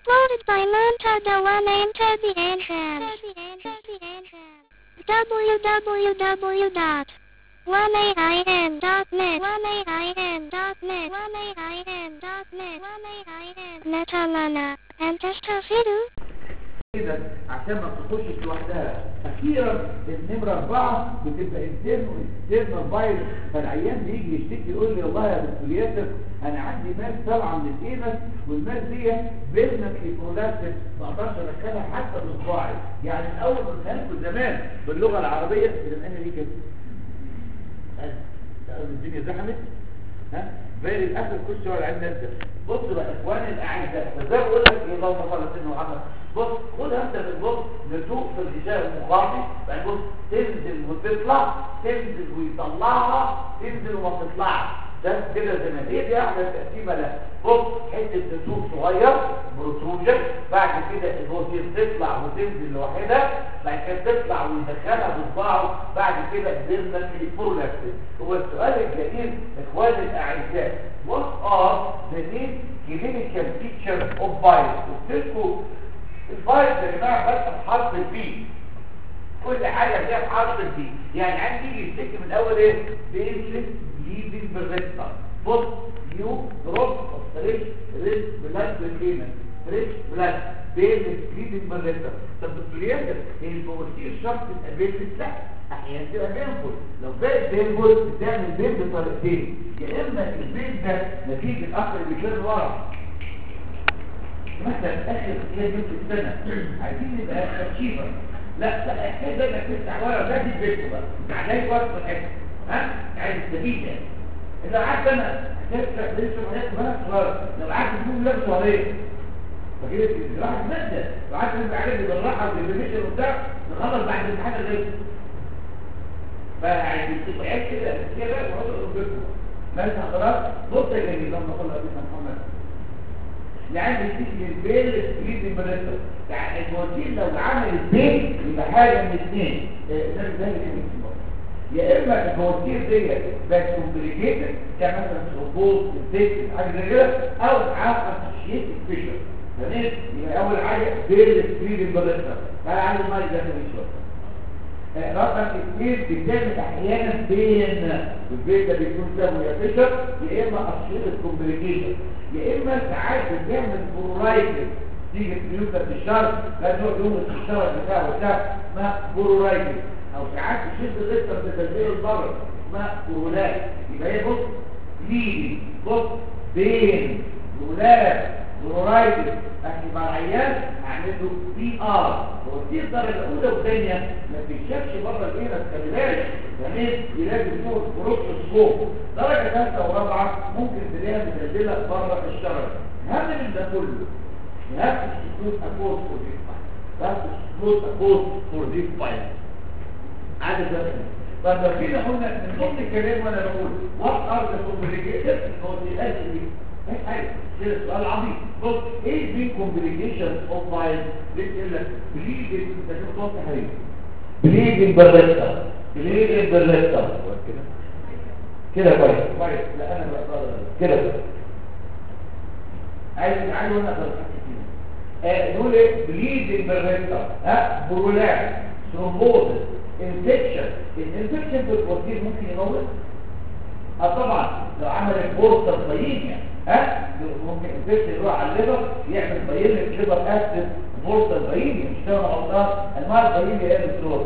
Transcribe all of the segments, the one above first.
Uploaded by Montada One Enter the Entrance. www.1ain.net 1ain.net 1ain.net Netalana. And Testafidu. كده عشان ما تخشش لوحدها اخيرا النمره اربعه بتبقى انترن انترن فايروس فالعيان بيجي يشتكي يقول لي والله يا دكتور ياسر انا عندي ماس طالعه من الاينس والماس دي بيرمنتلي برولابسد ما اقدرش ادخلها حتى بصباعي يعني الاول قلتها لكم زمان باللغه العربيه بس انا دي كده الدنيا زحمت ها باقي الاخر كل شويه العين نازله بص بقى اخواني الاعزاء فزي ما بقول لك ايه اللهم صل على سيدنا محمد بص خدها انت بالبص نسوق في الغشاء المخاطي بعدين بص تنزل وتطلع تنزل ويطلعها تنزل وما تطلعش ده كده زمان ايه دي احلى تقسيمه لا بص حته نسوق صغير بروتروجن بعد كده البوتير تطلع وتنزل لوحدها بعد كده تطلع ويدخلها بصباعه بعد كده قدرنا في برولابسس هو السؤال الجميل اخواني الاعزاء what are the main clinical features of virus قلت لكم الفايروس يا جماعه بس بحرف البي كل حاجه فيها بحرف البي يعني عندي يجي يشتكي من اول ايه بيسلك ليدنج بالريكتر بص يو دروب اوف فريش ريس بلاد بالكيمن فريش بلاد بيسلك ليدنج بالريكتر طب دكتور ياسر هي البواسير شرط تبقى بيسلك لا احيانا تبقى بينفل لو بقت بينفل بتعمل بين بطريقتين يا اما البين ده نتيجه الاخر اللي بيكون ورا مثلا اخر هي يوم في السنه عايزين نبقى تشيفر لا لا الحكايه ده انك تفتح ورا ده دي بيته بقى عليك وقت الحته ها عايز تستفيد يعني لو قعدت انا هتفتح لسه حاجات ما صغيره لو قعدت تقول لك شهرين فكده راح تنزل لو قعدت تبقى عارف بالراحه بالريفيشن وبتاع نخلص بعد الامتحان اللي فيعني تبقى عيب كده كده وهو بيته ماشي خلاص بص يا جميل لما صلى على محمد يعني بتيجي البيل سكريد المرتب يعني البروتين لو عمل البيل يبقى حاجه من اثنين ده ده يا اما البروتين ديت بس كومبليكيتد كمثلا ثرومبوز انتيك حاجه زي كده او معاه اسوشيت فيشر تمام يبقى اول حاجه بيل سكريد المرتب تعالى عندي المايك ده شويه رقم اثنين بتعمل احيانا بين البيت ده بيكون سبب يا فيشر يا اما اشرطه كومبليكيشن يا اما ساعات بتعمل برورايتس تيجي تيوتا في الشهر لا نوع يوم في الشهر بتاع بتاع اسمها برورايتس او ساعات تشد الريتر في تسجيل البر اسمها برولايت يبقى هي بص ليدي بص بين برولات برورايتس احنا مع العيان هعمل له بي ار هو دي الدرجه الاولى والثانيه ما بيشافش بره الايرس خلي بالك تمام يلاقي فوق بروكسوسكوب درجه ثالثه ورابعه ممكن تلاقيها متسجله بره الشرج اهم من ده كله you have to exclude a code for this file you have to exclude a code for this file عدد ده طب لو كده قلنا من ضمن الكلام وانا بقول what are the complicated كونتينات دي مش حاجه كده سؤال عظيم بص ايه دي complications of file بيقول لك بليد انت كده توضح حبيبي بليد بالريتا بليد بالريتا كده كده كويس كويس لا انا بقدر كده عايز عايز وانا اقدر نقول ايه بليد بالريتا ها برولات ثرومبوز انفكشن الانفكشن بالبروتين ممكن يموت اه طبعا لو عمل البورصه الطيب ها ممكن انفكشن يروح على الليفر يعمل بايلك ليفر اكتف بورصه البعيد مش كده غلطان انواع البعيد هي الدكتور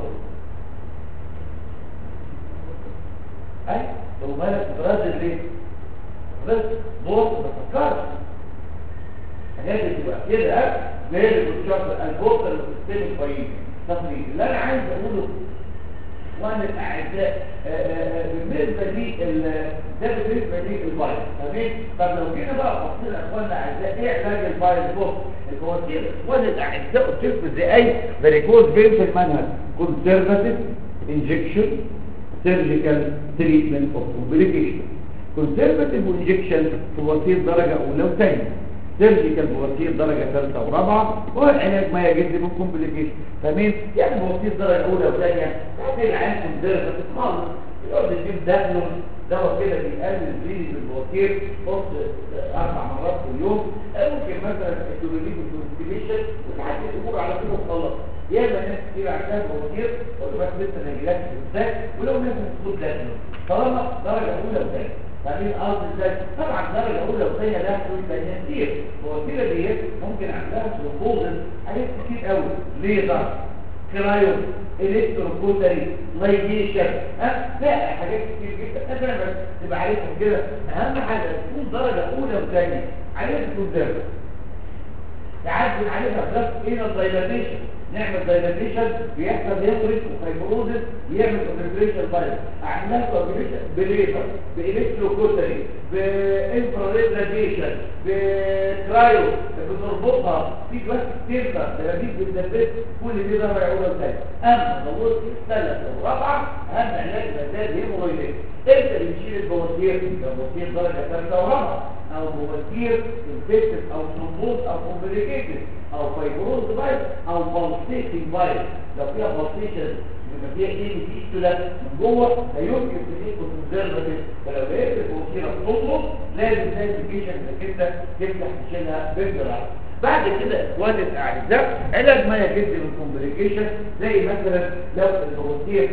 اي لو مالك بترد ليه بس بورصه ما تفكرش حاجات بتبقى كده ها زي البورصه البورصه اللي بتستلم البعيد تقريبا اللي انا عايز اقوله وانا الاعزاء بالنسبه لي ده بالنسبه لي الفايروس تمام طب لو جينا بقى بصينا اخواننا الاعزاء ايه علاج الفايروس بص الفواتير اخواننا الاعزاء قلت لكم زي اي فاريكوز بين في المنهج كونسرفاتيف انجكشن سيرجيكال تريتمنت اوف كومبليكيشن كونسرفاتيف انجكشن فواتير درجه اولى وثانيه سيرجيكال بواسير درجة ثالثة ورابعة والعلاج ما يجد من كومبليكيشن تمام يعني بواسير درجة أولى وثانية هذه العين كونسيرفاتيف خالص يقعد يجيب دهنون دواء كده بيقلل بليدنج البواتير حط اربع مرات في اليوم ممكن مثلا توليد الكونستيبيشن وتعدي الامور على كده وخلاص يا اما ناس كتير عندها بواتير تقول بس لسه ما يجيلكش بالذات ولو لازم تاخد لازم طالما درجه اولى وثانيه بعدين الارض ازاي طبعا درجه اولى وثانيه لها حلول ثانيه كتير البواتير ديت ممكن عندها ترومبوزن حاجات كتير قوي ليزر كرايو الكتروكوتري لايجيشن ها لا حاجات كتير جدا انا بس تبقى عارفهم كده اهم حاجه تكون درجه اولى وثانيه عليها تكون درجه تعدل عليها بلس ايه الدايلاتيشن نعمل دايلاتيشن بيحصل هيموريج وفايبروزس يعمل كونتريشن فايروس اعملها كونتريشن بليزر بالكتروكوتري بانفراريد راديشن بكرايو بتربطها في بس كتير تلاميذ بالدبس كل دي ضرر اولى وثانيه اما ضرورة الثالث والرابعه اهم علاج مزال هيمورويدات امتى بنشيل البواسير البواسير درجه ثالثه ورابعه او بواسير انفكتد او ثرومبوز او كومبليكيتد او فايبروز فايروس او بالستيتنج فايروس لو فيها بالستيشن يبقى فيها ايه فيستولا من جوه لا يمكن تجيب كونزرفاتيف فلو لقيت البواسير بتطلب لازم تايفيكيشن انك انت تفتح تشيلها بالجراحه بعد كده اخواني الاعزاء علاج ما يجد من كومبليكيشن زي مثلا لو البواسير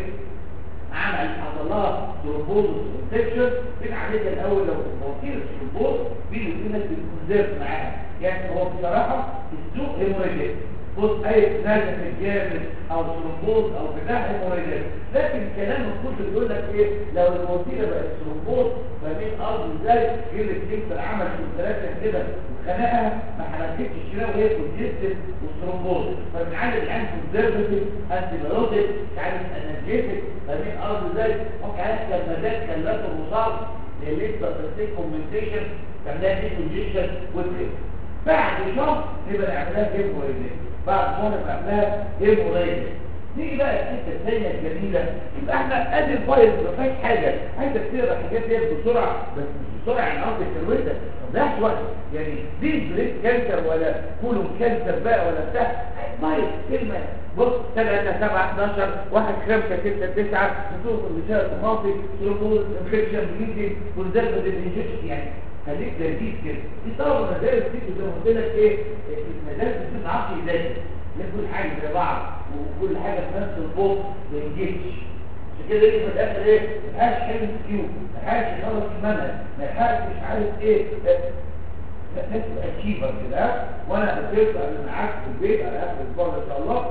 عمل حصل لها ثرومبوز انفكشن بنعالجها الاول لو البواسير الثرومبوز بيني وبينك بنكونزيرف معاها يعني هو بصراحه السوق هيموريجيت بص اي نازل جامد او ثرومبوز او بتاع هيموريجيت لكن الكلام الكل بيقول لك ايه لو الوسيله بقت ثرومبوز ما بين ارض ازاي جيل الكليكتر عمل ثلاثه كده وخنقها ما حركتش الشراء وهي كونجستد والثرومبوز فبنعالج الان كونزرفتيف انتي بايوتيك مش عارف انرجيتك ما بين ارض ازاي ممكن عارف لما ده كلات الرصاص لليكتر تستيك كومنتيشن تعملها دي كونجيشن وتخف بعد شهر نبقى نعملها هيموريجيت بعد شهر نعملها هيموريجيت نيجي بقى الحته الثانيه الجميله يبقى احنا ادي الفايل ما فيهاش حاجه عايزك تقرا الحاجات دي بسرعه بس مش بسرعه يعني قصدي الكروته ما تضيعش وقت يعني دي بريد كانسر ولا كولون كانسر بقى ولا بتاع فايل كلمه بص 3 7 11 1 5 6 9 نصوص الرساله الماضي ثرومبوز انفكشن بليدنج كونزرفتيف انجكشن يعني خليك لذيذ كده في طلبه مدارس كتير زي ما قلت لك ايه المدارس ما بتعرفش يذاكر كل حاجه زي بعض وكل حاجه في نفس البوك ما ينجحش عشان كده يجي في الاخر ايه ما يلحقش حلم كيو ما يلحقش يخلص المنهج ما يلحقش مش عارف ايه ناس اتشيفر كده وانا بسيرت انا معاك في البيت على اخر الاسبوع ان شاء الله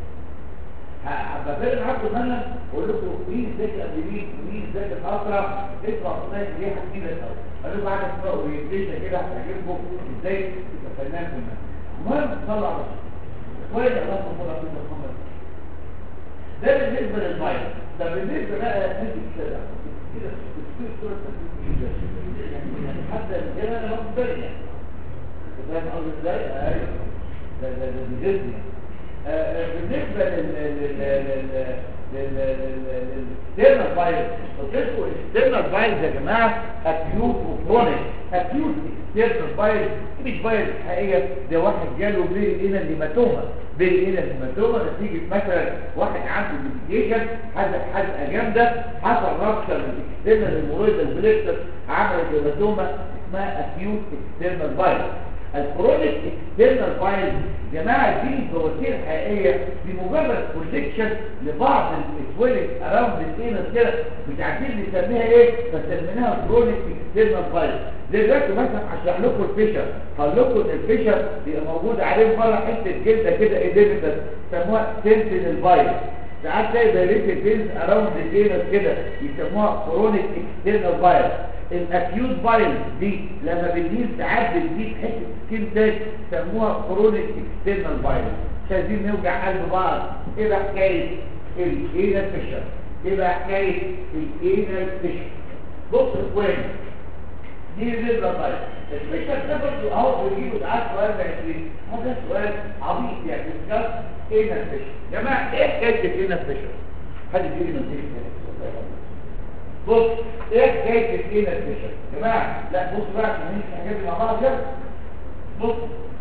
هبقى معاكم المنهج واقول لكم مين ذاكر قبل مين ومين ذاكر اسرع اسمع صوتك دي هتفيدك قوي قالوا بعد اسبوع اورينتيشن كده هتعجبكم ازاي تبقى فنان في المنهج المهم صلوا على رسول كويس الله سبحانه وتعالى محمد ده بالنسبه للفايروس طب بالنسبه بقى نسبه كده كده في صوره يعني حتى كده انا واخد بالي يعني فاهم قصدي ازاي ايوه ده ده ده بيجذني بالنسبه لل لل للستيرنال فايروس قلت لكم الستيرنال فايروس يا جماعه اكيوت وكرونيك اكيوت ستيرنال فايروس مش فايروس حقيقيه ده واحد جاله بيري هنا الهيماتوما بيري هنا الهيماتوما نتيجه مثلا واحد عنده ديفيكيشن حزق حزقه جامده حصل رابشر للاكسترنال هيمورويد البليكتر عملت هيماتوما اسمها اكيوت اكسترنال فايروس الكرونيك اكسترنال فايروس جماعه دي بواسير حقيقيه بمجرد بروتكشن لبعض السويلنج اراوند الانس كده مش عارفين نسميها ايه فسميناها كرونيك اكسترنال فايروس زي دلوقتي مثلا هشرح لكم الفيشر هقول لكم ان الفيشر بيبقى موجود عليه بره حته جلده كده ايديمتس سموها سنتينل فايروس ساعات تلاقي دايركت جينز اراوند الانس كده يسموها كرونيك اكسترنال فايروس الاكيوت فايروس دي لما بتجيب ساعات بتجيب حته سكين تاك سموها كرونيك اكسترنال فايروس مش عايزين نوجع قلب بعض ايه بقى حكايه الاينال فيشر ايه بقى حكايه الاينال فيشر بص يا اخواني دي نبره طيب الفيشر ده برضه اهو بيجيبوا ساعات سؤال زي كده هذا سؤال عبيط يعني بيتكلم اينال فيشر يا جماعه ايه حكايه الاينال فيشر حد يجي لي نصيحه بص ايه حكايه الاينال فيشر يا جماعه لا بص بقى عشان نمشي الحاجات دي مع بعض كده بص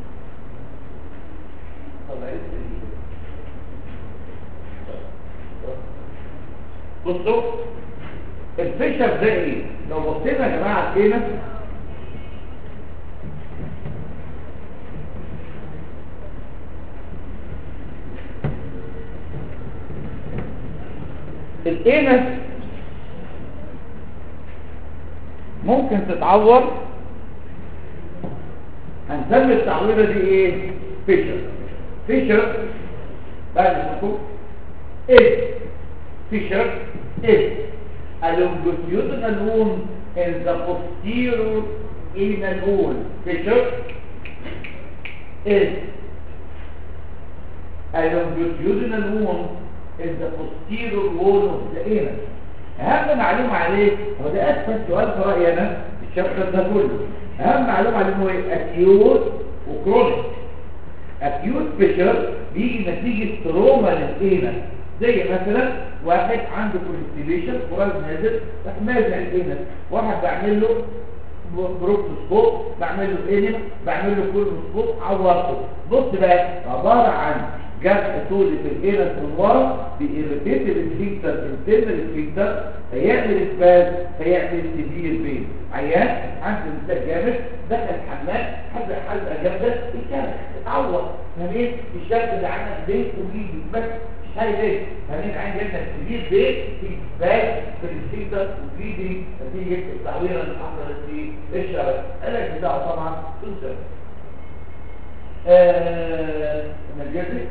طلع بصوا الفيشر ده ايه لو بصينا يا جماعه كده الانس ممكن تتعور هنسمي التعويره دي ايه فيشر فيشر بعد ما ايه فيشر ايه a longitudinal wound in the posterior anal wall fissure is a longitudinal wound in the posterior wall of the anus اهم معلومه عليه هو ده اسهل سؤال في رايي انا الشابتر ده كله اهم معلومه عليه هو اكيوت وكرونيك اكيوت فيشر بيجي نتيجه تروما للانس زي مثلا واحد عنده كونستيبيشن قرار نازل راح مازع الانس واحد بعمل له بروكتوسكوب بعمل له انما بعمل له كولونوسكوب عورته بص بقى عباره عن جرح طولي في الانس من ورا بيريتيت السفنكتر انترنال السفنكتر هيعمل اسباز هيعمل سيفير بين عيان عنده انسان جامد دخل الحمام حد حلقه جامده يتكلم اتعور فاهمين الشكل ده عندك بيت وجيجي بس مش حاجه تاني فاهمين عندي عندك سيفير بين في اسباز في السفنكتر وبليدنج نتيجه التعويره اللي حصلت في الشبكه العلاج بتاعه طبعا تنسى آه نرجسك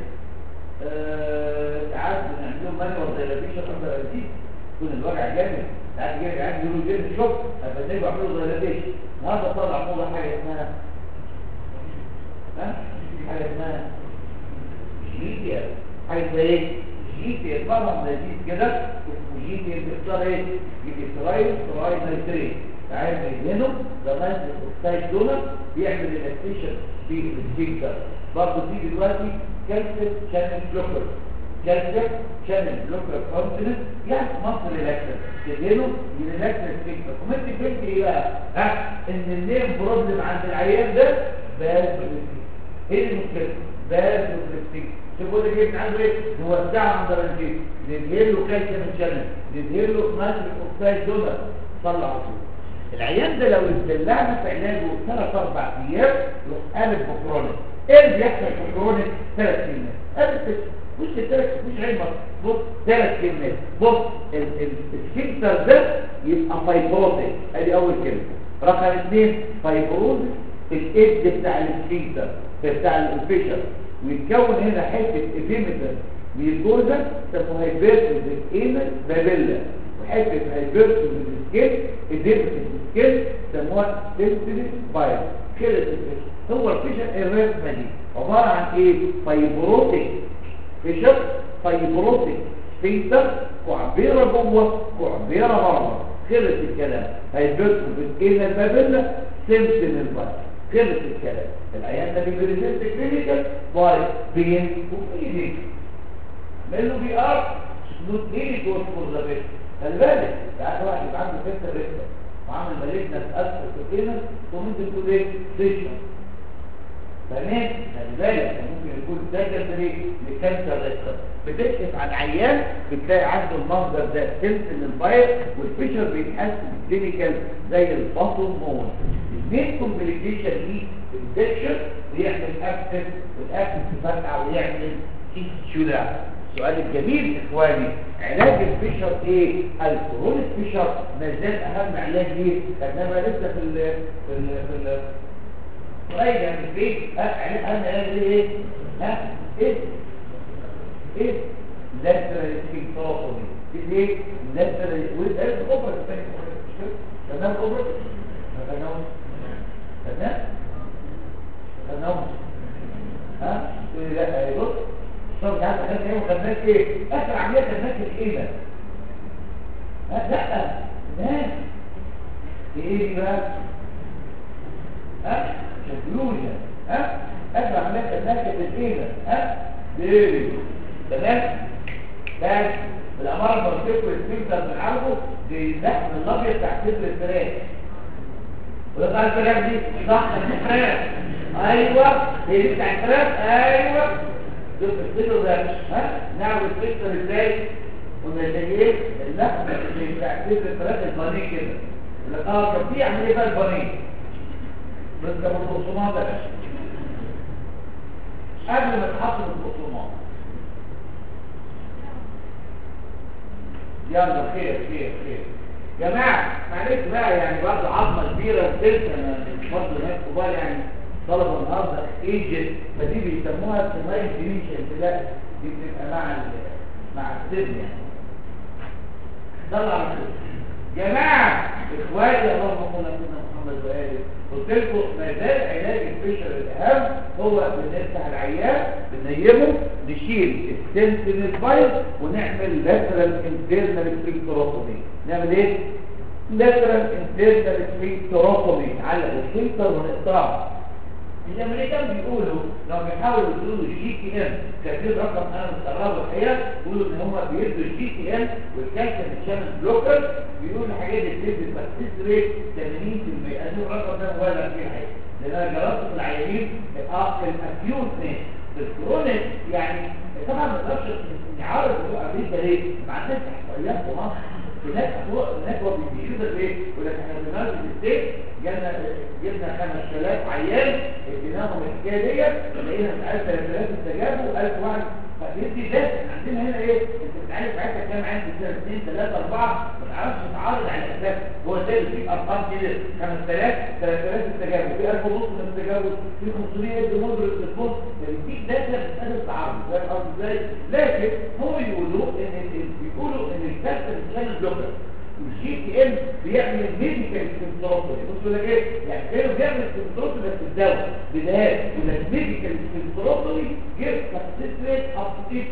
ساعات بنعمل لهم مانوال زي لابيشة خمسة لابيشة يكون الوجع جامد ساعات جاي عندي يقولوا جيم شوك فبنيجوا يعملوا زي لابيشة النهارده طلع موضة حاجة اسمها ها حاجة اسمها جيتيا حاجة زي ايه؟ جيتيا طبعا لذيذ كده اسمه جيتيا بيختار ايه؟ جيتيسترايل سترايل نيتريت تعال بيدهنه زمان الاوكسايد دونر بيعمل الاكتيشن في السفنكتر برضه في دلوقتي كالسيوم شانل بلوكر كالسيوم شانل بلوكر كونتيننت يعني مصر ريلاكسر تديله يريلاكس السفنكتر ومنت فهمت ايه بقى؟ ها ان النيم بروبلم عند العيان ده باز ايه المشكله؟ باز ريفلكتنج تقول لي جبت عنده ايه؟ نوسعه عند الرنجين ندير له كالسيوم شانل ندير له نيتريك اوكسايد دونر طلع على طول العيان ده لو اتدلعنا في علاجه ثلاث اربع ايام يروح قالب بكرونيك ايه اللي بيحصل في الكرونيك ثلاث كلمات قالب مش الثلاث مش علم بص ثلاث كلمات بص السفنكتر ده يبقى فايبروتيك ادي اول كلمه رقم اثنين فايبروز الايد بتاع السفنكتر بتاع الفيشر ويتكون هنا حته اديمتر ميرجوزا تسمى هايبرتوز الانس بابيلا وحته هايبرتوز السكيل اديمتر السكيل سموها سيستريس بايل كده الفيشر هو الفيشر الرسمه دي عباره عن ايه فايبروتيك فيشر فايبروتيك سفنكتر كعبيره جوه كعبيره بره خلص الكلام هيبرتوز الانس بابيلا سيستريس بايل خلص الكلام العيان ده بيريزنت كلينيكال باي بين وفيدنج منه بي ار نوت ريلي جود فور ذا بيت خلي بالك ساعات واحد يبقى عنده فكره ريكتر وعامل مالجنا في اسفل كتير وممكن تقول ايه سيشن تمام خلي بالك ممكن يكون ده جذري لكانسر ريكتر بتكشف عن عيان بتلاقي عنده المنظر ده سنس للباير والفيشر بيتحسن كلينيكال زي الباطون مون المين كومبليكيشن دي انفكشن ويعمل ابسس والابسس يفرقع ويعمل كيس شلع السؤال الجميل اخواني علاج الفيشر ايه الكرونيك فيشر ما زال اهم علاج ايه انما لسه في ال في ال في ال قريب يعني في ها اهم علاج ايه ها ايه ايه لاترال سكيكتوتومي ايه لاترال وده الاوبرا الثاني تمام اوبرا تمام تمام تمام ها تقول لي لا يا بص طب انت عارف خدنا ايه وخدناك ايه اخر عمليه خدناك الايه ده ها لا لا ايه دي بقى ها شكلوجة ها اخر عمليه خدناك الايه ده ها ايه تمام بس بالاماره المرتبه السفنكتر بنعالجه باللحم الابيض بتاع صدر الفراخ ويطلع الفراخ دي صح الفراخ ايوه هي دي بتاع الفراخ ايوه شوف الصدر ده ها نعمل الفلتر ازاي قلنا زي ايه اللحم اللي بتاع كتف الفراخ البانيه كده يقول لك اه كان في عمليه بقى البانيه بس كان البقسماط ده قبل ما تحط البقسماط يلا خير خير خير جماعة معلش بقى يعني برضه عظمة كبيرة وتلك انا برضه ناس كبار يعني طلبة النهارده ايجت فدي بيسموها سمايل ديميشن لا دي بتبقى مع ال مع السن يعني طلع على طول جماعة اخواتي اللهم صل على سيدنا محمد وآله قلت لكم ما زال علاج الفشل الاهم هو بنفتح العيان بنيمه نشيل السنس من الفايل ونعمل لاترال انترنال سفنكتروتومي نعمل ايه؟ لاترال انترنال سفنكتروتومي علق الفلتر ونقطعه الامريكان بيقولوا لو بيحاولوا يقولوا الجي تي ام كاتبين رقم انا مستغرب الحقيقه بيقولوا ان هم بيدوا الجي تي ام والكالسيوم شانل بلوكر بيقولوا الحاجات دي بتدي البكتيس ريت 80% ادي الرقم ده ولا فيه حاجه لان انا جربت في العيانين اه الاكيوت في الكرونيك يعني طبعا ما تقدرش نعرض بتوع امريكا ليه؟ ما عندناش احصائيات في مصر هناك هناك هو بيجيبوا ده ليه؟ يقول لك احنا بنمارس الستيت جبنا جبنا 5000 عيان اديناهم الحكايه ديت لقينا مش عارف 3000 استجابوا 1000 واحد فبيدي ده عندنا هنا ايه؟ انت بتعالج ساعتها كام عيان في السنه 2 3 4 ما تعرفش تتعرض على الاساس هو ده اللي فيه ارقام كده 5000 3000 استجابوا في 1000 ونص من استجابوا في 500 يدوا مدرس للبوست فبيديك داتا بتسال التعرض فاهم قصدي ازاي؟ لكن هم يقولوا ان بيقولوا ان الكارت الشانل بلوكر الجي تي ام بيعمل ميديكال سيمتروبولي بص لك ايه يعني كانوا بيعمل سيمتروبولي بس الدواء بدايات ولا ميديكال سيمتروبولي جيب سكسس ريت اب 80%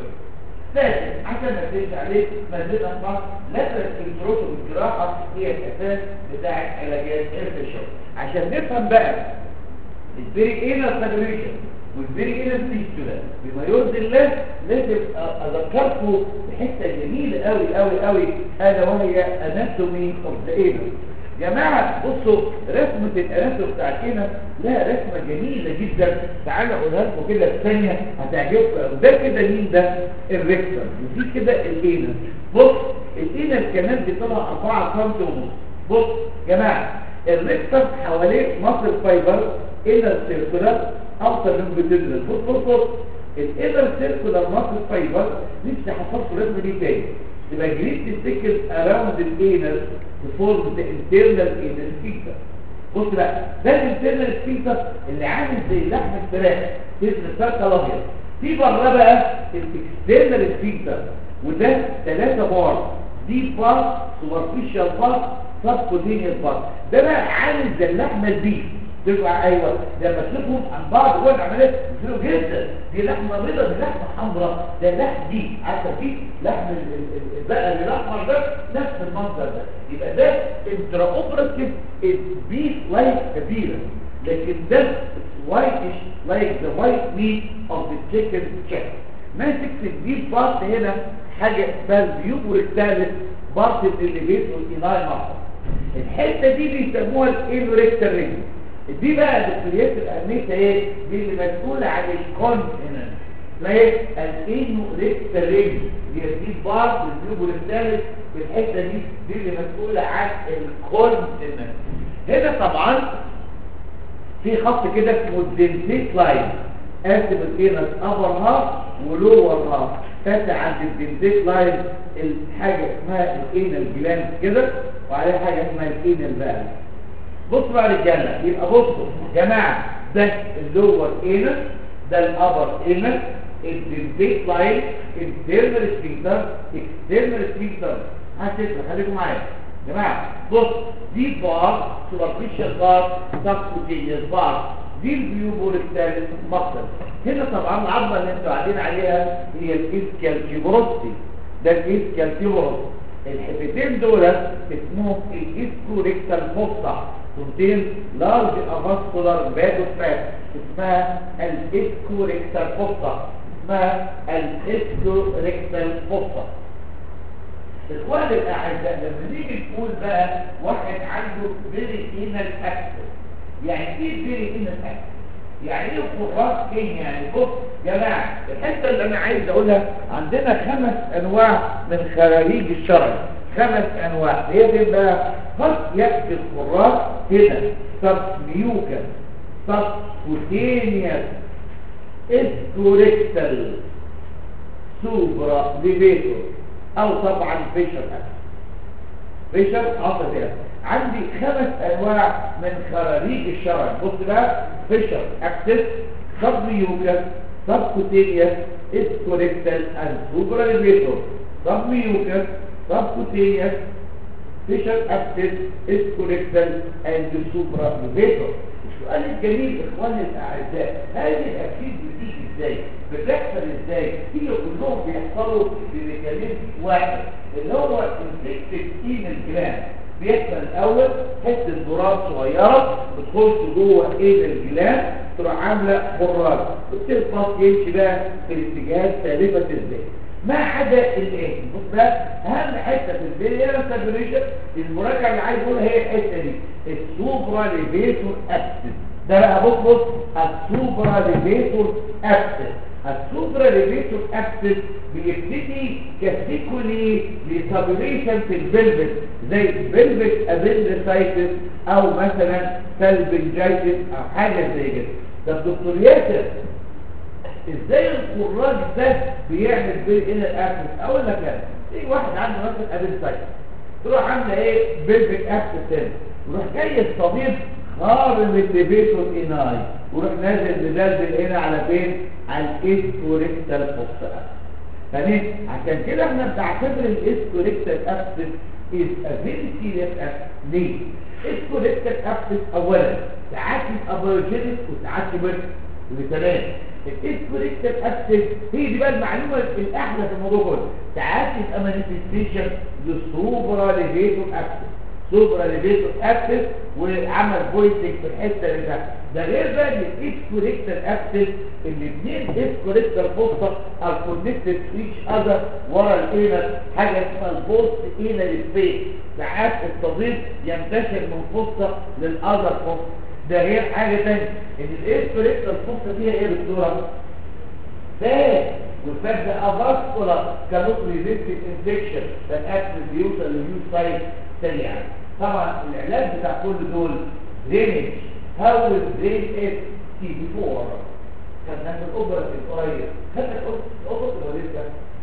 لكن عشان ما تنسى عليك ما زلنا نقص لاترال سيمتروبولي الجراحه هي الاساس بتاع علاجات الفشل عشان نفهم بقى الفيري انر فيدريشن والفيري انر فيستولا بما يرضي الله لازم اذكركم بحته جميله قوي قوي قوي الا وهي اناتومي اوف ذا انر جماعه بصوا رسمه الاناتومي بتاعت هنا لها رسمه جميله جدا تعالى اقولها لكم كده في ثانيه هتعجبكم ده كده مين ده الريكتر وفي كده الانر بص الانر كمان بيطلع 4 سم ونص بص جماعه الريكتر حواليه مصر فايبر انر سيركولار اوصل من بتدرس بص بص بص الانر سيركولار ماسل فايبر نفسي احفظ الرسمه دي تاني يبقى جريد تفتكر اراوند الانر تفورم ذا انترنال انر سفينكتر بص بقى ده الانترنال سفينكتر اللي عامل زي لحم الفراخ جسم الفرخه الابيض في بره بقى الاكسترنال سفينكتر وده ثلاثه بار دي بار سوبرفيشال بار سبكوتينيوس بار ده بقى عامل زي اللحمه البيف تبقى ايوه لما تشوفهم عن بعض هو العمليه بتفرق جدا دي لحمه بيضاء دي لحمه حمراء ده لحم دي عارفه في لحم البقر الاحمر ده نفس المنظر ده يبقى ده انترا اوبراتيف بيف لايك كبيره لكن ده وايتش لايك ذا وايت ميت اوف ذا تشيكن تشيك ماسك في الديب بارت هنا حاجه اسمها البيوبر الثالث بارت من اللي بيته الايناي مصر الحته دي بيسموها الانوريكتال رينج دي بقى دكتوريات الأهمية ايه دي اللي مسؤولة عن الكونتيننت ايه الانو ريكترين دي دي بارت الجلوبول الثالث في الحته دي دي اللي مسؤوله عن الكونتيننت هنا طبعا في خط كده اسمه الدنتيت لاين قاسم الانس ابر هاف ولور هاف فاتح عند الدنتيت لاين الحاجه اسمها الانال جلاند كده وعليها حاجه اسمها الانال فالف بصوا بقى يا رجاله يبقى بصوا يا جماعه ده اللور انس ده الابر انس الدنتيت لاين انترنال سفنكتر اكسترنال سفنكتر هتفرق خليكم معايا يا جماعه بص دي بار سوبرفيشال بار سبكوتينيوس بار دي البيوبول الثالث مقصد هنا طبعا العظمه اللي انتوا قاعدين عليها هي الاسكالتيبروستي ده الاسكالتيبروستي الحفتين دول اسمهم الاسكوريكتال فوسطا كونتين لارج افاسكولار بادو فات اسمها الاسكوريكتال فوسطا اسمها الاسكوريكتال فوسطا اخوان الاعزاء لما نيجي نقول بقى واحد عنده فيري انال اكسس يعني ايه فيري انال اكسس يعني ايه خراج كين يعني بص يا جماعه الحته اللي انا عايز اقولها عندنا خمس انواع من خراريج الشرج خمس انواع هي تبقى قد ياتي الخراج هنا سب ميوكا سب كوتينيوس اسكوريكتال سوبرا ليفيتور او طبعا فيشر اكس فيشر عصر كده عندي خمس انواع من خراريج الشرج بص بقى فيشر اكسس سب ميوكس سب كوتينيوس اسكوريكتال اند سوبرا ليفيتور سب ميوكس سب كوتينيوس فيشر اكسس اسكوريكتال اند سوبرا ليفيتور السؤال الجميل اخواني الاعزاء هذه الاكيد بتيجي ازاي بتحصل ازاي هي كلهم بيحصلوا بميكانيزم واحد اللي هو انفكتد ايمن جلاند بيحصل الاول حته ذرات صغيره بتخش جوه ايد الجلاند تروح عامله خراج وتخبط يمشي بقى في الاتجاه سالفه ازاي ما عدا الايه بص بقى اهم حته في الفيريال سابريشن المراجعه اللي عايز اقولها هي الحته دي السوبرا ليفيتور ابسس ده بقى بص بص السوبرا ليفيتور ابسس السوبرا ليفيتور ابسس بيبتدي كاسيكولي لسابريشن في البلفس زي بلفس ابندسايتس او مثلا سالفنجايتس او حاجه زي كده ده الدكتور ياسر ازاي الخراج ده بيعمل بين الى الابسس اقول لك انا في واحد عنده مثلا ابندسايتس تروح عامله ايه بلفيك ابسس هنا ويروح جاي الطبيب خارم اللي بيته الاناي ويروح نازل مدلدل هنا على فين على الاسكوريكتال فوكس فليه عشان كده احنا بنعتبر الاسكوريكتال ابسس is a very serious abscess ليه الاسكوريكتال ابسس اولا ساعات يبقى بايوجينيك وساعات يبقى وثلاث الاسكوريكتال ابسس هي دي بقى المعلومه الاحلى في الموضوع كله ساعات يبقى مانيفستيشن للسوبرا ليفيتور ابسس سوبرا ليفيتور ابسس وعمل بوينتنج في الحته اللي تحت ده غير بقى ان الاسكوريكتال ابسس الاثنين اسكوريكتال فوسطه ار كونكتد تو ايتش اذر ورا الاينر حاجه اسمها البوست اينر سبيس ساعات الصديق ينتشر من فوسطه للاذر فوسطه ده غير حاجه ثانيه ان الاسكوريكتال فوسطه فيها ايه يا دكتوره؟ فات والفات ده افاسكولار كانوت ريزيستنت انفكشن فالاكل بيوصل لليو سايت سريعا طبعا العلاج بتاع كل دول ريمج هاو درين اس تي بيفور خدنا في الاوبرا في القريب خدنا الاوبرا ولا لسه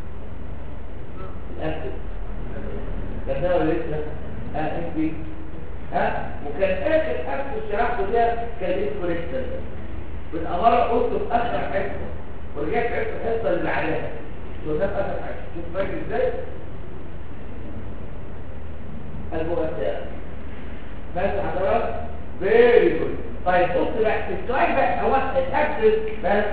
الاكل خدناها ولا لسه اه انت ها وكان اخر اكل شرحته ده كان الكوريكتر بالاماره قلته في اخر حته ورجعت عرفت الحصه اللي بعدها وده في اخر حاجه شوف فاكر ازاي المؤثرة ماشي حضرات فيري جود طيب بص بقى السؤال بقى هو الابسس بس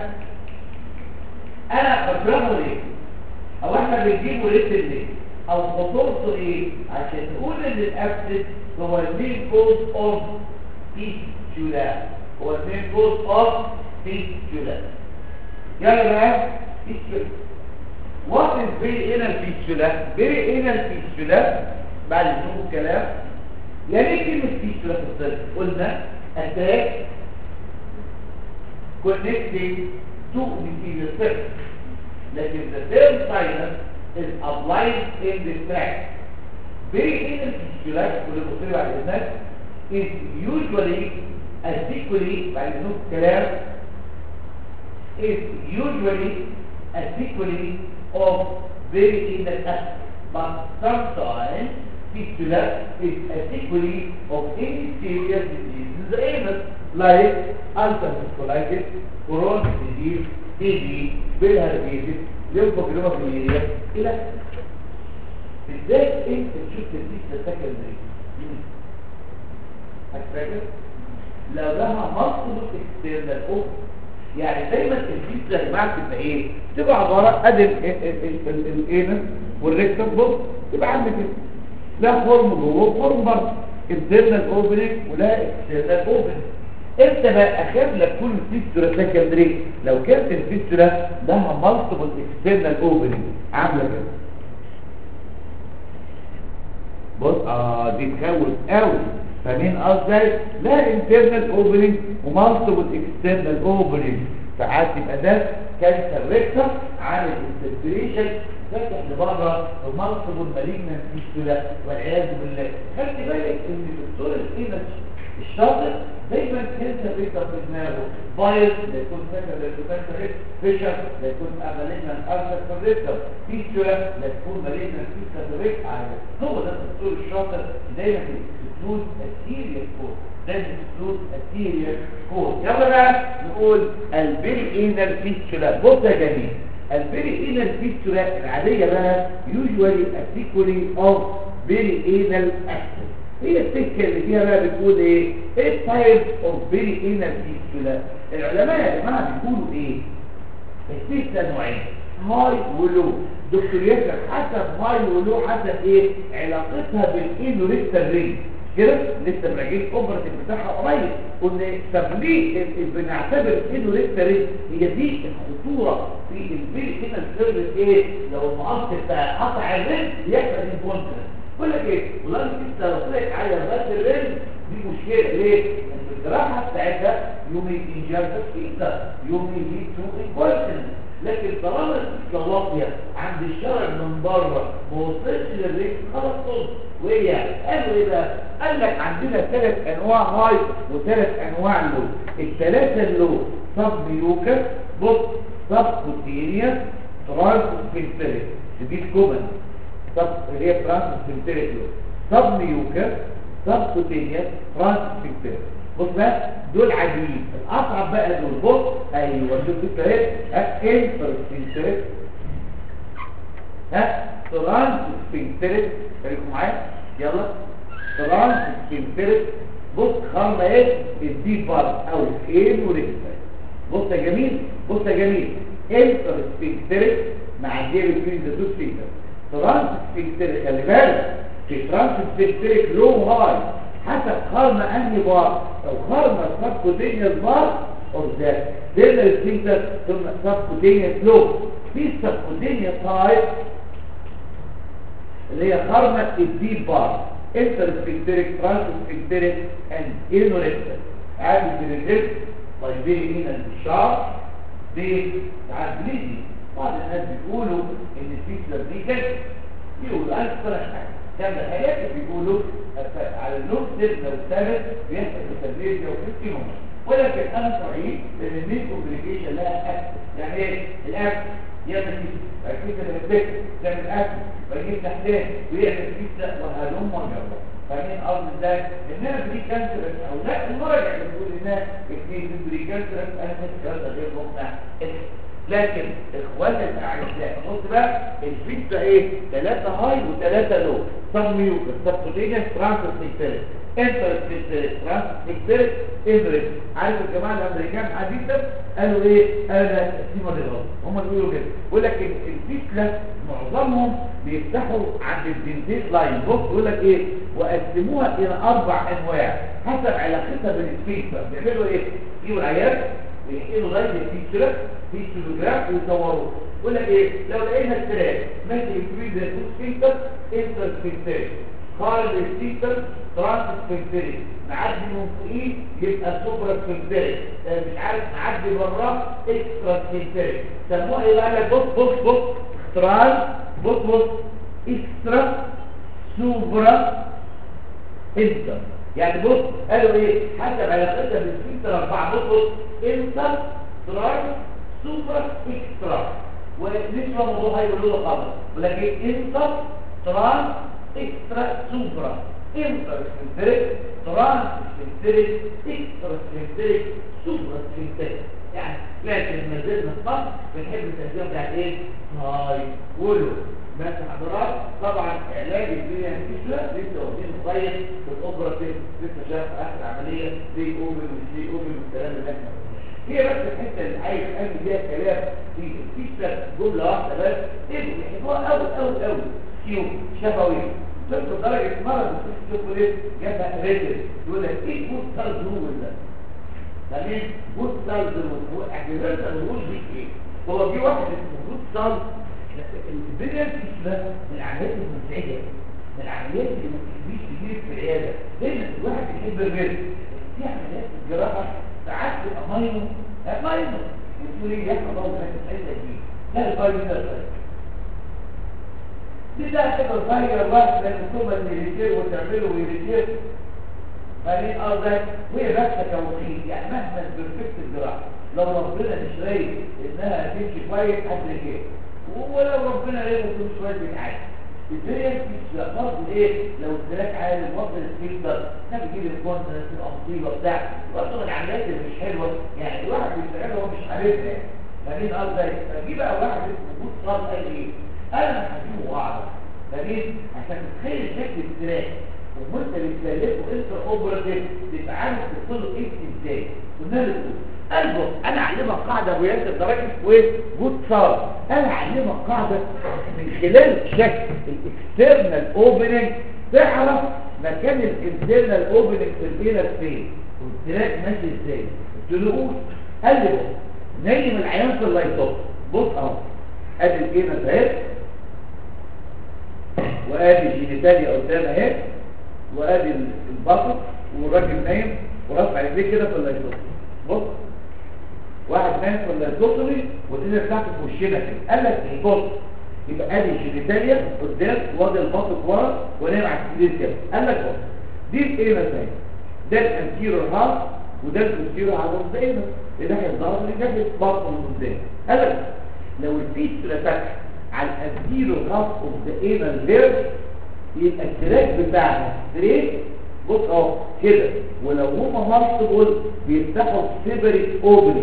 انا بضربه ليه او احنا بنجيبه ريتم ليه او خطورته ايه عشان نقول ان الابسس هو المين كوز اوف فيستولا هو المين كوز اوف فيستولا يلا بقى فيستولا What is very inner fistula? Very inner fistula بعد نشوف الكلام يعني كلمة فيستولا في الطب قلنا attack connecting to the surface لكن the term sinus is applied in the tract very inner fistula كل بصير بعد إذنك is usually adequately بعد نشوف الكلام is usually adequately of very inner aspect but sometimes fistula is a sequelae of any serious disease in the anus, like ulcerative colitis, Crohn's disease, TB, bilharziosis, lymphoproliferative, إلى ازاي انت تشوف الفيستولا سكندري؟ هتفاكر؟ لو لها مصر اكسترنال اوف يعني دايما الفيستولا يا جماعه تبقى ايه؟ تبقى عباره ادي الانس والريكتم بص تبقى عندك كده لا فورم جوه وفورم بره internal opening ولا external opening انت بقى اخاف لك كل فيستولا سكندري لو كانت الفيستولا لها مالتيبل external opening عامله كده بص اه دي تخوف قوي فاهمين قصدي لا انترنال اوبننج ومالتيبل اكسترنال اوبننج ساعات يبقى ده كانسر ريكتر عامل انتربريشن فاتح لبره ومالتيبل مالجنان فيستولا والعياذ بالله خلي بالك ان الدكتور الايمج الشاطر دايما كانسر ريكتر في دماغه بايظ لا يكون فاكر لا يكون كانسر فيشر لا يكون مالجنان ارثر في الريكتر فيستولا لا تكون مالجنان فيستولا ريكتر هو ده الدكتور الشاطر دايما تكون السيريس كود لازم تكون السيريس كود يلا بقى نقول البيري اينال فيستولا بص يا جميل البيري اينال فيستولا العاديه بقى يوجوالي اتيكولي اوف بيري اينال اكسس هي السكه اللي فيها بقى بتقول ايه ايه تايب اوف بيري اينال فيستولا العلماء يا جماعه بيقولوا ايه الفيستولا نوعين هاي ولو دكتور ياسر حسب هاي ولو حسب ايه علاقتها بالاينوريكتال رينج كده لسه مراجعين اوبرتيف بتاعها قريب قلنا طب ليه بنعتبر انه لسه ريسك هي دي الخطوره في البيل هنا السيرفيس ايه لو المقص بتاع قطع الريسك يحصل انفونتنس بقول لك ايه والله انت لو طلعت على بس الريسك دي مشكله ليه؟ لان الجراحه بتاعتها يومي انجاز فيتا يومي ليد تو انفونتنس لكن طالما السكه واطيه عند الشرع من بره ما وصلش للريسك خلاص صوت وهي قالوا ايه بقى قال لك عندنا ثلاث انواع هاي وثلاث انواع لو الثلاثه اللو سب ميوكس بص سب كوتينيا ترانس سفنكتريك دي كومن سب اللي هي ترانس سفنكتريك لو سب ميوكس سب كوتينيا ترانس سفنكتريك بص بقى دول عاديين الاصعب بقى دول بص ايوه شوف كده اهي انتر سفنكتريك ها ترانس سفنكتريك خليكم معايا يلا ترانس سفنكتريك بص خرمه ايه الدي بار او الاين وريكتر بص يا جميل بص يا جميل انتر سفنكتريك مع الجيب بين ذا تو سفنكتر ترانس سفنكتريك خلي بالك في ترانس سفنكتريك لو هاي حسب خرمه انهي بار او خرمه سبكوتينيوس بار اور ذات دينا السفنكتر ثم سبكوتينيوس لو في سبكوتينيوس هاي اللي هي خرمة الديب بار انترسفكتريك ترانسفكتريك اند انوريكتر عادي بالريكت طيبين هنا الشعر دي ساعات بليدي بعض الناس بيقولوا ان الفيسلر دي كده يقولوا ألف سنة حاجة كان الحياة بيقولوا على اللوك سيل لو ثابت بيحصل تسليل لو في يوم ولكن انا صحيح لان المين كومبليكيشن لها اكس يعني ايه الاكس يعمل فيسا الفيسا اللي بتفكر تعمل اكس ويجيب تحتين ويعمل فيسا وهلم وجرب فاهمين قصد ازاي؟ انها بري كانسر او لا المراجع بتقول انها اثنين بري كانسر انا مش غير مقنع لكن اخواننا الاعزاء بص بقى الفيتا ايه ثلاثة هاي وثلاثة لو سب ميوكس سب كوتينيوس ترانسفيكتيريك انترسفيكتيريك ترانسفيكتيريك ايفريك عارف الجماعه الامريكان حديثا قالوا ايه قالوا سيما دي غلط هم بيقولوا كده يقول لك الفيتلا معظمهم بيفتحوا عند الدنتيت لاين بص يقول لك ايه وقسموها الى اربع انواع حسب علاقتها بالفيتلا بيعملوا ايه يجيبوا العيال ويحقنوا غايه الفيتلا في كيلوجرام ويصوروه يقول لك ايه لو لقينا التراك ماشي بين ذا تو سفنكتر انتر سفنكتريك خارج السفنكتر ترانس سفنكتريك معدي من فوقيه يبقى سوبرا سفنكتريك مش عارف معدي براه اكسترا سفنكتريك سموها ايه بقى لك بص بص بص ترانس بص بص اكسترا سوبرا انتر يعني بص قالوا ايه حسب علاقتها بالسفنكتر اربعه بص بص انتر ترانس سوبر اكسترا ونسمع موضوع هيقولوا خالص ولكن انتر ترانس اكسترا سوبرا انتر سفنكتريك ترانس سفنكتريك اكسترا سفنكتريك سوبرا سفنكتريك يعني لكن ما زلنا في مصر بنحب التهجير بتاع ايه؟ هاي قولوا بس حضرات طبعا علاج الدنيا مفيش لسه واخدين مقيم في الاوبراتيف لسه شاف اخر عمليه زي اوبن ومش زي اوبن والكلام اللي احنا هي بس الحته اللي عايز اعمل فيها كلام في الفيشة جمله واحده بس ايه بيحبوها قوي قوي قوي كيو شفوي تبقى درجه مرض تشوفوا ايه جابها ريجل يقول لك ايه جود سيلز رول ده تمام جود سيلز رول هو اعتبرت الرول دي ايه هو في واحد اسمه جود سيلز البريان فيش ده من العمليات المزعجه من العمليات اللي ما بتحبيش تجيلك في العياده دايما الواحد بيحب الرزق في عمليات الجراحه ساعات تبقى ماينو لا ماينو اسمه ليه يحفظ الله في الحته دي لا الفايل ده الفايل دي ده كده الفايل واحد لان ثم يريتير وتعمله ويريتير بعدين قصدك وهي بس كوكيل يعني مهما البرفكت الجراحه لو ربنا مش رايد انها تمشي كويس هتلاقي كده ولو ربنا رايد تمشي كويس بتعدي ازاي مش برضه ايه لو السلاك عالي وصل الفلتر ده بيجيب الكونتنس تبقى مصيبه بتاع برضه من العمليات اللي مش حلوه يعني الواحد بيشتغل هو مش حاببها يعني فاهمين قصدي فجي بقى واحد اسمه بوت صار قال ايه انا هجيبه واعرف فاهمين عشان تتخيل شكل السلاك وانت بتكلفه انت اوبراتيف تبقى عارف تدخله ايه ازاي قلنا له قلبه انا اعلمك قاعده ابو ياسر ده راجل وجود صار انا اعلمك قاعده من خلال شكل الاكسترنال اوبننج تعرف مكان الانترنال اوبننج في البينة فين والتراك ماشي ازاي قلت له قول قال لي بص نايم العيان في اللايتوب بص اهو ادي البينة اهي وادي الجينيتاليا قدام اهي وادي البطن والراجل نايم ورفع رجليه كده في اللايتوب بص واحد نايم في اللايتوبري والدنيا بتاعته في وشنا كده قال لك ايه بص يبقى ادي الجينيتاليا قدام وادي البطن ورا ونايم على السرير كده قال لك بص دي ايه مثلا ده الانتيرور هاف وده الانتيرور هاف ده ايه ده ناحيه الظهر دي ناحيه البطن من قدام قال لك لو الفيت فتح على الانتيرور هاف اوف ذا انال فيرس يبقى التراك بتاعها ستريت بص اهو كده ولو هما مالتيبل بيفتحوا سيبريت اوبننج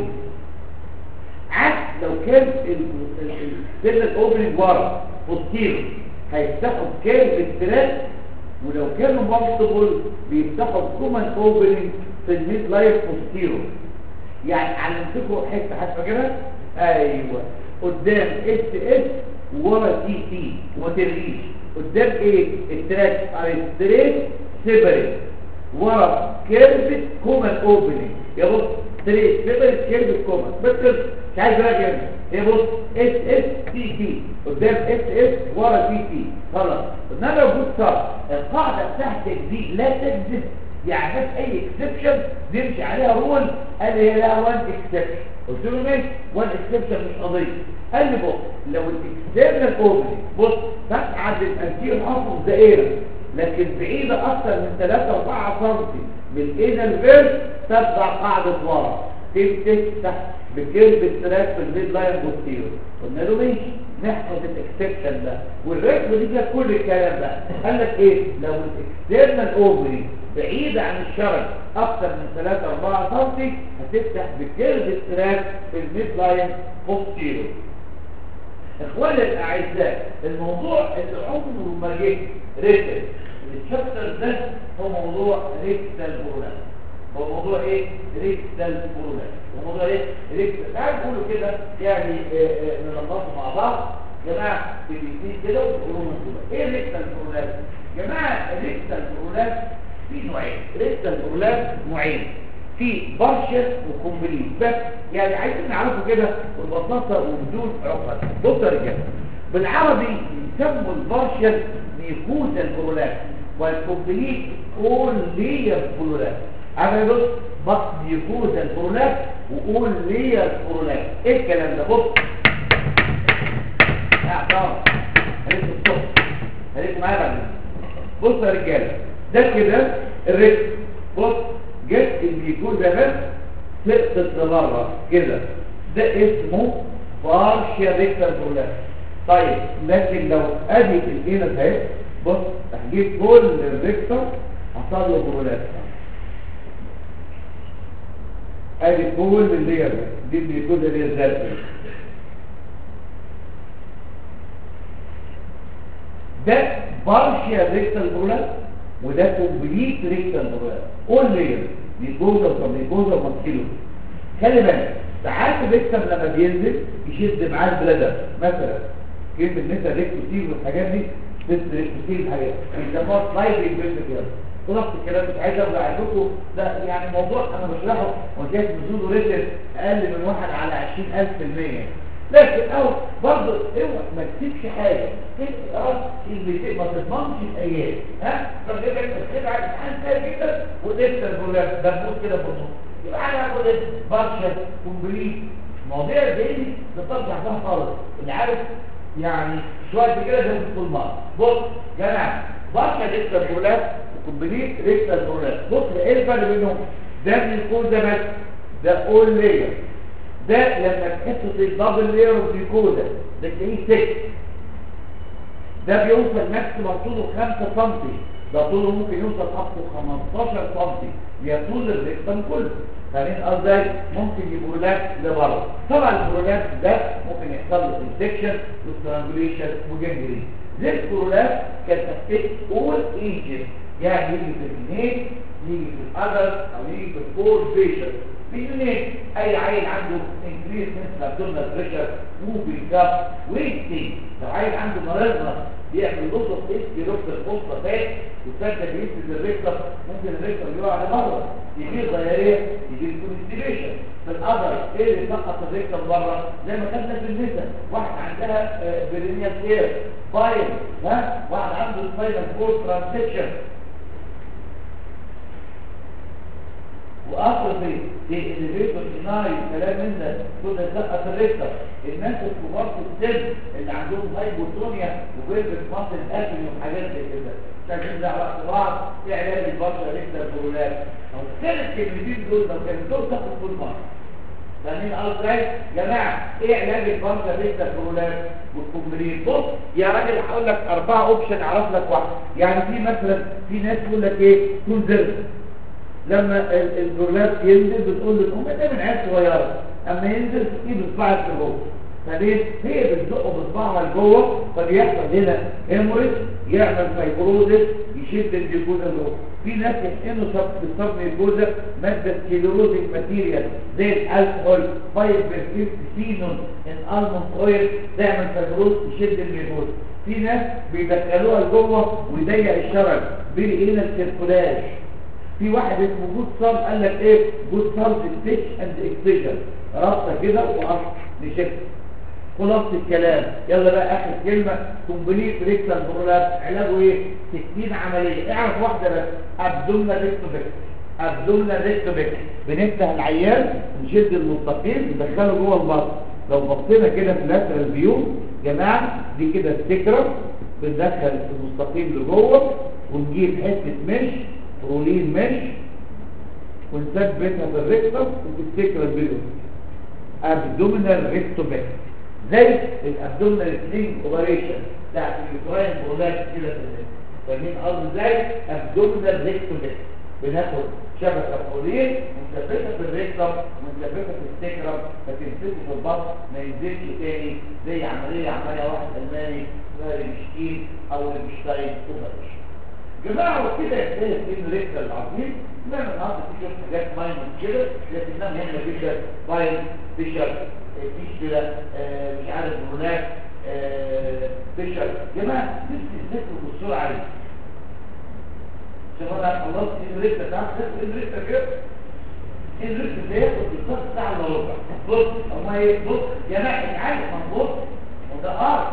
عكس لو كان السيبريت اوبننج ورا بوستيرو هيفتحوا كيرف التراك ولو كانوا مالتيبل بيفتحوا كومن اوبننج في الميد لايف بوستيرو يعني علمتكم حته حاسه كده ايوه قدام اس اس ورا تي تي وما ترغيش قدام ايه التراك على ستريت سيبريت ورا كيرف كومن اوبننج يا بص ستريت سيبريت كيرف كومن بس كده مش عايز بقى جنب يا بص اس اس تي تي قدام اس اس ورا تي تي خلاص انما لو بص صار القاعده بتاعتك دي لا تكذب يعني بس اي اكسبشن نمشي عليها رول قال لي لا وان اكسبشن قلت له ماشي وان اكسبشن مش قضيه قال لي بص لو الاكسترنال اوبننج بص فتح عند الانتير حافظ دائره لكن بعيده اكثر من 3 4 سم من الانال فيرس تتبع قاعده ورا تفتح بكيرف التراك في الميد لاين بوستيرو قلنا له ماشي نحفظ الاكسبشن ده والرسمه دي فيها كل الكلام ده قال لك ايه لو الاكسترنال اوفري بعيدة عن الشرج اكثر من 3 4 سم هتفتح بكيرف التراك في الميد لاين بوستيرو اخواني الاعزاء الموضوع اللي عمره ما جه ريتل الشابتر ده هو موضوع ريكتال برولاس هو موضوع ايه ريكتال برولاس وموضوع ايه ريكتال تعالوا نقولوا كده يعني نلخصه مع بعض جماعه بيبتدي كده وتقولوا من كده ايه ريكتال برولاس جماعه الريكتال برولاس في نوعين ريكتال برولاس نوعين في بارشل وكومبليت بس يعني عايزين نعرفه كده ببساطه وبدون عقد بص يا رجاله بالعربي يسموا البارشل ميكوزا البرولاس والكومبليت كول لير برولاس انا بص بص ميكوزا البرولاس وقول لير برولاس ايه الكلام ده بص اه طبعا هلف الصبح هلف معايا بعد بص يا رجاله ده كده الريكت بص جت الميكوزا بس سقطت لبره كده ده اسمه بارشيا ريكتال برولاس طيب لكن لو ادي الانس اهي بص هجيب كل الريكتر حصل له برولاس ادي كل اللير دي الميكوزا اللي هي الزرقاء ده بارشيا ريكتال برولاس وده كومبليت ريكتال برولاس اول لير ميكوزا وميكوزا ومكيلو خلي بالك ساعات الريكتم لما بينزل يشد معاه البلادر مثلا كيف بالنسبه للريكتوسيل والحاجات دي بس ريكتوسيل الحاجات بيسموها سلايدنج بريكتوسيل خلاص الكلام مش عايز ارجع لكم ده يعني موضوع انا بشرحه وكانت نزوله ريتم اقل من واحد على 20000% لكن او برضه اوعى ما تسيبش حاجه تقرا اللي ما تضمنش الايام ها طب يبقى انت كده عايز امتحان سهل جدا ولسه البرولاس دبوس كده في النص يبقى انا هاخد بارشل كومبليت مواضيع دي بتطلع فيها خالص اللي عارف يعني شويه كده زي طول ما بص يا جماعه بارشل لسه البرولاس وكومبليت لسه البرولاس بص ايه الفرق بينهم ده من الكود ده بس ده اول لير ده لما تحس في الدبل لير والجلوكوزا ده تلاقيه سك ده بيوصل ماكسيمم طوله 5 سم ده طوله ممكن يوصل اب تو 15 سم يا طول الريكتم كله فاهمين قصدي ممكن يبرولات لبره طبعا البرولات ده ممكن يحصل له انفكشن وسترانجوليشن وجنجرين زي البرولات كان افكت اول ايجز يعني يجي في الجنين يجي في الادلت او يجي في الفور بيشن في الجنين اي عيل عنده انكريس مثل ابدومينال بريشر موفينج اب ويستنج لو عيل عنده مرضنا بيعمل لوس اوف ايس بيروح الفوسفا فات والفات ده بيسد الريكتر ممكن الريكتر يقع على بره يجيب ضياريه يجيب كونستيبيشن في القدر ايه اللي سقط الريكتر بره زي ما خدنا في النساء واحد عندها برينيال كير بايل ها واحد عنده سباينال كورد ترانسكشن واصل في دي الفيتور سيناي كلام من ده كل زقه الريكتر الناس الكبار في السن اللي عندهم هايبوتونيا وبيرفكت ماسل اكل وحاجات زي كده عشان ده وقت بعض في علاج البشره ريكتر برولات او الثلاث كلمتين دول لو كانوا دول تاخد كل مره فاهمين قصدي يا جماعه ايه علاج البشره ريكتر برولات والكومبلين بص يا راجل هقول لك اربعه اوبشن اعرف لك واحد يعني في مثلا في ناس يقول لك ايه كون زرت لما البرولات ينزل بتقول للام ده من عيال صغيره اما ينزل تجيب اصبعك لجوه فليه هي بتزقه بصباعها لجوه فبيحصل هنا هيموريج يعمل فايبروزس يشد الجلوكوزا لجوه في ناس يحقنوا بالصب الجلوكوزا ماده سيلولوزيك ماتيريال زي الالكحول 5% سينون ان المون اويل تعمل فايبروز يشد الجلوكوزا في ناس بيدخلوها لجوه ويضيق الشرج بيلاقي هنا السيركولاج في واحد اسمه جود صال قال لك ايه جود صال ستيتش اند اكسجن رابطه كده وقص لشكل خلاصه الكلام يلا بقى اخر كلمه كومبليت ريكتال برولاب علاجه ايه 60 عمليه اعرف واحده بس ابدومنا ريكتوبيك ابدومنا ريكتوبيك بنفتح العيان نشد المستقيم ندخله جوه البطن لو بصينا كده في لاترال فيو جماعه دي كده السكره بندخل المستقيم لجوه ونجيب حته مش رولين مش ونثبتها في الريكتم وتفتكر البيلو ابدومينال ريكتوبيك زي الابدومينال سلينج اوبريشن بتاعت اليوتراين برولات كده في الريكتم فاهمين قصدي ازاي ابدومينال ريكتوبيك بناخد شبكه رولين ونثبتها في الريكتم ونثبتها في السكرم فتمسكه في البطن ما ينزلش تاني زي عمليه عمليه واحد الماني اسمها ريمشتين او ريمشتاين اوبريشن جماعة وكده يحتاج ان ريكتر العظيم نعمل النهارده في شويه حاجات ماينس كده لكنها مهمه جدا باين فيشر فيش كده آه مش عارف هناك آه فيشر جماعه نفسي تذكروا بالسرعه دي عشان انا خلصت ان ريكتر تعرف ان ريكتر كده ان ريكتر ده ياخد بالظبط ساعه الا ربع بص اما ايه بص يا جماعه انت عارف ما بص وده ارض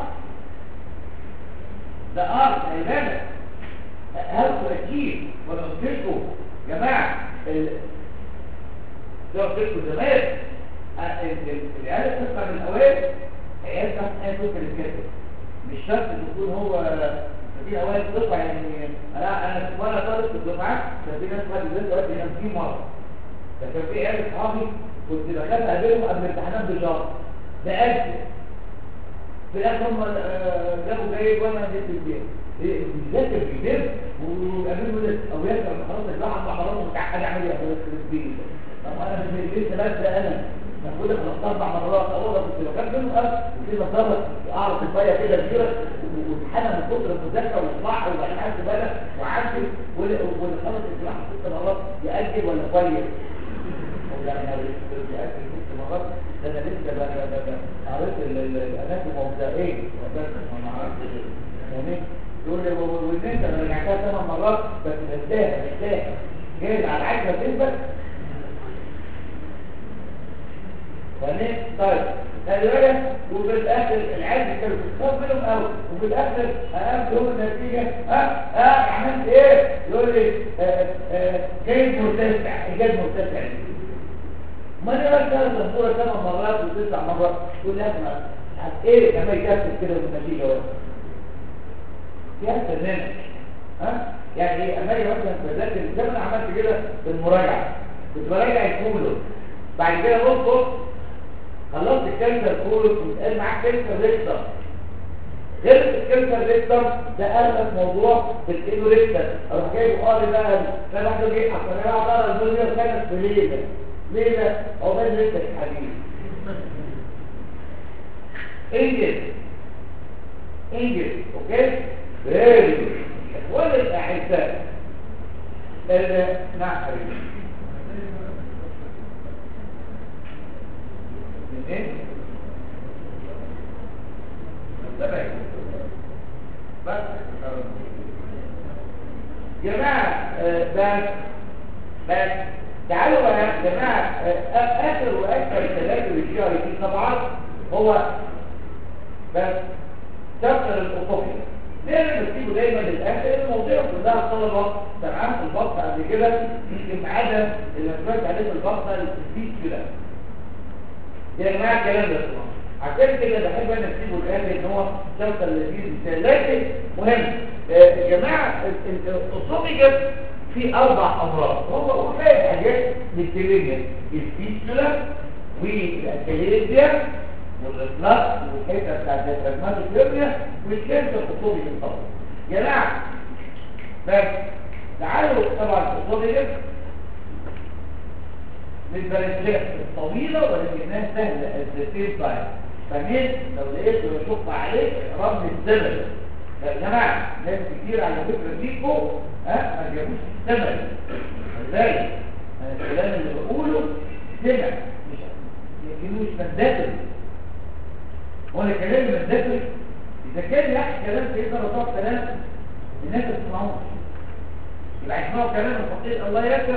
ده ارض خلي بالك هلكوا اكيد ولا قلتلكوا يا جماعه ال ده قلتلكوا زمان العيال بتطلع من الاوائل عيال تحت اي فكر الكاتب مش شرط تكون هو في اوائل بتطلع يعني انا انا وانا طالب في الدفعات كان في ناس خدوا بالي دلوقتي كان في مره فكان في عيال اصحابي كنت دخلت اقابلهم قبل الامتحانات بشهر بألف في الاخر هم جابوا جايب وانا جبت البيت بيذاكر بيدرس ويقابله ده او يسال خلاص الواحد مع خلاص متعقد اعمل ايه في البيت طب انا مش لسه بس انا المفروض خلصت اربع مرات اول كنت بكمل وكده ضربت اعرف الفايه كده كبيره واتحنى من كتر المذاكره واصلاح وبعدين خدت بالك وعدل واللي خلص الجراحه ست مرات ياجل ولا كويس يعني لو ياجل ست مرات ده انا لسه قريت الاناتوم اوف ذا ايه ما اعرفش يعني يقول لي والنت انا رجعتها ثمان مرات بس بستاهل بستاهل جايز على العجله تثبت فاهمين طيب خلي بالك وفي الاخر العيال كانوا بيخاف منهم قوي وفي الاخر اقام له النتيجه ها ها عملت ايه يقول لي آه، آه، جايب مرتفع جايب مرتفع ما انا بقى كده الدكتوره ثمان مرات وتسع مرات تقول لي احنا ايه كمان يكفي كده بالنتيجه واحده فيها فنانه ها يعني ايه امالي مثلا بذاكر زي ما انا عملت كده في المراجعه كنت براجع الكولو بعد كده بص بص خلصت الكانسر كولو واتقال معاك كانسر ريكتر غير الكانسر ريكتر ده اغلب موضوع في الايدو ريكتر اروح جايب قاري بقى انا واحد جاي اصل انا قاعد اقرا الدنيا كانت في ليله ليله عقبال ريكتر يا حبيبي انجز انجز اوكي فيري جود اخواني الاعزاء ال- نعم حبيبي من ايه؟ ده بقى بس جماعة آه، بس بس تعالوا بقى يا جماعة آه، آخر وأكثر تذاكر الشهر في طبعات هو بس شابتر الأطفال ليه بنسيبه دايما للآخر المواضيع كلها طلبة تمام في البطن قبل كده يمكن عدم اللي سمعت عليه في البطن التسديد كده يا جماعة الكلام ده طبعا عشان كده بحب انا اسيبه الاخر ان هو شابتر لذيذ مثال لكن مهم آه، يا جماعة الأوسوميجا في أربع أمراض هو هو فاهم حاجات للتليميا الفيستولا والكاليزيا والإطلاق والحته بتاعت الديافراجمات الكيمياء والكانسر الخطوبي بالطبع يا جماعه بس تعالوا طبعا الخطوبي للبلدات الطويله ولكنها سهله الزيتين تايم فمين لو لقيت يشق عليك رمي الزمن يا جماعه ناس كتير على فكره فيكم ها ما جابوش الزمن ازاي انا الكلام اللي بقوله سمع مش مش مندفع وانا كلامي مندفع اذا كان يحكي كلام سيدنا رسول كلام الناس ما تسمعوش يبقى يسمعوا كلام الفقير الله يكتب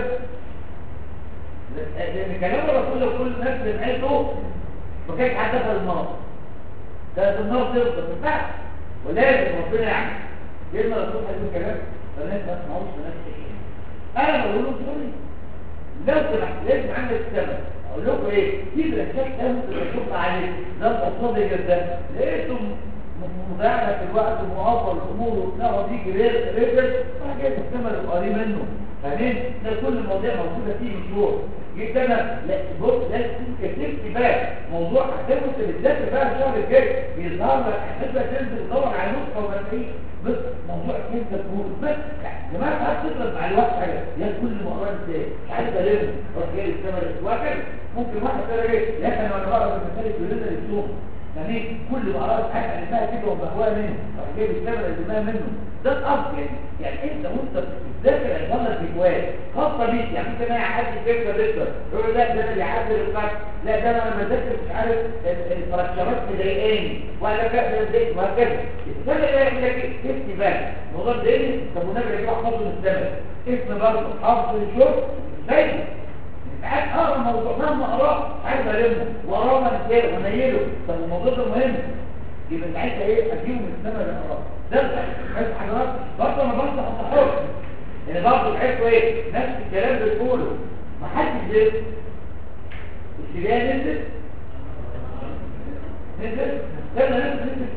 لان كلام الرسول لو كل الناس سمعته ما كانش حد دخل النار كانت النار تفضل ما ينفعش ولازم ربنا يعمل سيدنا الرسول هيقول كلام فالناس ما تسمعوش الناس تحكي انا بقول لهم سوري لو سمحت لازم عندك السبب اقول لكم ايه في برشات تاخد الشغل عليك ده القصاد جدا لقيتم مضيعنا في الوقت ومعطل الامور وبتاع ودي غير ريفر حاجات الثمن القريب منه فاهمين ده كل المواضيع موجوده فيه مشروع جيت انا لا بص لازم كتبت بقى موضوع هتاخد بالذات بقى الشهر الجاي بيظهر لك هتبقى تنزل تدور على نسخه ولا ايه بس موضوع كده تقول بس يا جماعه ساعات تطلب مع الوقت حاجه يا كل مره ازاي مش عارف الم اروح جاي الثمن الواحد ممكن واحد تاني ايه لكن انا بقرا في المثال الجديد اليوم يعني كل ما قرأت حاجة علمها كده وبهواها منه أو جايب الكاميرا علمها منه ده الأصل يعني يعني أنت وأنت بتذاكر عظامك بجوال خاصة بيك يعني أنت ما يعدي فكرة بكرة يقول لا ده أنا بيعدي الفرق لا ده أنا بذاكر مش عارف الفراكشرات مضايقاني ولا كذا زي وهكذا السنة ده يقول لك إيه تفتي بالك الموضوع ده إيه؟ طب والنبي يا جماعة حفظه من السنة اسم برضه حفظ الشغل زي ساعات اقرا موضوع مهما اقراه عايز المه واقراه من ونيله طب الموضوع ده مهم يبقى ساعتها ايه اجيبه من السنه اللي اقراه ده بس حضرتك برضه انا بنصح الصحور يعني برضه تحسوا ايه نفس الكلام اللي بتقوله ما حدش ليه السجايه نزلت نزلت استنى نزلت نزلت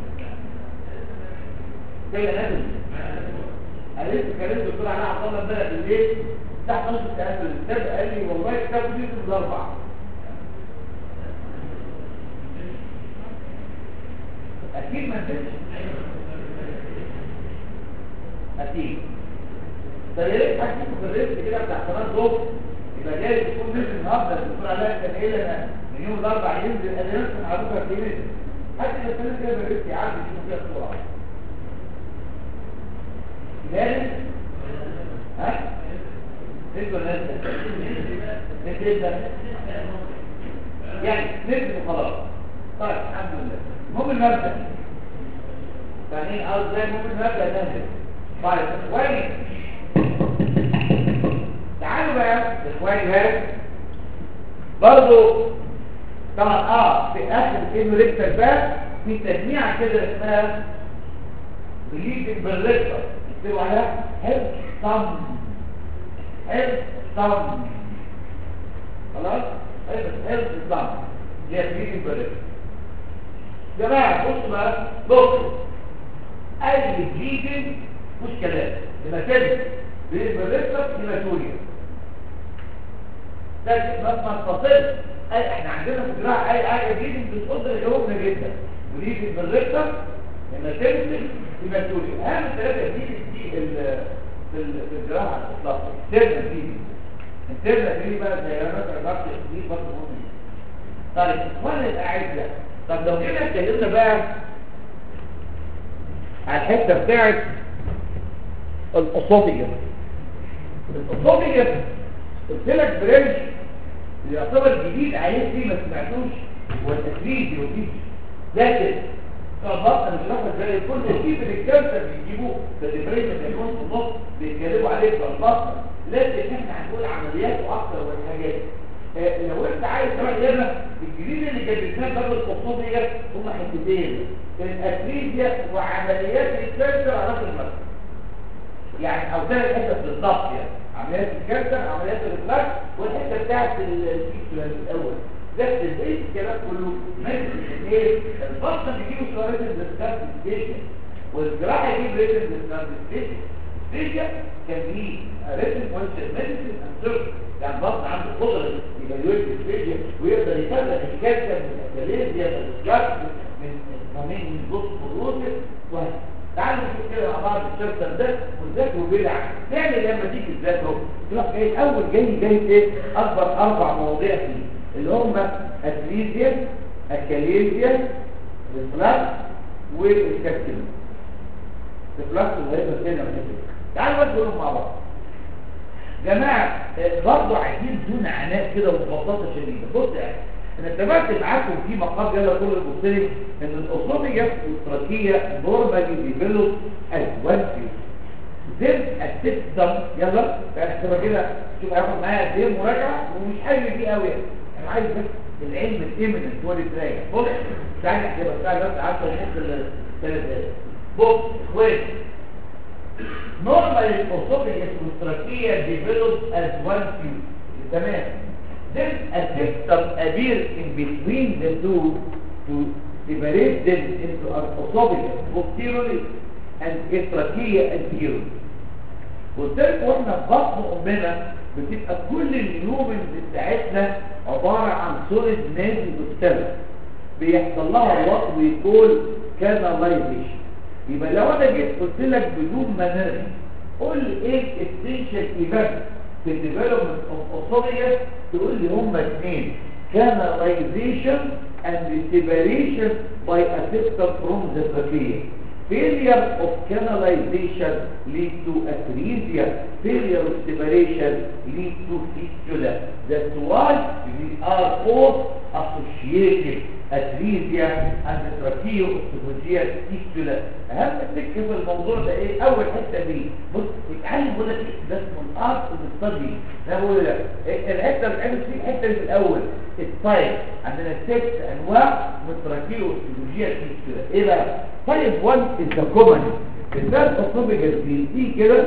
استنى نزلت انا لسه كلمت الدكتور علاء عبد الله امبارح بالليل تحت نص الكتاب الكتاب قال لي والله الكتاب دي في الاربع اكيد ما نزلش اكيد ده يا ريت حكيته في الريسك كده بتاع قناه ضوء يبقى جاي تكون نزل النهارده الدكتور علاء كان قايل لنا من يوم الاربع ينزل ادي نفس معروفه في نزل حتى لو كان كده بالريسك يعدي يشوف فيها بسرعه ذلك ها نسبة نسبة نسبة يعني نسبة وخلاص طيب الحمد لله المهم المبدأ بعدين عاوز زي المهم المبدأ ننزل طيب اخواني تعالوا بقى اخواني بقى برضو طبعا اه في اخر الانو ريكتر بقى في تجميعه كده اسمها بليدنج بالريكتر يكتبوا عليها هيلث صم هيلث صم خلاص هيلث صم اللي هي بليدنج بالريكتر جماعه بصوا بقى بصوا اي بليدنج مش كلام لما تبدا بالريكتر هيماتوريا لكن ما تتصلش اي احنا عندنا في الجراحه اي حاجه بليدنج بتقدر يجاوبنا جدا بليدنج بالريكتر لما تمسك هيماتوريا اهم ثلاثه دي دي ال- في ال- في الجراحه الاطلاق انترنال بليدنج انترنال بليدنج بقى زي انا مثلا ضغط دي برضه مهم طيب اخواني الاعزاء طب لو جينا اتكلمنا بقى على الحته بتاعت الاسوفيجس الاسوفيجس قلت لك برنش اللي يعتبر جديد عليه فيه ما سمعتوش هو التكريد يوتيش لكن طبعا انا مش عارف ازاي كل شيء من الكانسر بيجيبوه بس البرنش يكون في النص بيتكلموا عليه في البطن لكن احنا هنقول عمليات واكثر والحاجات آه، لو انت عايز تروح هنا الجديد اللي كان بيتنام قبل الخصوص دي هم حتتين الاتريزيا وعمليات الكانسر على نفس المركز يعني او ثلاث حتت بالظبط يعني عمليات الكانسر عمليات الرفلاكس والحته بتاعت الفيستولا الاول ده البيت الكلام كله ماشي ايه البطن بيجيبوا سواريز الديسكارتيشن والجراحه يجيب ريتن الديسكارتيشن فيجا كان ليه ريتن كونسل ميديسن اند يعني البطن عنده قدره يفالويت الفيجا ويقدر يفرق الكالسيوم من الكاليزيا من الجلد من من من بص بروتين وهكذا تعالوا نشوف كده مع بعض الشابتر ده ونذاكره بيلع نعمل لما تيجي تذاكره تروح جاي اول جاي جاي ايه اكبر اربع مواضيع فيه اللي هم اتريزيا الكاليزيا الفلاكس والكالسيوم الفلاكس والهيبر هنا تعالوا بس نقولهم مع بعض جماعه آه، برضه عايزين دون عناء كده وببساطه شديده بص يعني انا اتفقت معاكم في مقال يلا كل البصري ان الاصوليه والتراكيه نورمالي ديفلوب از وان فيوز زين السيستم يلا احنا كده شوف هياخد معايا قد ايه مراجعه ومش حاجه دي قوي انا عايز بس العلم الامننت هو اللي تراجع بص تعالى كده تعالى بس 10 ونص ثلاث دقايق بص اخواتي normally esophagus والتراكية develop as one tube تمام then a system appears in between the two to separate them into an esophagus posteriorly and a trachea anteriorly قلت لكم واحنا في بطن امنا بتبقى كل النيومنز بتاعتنا عباره عن سوليد نازل مختلف بيحصل لها وات ويقول كاناليزيشن يبقى لو انا جيت قلت لك بدون ما نرجع قول لي ايه الاسينشال ايفنت في الديفلوبمنت اوف اوسوفيجاس تقول لي هما اثنين canalization and separation by a system from the trachea failure of canalization lead to atresia failure of separation lead to fistula that's why we are both associated atresia and tracheoesophageal fistula اهم سكه في الموضوع ده ايه اول حته دي بص اتعلم بقول لك إيه؟ ده اسمه الارت الاستادي ده بقول لك إيه الحته اللي بتعمل فيه الحته اللي في الاول التايب عندنا ست انواع من التراكيوسophageal fistula ايه بقى تايب 1 is the common الثالث اسوفيجاس دي كده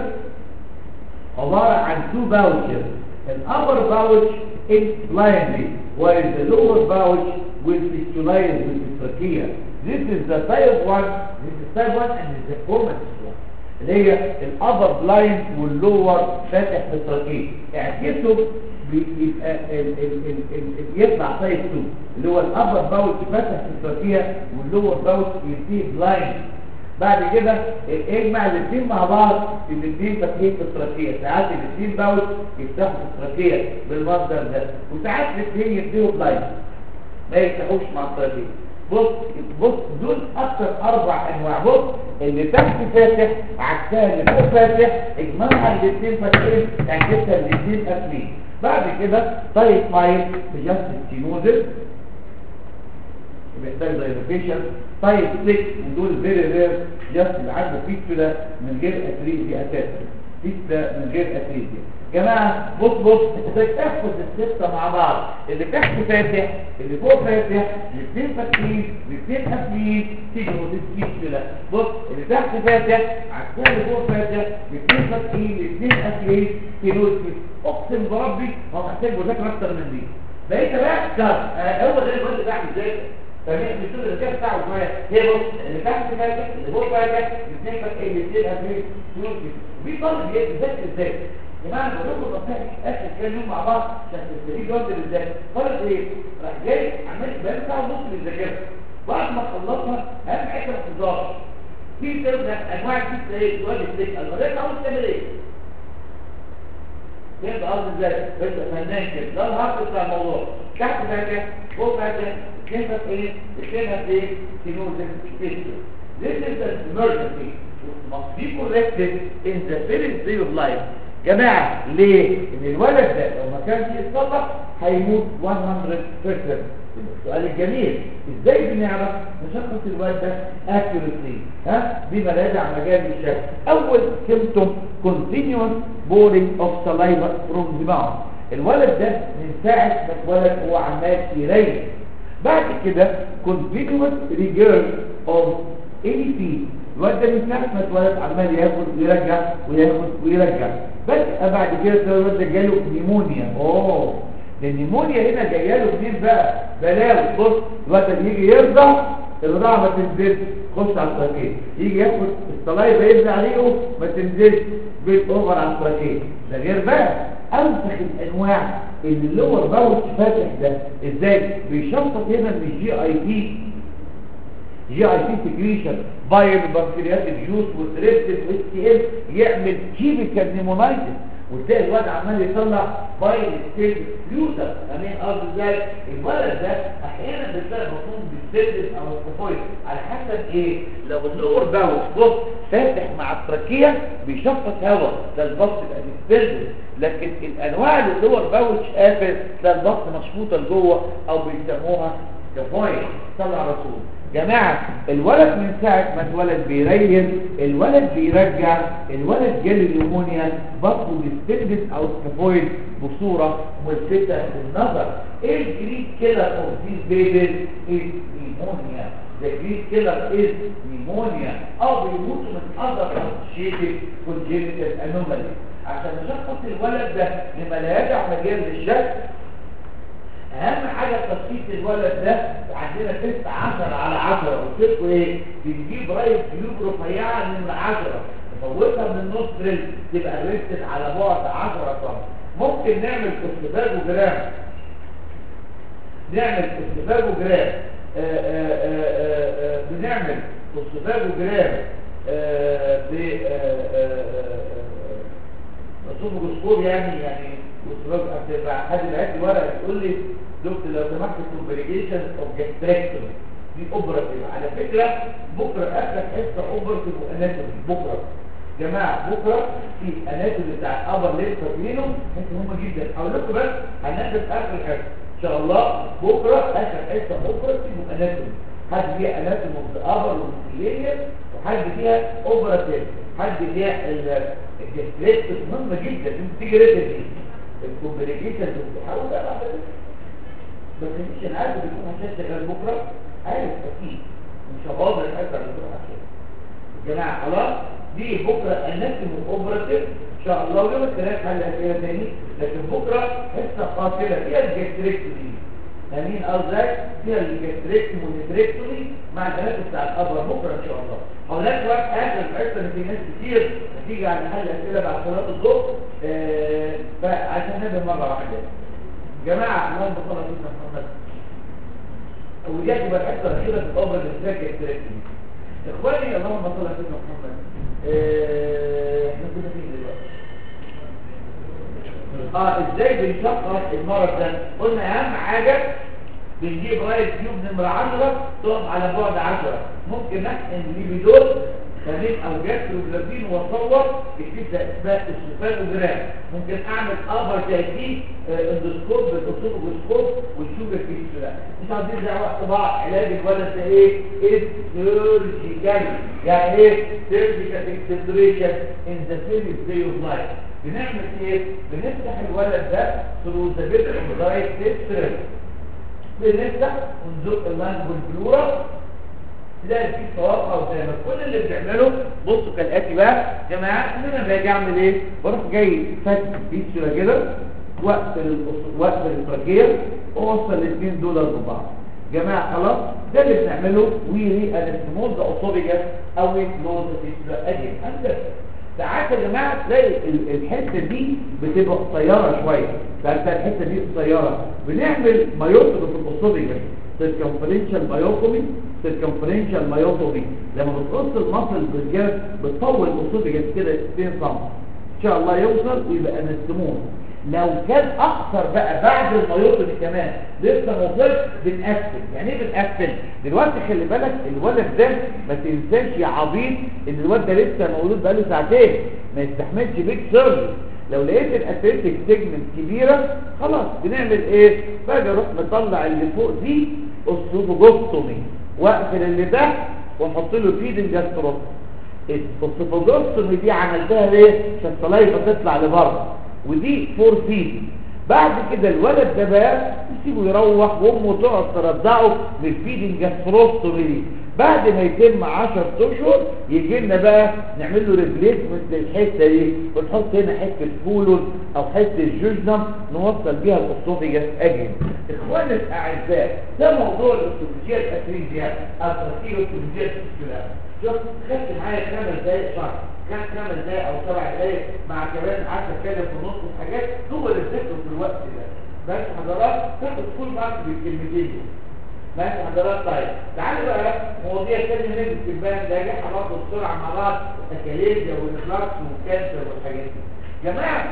عباره عن two pouches an upper pouch is blindly while the lower pouch will fistularize with the trachea this is the type 1 this is type 1 and is the common one اللي هي الابر بلايند واللور فاتح في التركيب اعكسه بيبقى ال- ال- ال- ال- ال- يطلع تايب 2 اللي هو الابر باوتش فاتح في التركية واللور باوتش ينتهي بلايند بعد كده اجمع الاثنين مع بعض الاثنين فاتحين في التركية ساعات الاثنين باوتش يفتحوا في التركية بالمنظر ده وساعات الاثنين ينتهوا بلايند ما يفتحوش مع التركية بص بص دول اكثر اربع انواع بص اللي تحت فاتح عكسها اللي فوق فاتح اجمعها الاثنين فاتحين اعكسها الاثنين قافلين بعد كده طيب مايل بجنس السينوزل بيحتاج دايلوكيشن طيب 6 ودول فيري رير جاست اللي عنده فيستولا من غير اتريزي اساسا لسه من غير افريزيا جماعة بص بص ازاي تحفظ الستة مع بعض اللي تحت فاتح اللي فوق فاتح الاثنين فاتحين الاثنين قافلين تيجي وتسكيت كده بص اللي تحت فاتح عكسها اللي فوق فاتح الاثنين فاتحين الاثنين قافلين تيجي اقسم بربي هو محتاج مذاكرة اكتر من دي بقيت بقى كار هو ده اللي كنت بعمل ازاي فمين بتقول اللي كان بتاعه شويه هي بص اللي تحت فاتح اللي فوق فاتح الاثنين فاتحين الاثنين قافلين في طالب بيذاكر ازاي يا جماعه انا بقول لكم نصائح اخر كام يوم مع بعض عشان تستفيد وقت ازاي طالب ايه راح جاي عمال بقى ساعه ونص بيذاكرها بعد ما خلصها اهم حاجه الاحتضار في ثلاث انواع في ايه سؤال السلك المدرسه عاوز تعمل ايه فهمت قصدي ازاي انت فنان كده ده الهارد بتاع الموضوع تحت فاكهه فوق فاكهه اثنين ايه اثنين ايه سينوزن فيستر This is an emergency must be corrected in the first day of life جماعة ليه؟ ان الولد ده لو ما كانش يتصلح هيموت 100% السؤال الجميل ازاي بنعرف مشخص الولد ده accuracy ها بما لا يدع مجال للشك اول symptom continuous boring of saliva from the mouth الولد ده من ساعة ما اتولد هو عمال يريح بعد كده continuous regurg of any feed الواد ده من ساعه ما اتولد عمال ياخد ويرجع وياخد ويرجع بس بعد كده تلاقي الواد ده جاله نيمونيا اوه ده النيمونيا هنا جايه له منين بقى بلاوي بص الواد ده يجي يرضع الرضاعه ما تنزلش خش على التراكيه يجي ياخد الصلايبه ينزل عليه ما تنزلش بيت اوفر على التراكيه ده غير بقى اوسخ الانواع اللي اللور باوتش فاتح ده ازاي بيشفط هنا من الجي اي تي جي اي تي سكريشن بايل بنكرياتيك جوز وتريبتس واس تي ال يعمل كيميكال نيمونايتس وتلاقي الواد عمال يطلع بايل ستيل فلوتر فاهمين قصدي ازاي الولد ده احيانا بتلاقي مفهوم بالسيلز او الكفويد على حسب ايه لو اللور باوت بص فاتح مع التركيه بيشفط هواء ده البص يبقى ديستيلز لكن الانواع اللي اللور باوتش قافل تلاقي البص مشفوطه لجوه او بيسموها كفويد طلع رسول جماعة الولد من ساعة ما اتولد بيريل الولد بيرجع الولد جاله نيمونيا بطنه ديستندد او سكافويد بصورة ملفتة للنظر ايه الجريد كيلر اوف ذيس بيبيز از نيمونيا the Greek killer is pneumonia او بيموتوا من other associated congenital anomaly عشان نشخص الولد ده لما لا يدع مجال للشك اهم حاجة تشخيص الولد ده عندنا تست 10 على 10 قلت لكم ايه بنجيب راية كيوب رفيعة من 10 نفوتها من النص ريل تبقى ريستد على بعد 10 سم ممكن نعمل كوستيفاجوجرام نعمل كوستيفاجوجرام بنعمل كوستيفاجوجرام ب اسوفوجوسكوب يعني يعني هتبقى حد بعت لي ورقه تقول لي دكتور لو سمحت كومبليكيشن اوف جاستريكتومي دي اوبراتيف على فكره بكره اخر حصه اوبراتيف واناتومي بكره جماعه بكره في اناتومي بتاع الابر ليب فاكرينه انتوا هم جدا اقول لكم بس هننزل اخر حصه ان شاء الله بكره اخر حصه اوبراتيف واناتومي حد فيها اناتومي اوف الابر والمسليه وحد فيها اوبراتيف حد فيها الجاستريكتومي مهمه جدا انت تيجي ريتم دي الكومبليكيشن بتحاول بقى بس مش انا عارف بيكون هتشتغل بكره عارف اكيد مش هباظ الحته اللي بتروح عشان جماعه خلاص دي بكره انكتم اوبراتيف ان شاء الله ويوم الثلاث حل اسئله تاني لكن بكره حصه قاتله فيها الجاستريكتومي فاهمين قصدي فيها الجاستريكتومي والنتريكتومي مع الثلاثه بتاع الابر بكره ان شاء الله هناك وقت اخر الحصه اللي في ناس كتير هتيجي على حل اسئله بعد صلاه الظهر آه فعشان نبدا مره واحده جماعه اللهم صل على سيدنا محمد ودي تبقى الحصه الاخيره في الامر الاسراك الاسراكي اخواني اللهم صل على سيدنا محمد آه، احنا كنا فين دلوقتي اه ازاي بنشخص المرض ده قلنا اهم حاجه بنجيب رايه تيوب نمره 10 تقف على بعد 10 ممكن نحقن ليبيدول خليت او جاستروجلابين واصور الكيس ده اسمها اسوفاجوجرام ممكن اعمل ابر تاكيد اندوسكوب بالاسوفاجوسكوب والشوجر كيس ده مش عايزين ده وقت بعض علاج الولد ده ايه سيرجيكال يعني ايه سيرجيكال اكسبلوريشن ان ذا فيرست داي اوف لايف بنعمل ايه بنفتح الولد ده ثرو ذا بيت اوف دايت تيستر بنفتح ونزق اللاين بالبلورا تلاقي في توقع قدامك كل اللي بنعمله بصوا كالاتي بقى يا جماعه ان انا باجي اعمل ايه بروح جاي فاتح البيتش كده وقت وقت الفرجيه واوصل الاثنين دول ببعض جماعه خلاص ده اللي بنعمله ويري انستموز ذا اوسوبيجاس او كلوز فيستولا اجي انت ساعات يا جماعه تلاقي الحته دي بتبقى قصيره شويه فانت الحته دي قصيره بنعمل مايوتومي في الاوسوبيجاس سيركمفرنشال مايوتومي سيركمفرنشال مايوتومي لما بتقص المصل بالجاز بتطول الاوسوبيجاس كده 2 سم ان شاء الله يوصل ويبقى انستموز لو كان اكثر بقى بعد الميوطن كمان لسه ما وصلش بنقفل يعني ايه بنقفل دلوقتي خلي بالك الولد ده ما تنساش يا عبيط ان الولد ده لسه مولود بقاله ساعتين ما يستحملش بيك سيرفيس لو لقيت الاتريتك سيجمنت كبيره خلاص بنعمل ايه باجي اروح مطلع اللي فوق دي اسوفوجوستومي واقفل اللي تحت واحط له فيدنج جاستروس الاسوفوجوستومي دي عملتها ليه عشان الصلايفه تطلع لبره ودي فور فيد بعد كده الولد ده بقى يسيبه يروح وامه تقعد ترضعه بالفيدنج جاستروستومي دي بعد ما يتم 10 اشهر يجي لنا بقى نعمل له ريبليسمنت للحته دي ونحط هنا حته فولون او حته جوجنم نوصل بيها الاسوفيجاس اجن اخواني الاعزاء ده موضوع الاستراتيجيه الاسريه او تركيب الاستراتيجيه الاسريه شوف خدت معايا خمس دقايق شهر كان خمس دقايق او سبع دقايق مع كمان قعدت اتكلم في نص الحاجات هو اللي بتكتب في الوقت ده بس حضرات تاخد كل مارك بالكلمتين دول ماشي حضرات طيب تعالوا بقى مواضيع تانية نجد في البان ده جه برضه بسرعه مع بعض التكاليفيا والافلاكس والكانسر والحاجات دي جماعه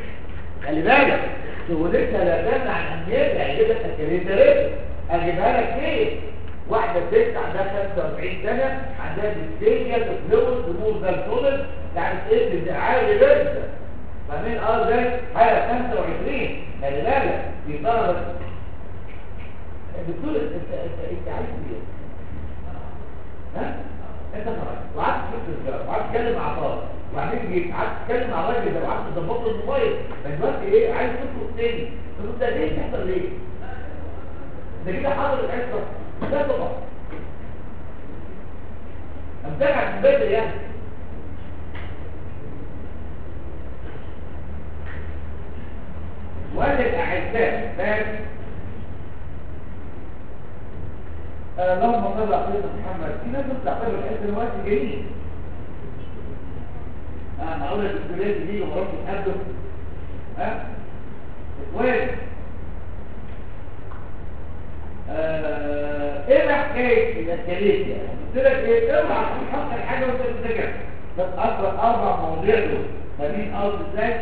خلي بالك شغلتها لا تمنع عن اهميتها يعجبك التكاليفيا رزق اجيبها لك ليه واحدة ست عندها 45 سنة عندها ديستيجيا تفلوس تمور ده الصدر يعني تقل ده عالي جدا فمين اه ده حالة 25 خلي بالك دي طلبة الدكتور انت انت انت عايز ايه؟ ها؟ انت خلاص وقعدت تشوف السيارة وقعدت تتكلم مع طالب وبعدين جيت قعدت تتكلم مع الراجل ده وقعدت تظبط له الموبايل فدلوقتي ايه عايز تخرج تاني طب انت ليه بتحصل ليه؟ ده كده حاضر الحصه لا طبعا امتنع من بدري يعني وقال الاعزاء فاهم اللهم صل على سيدنا محمد في ناس بتعتبر الحس دلوقتي جميل اه معقوله الكليه دي وخلاص تتحدث ها اخوان ايه حكايه الاسكاليتيا قلت لك ايه اوعى تحط الحاجه وانت بتذاكر بس اكبر اربع مواضيع دول ما بين ارض ازاي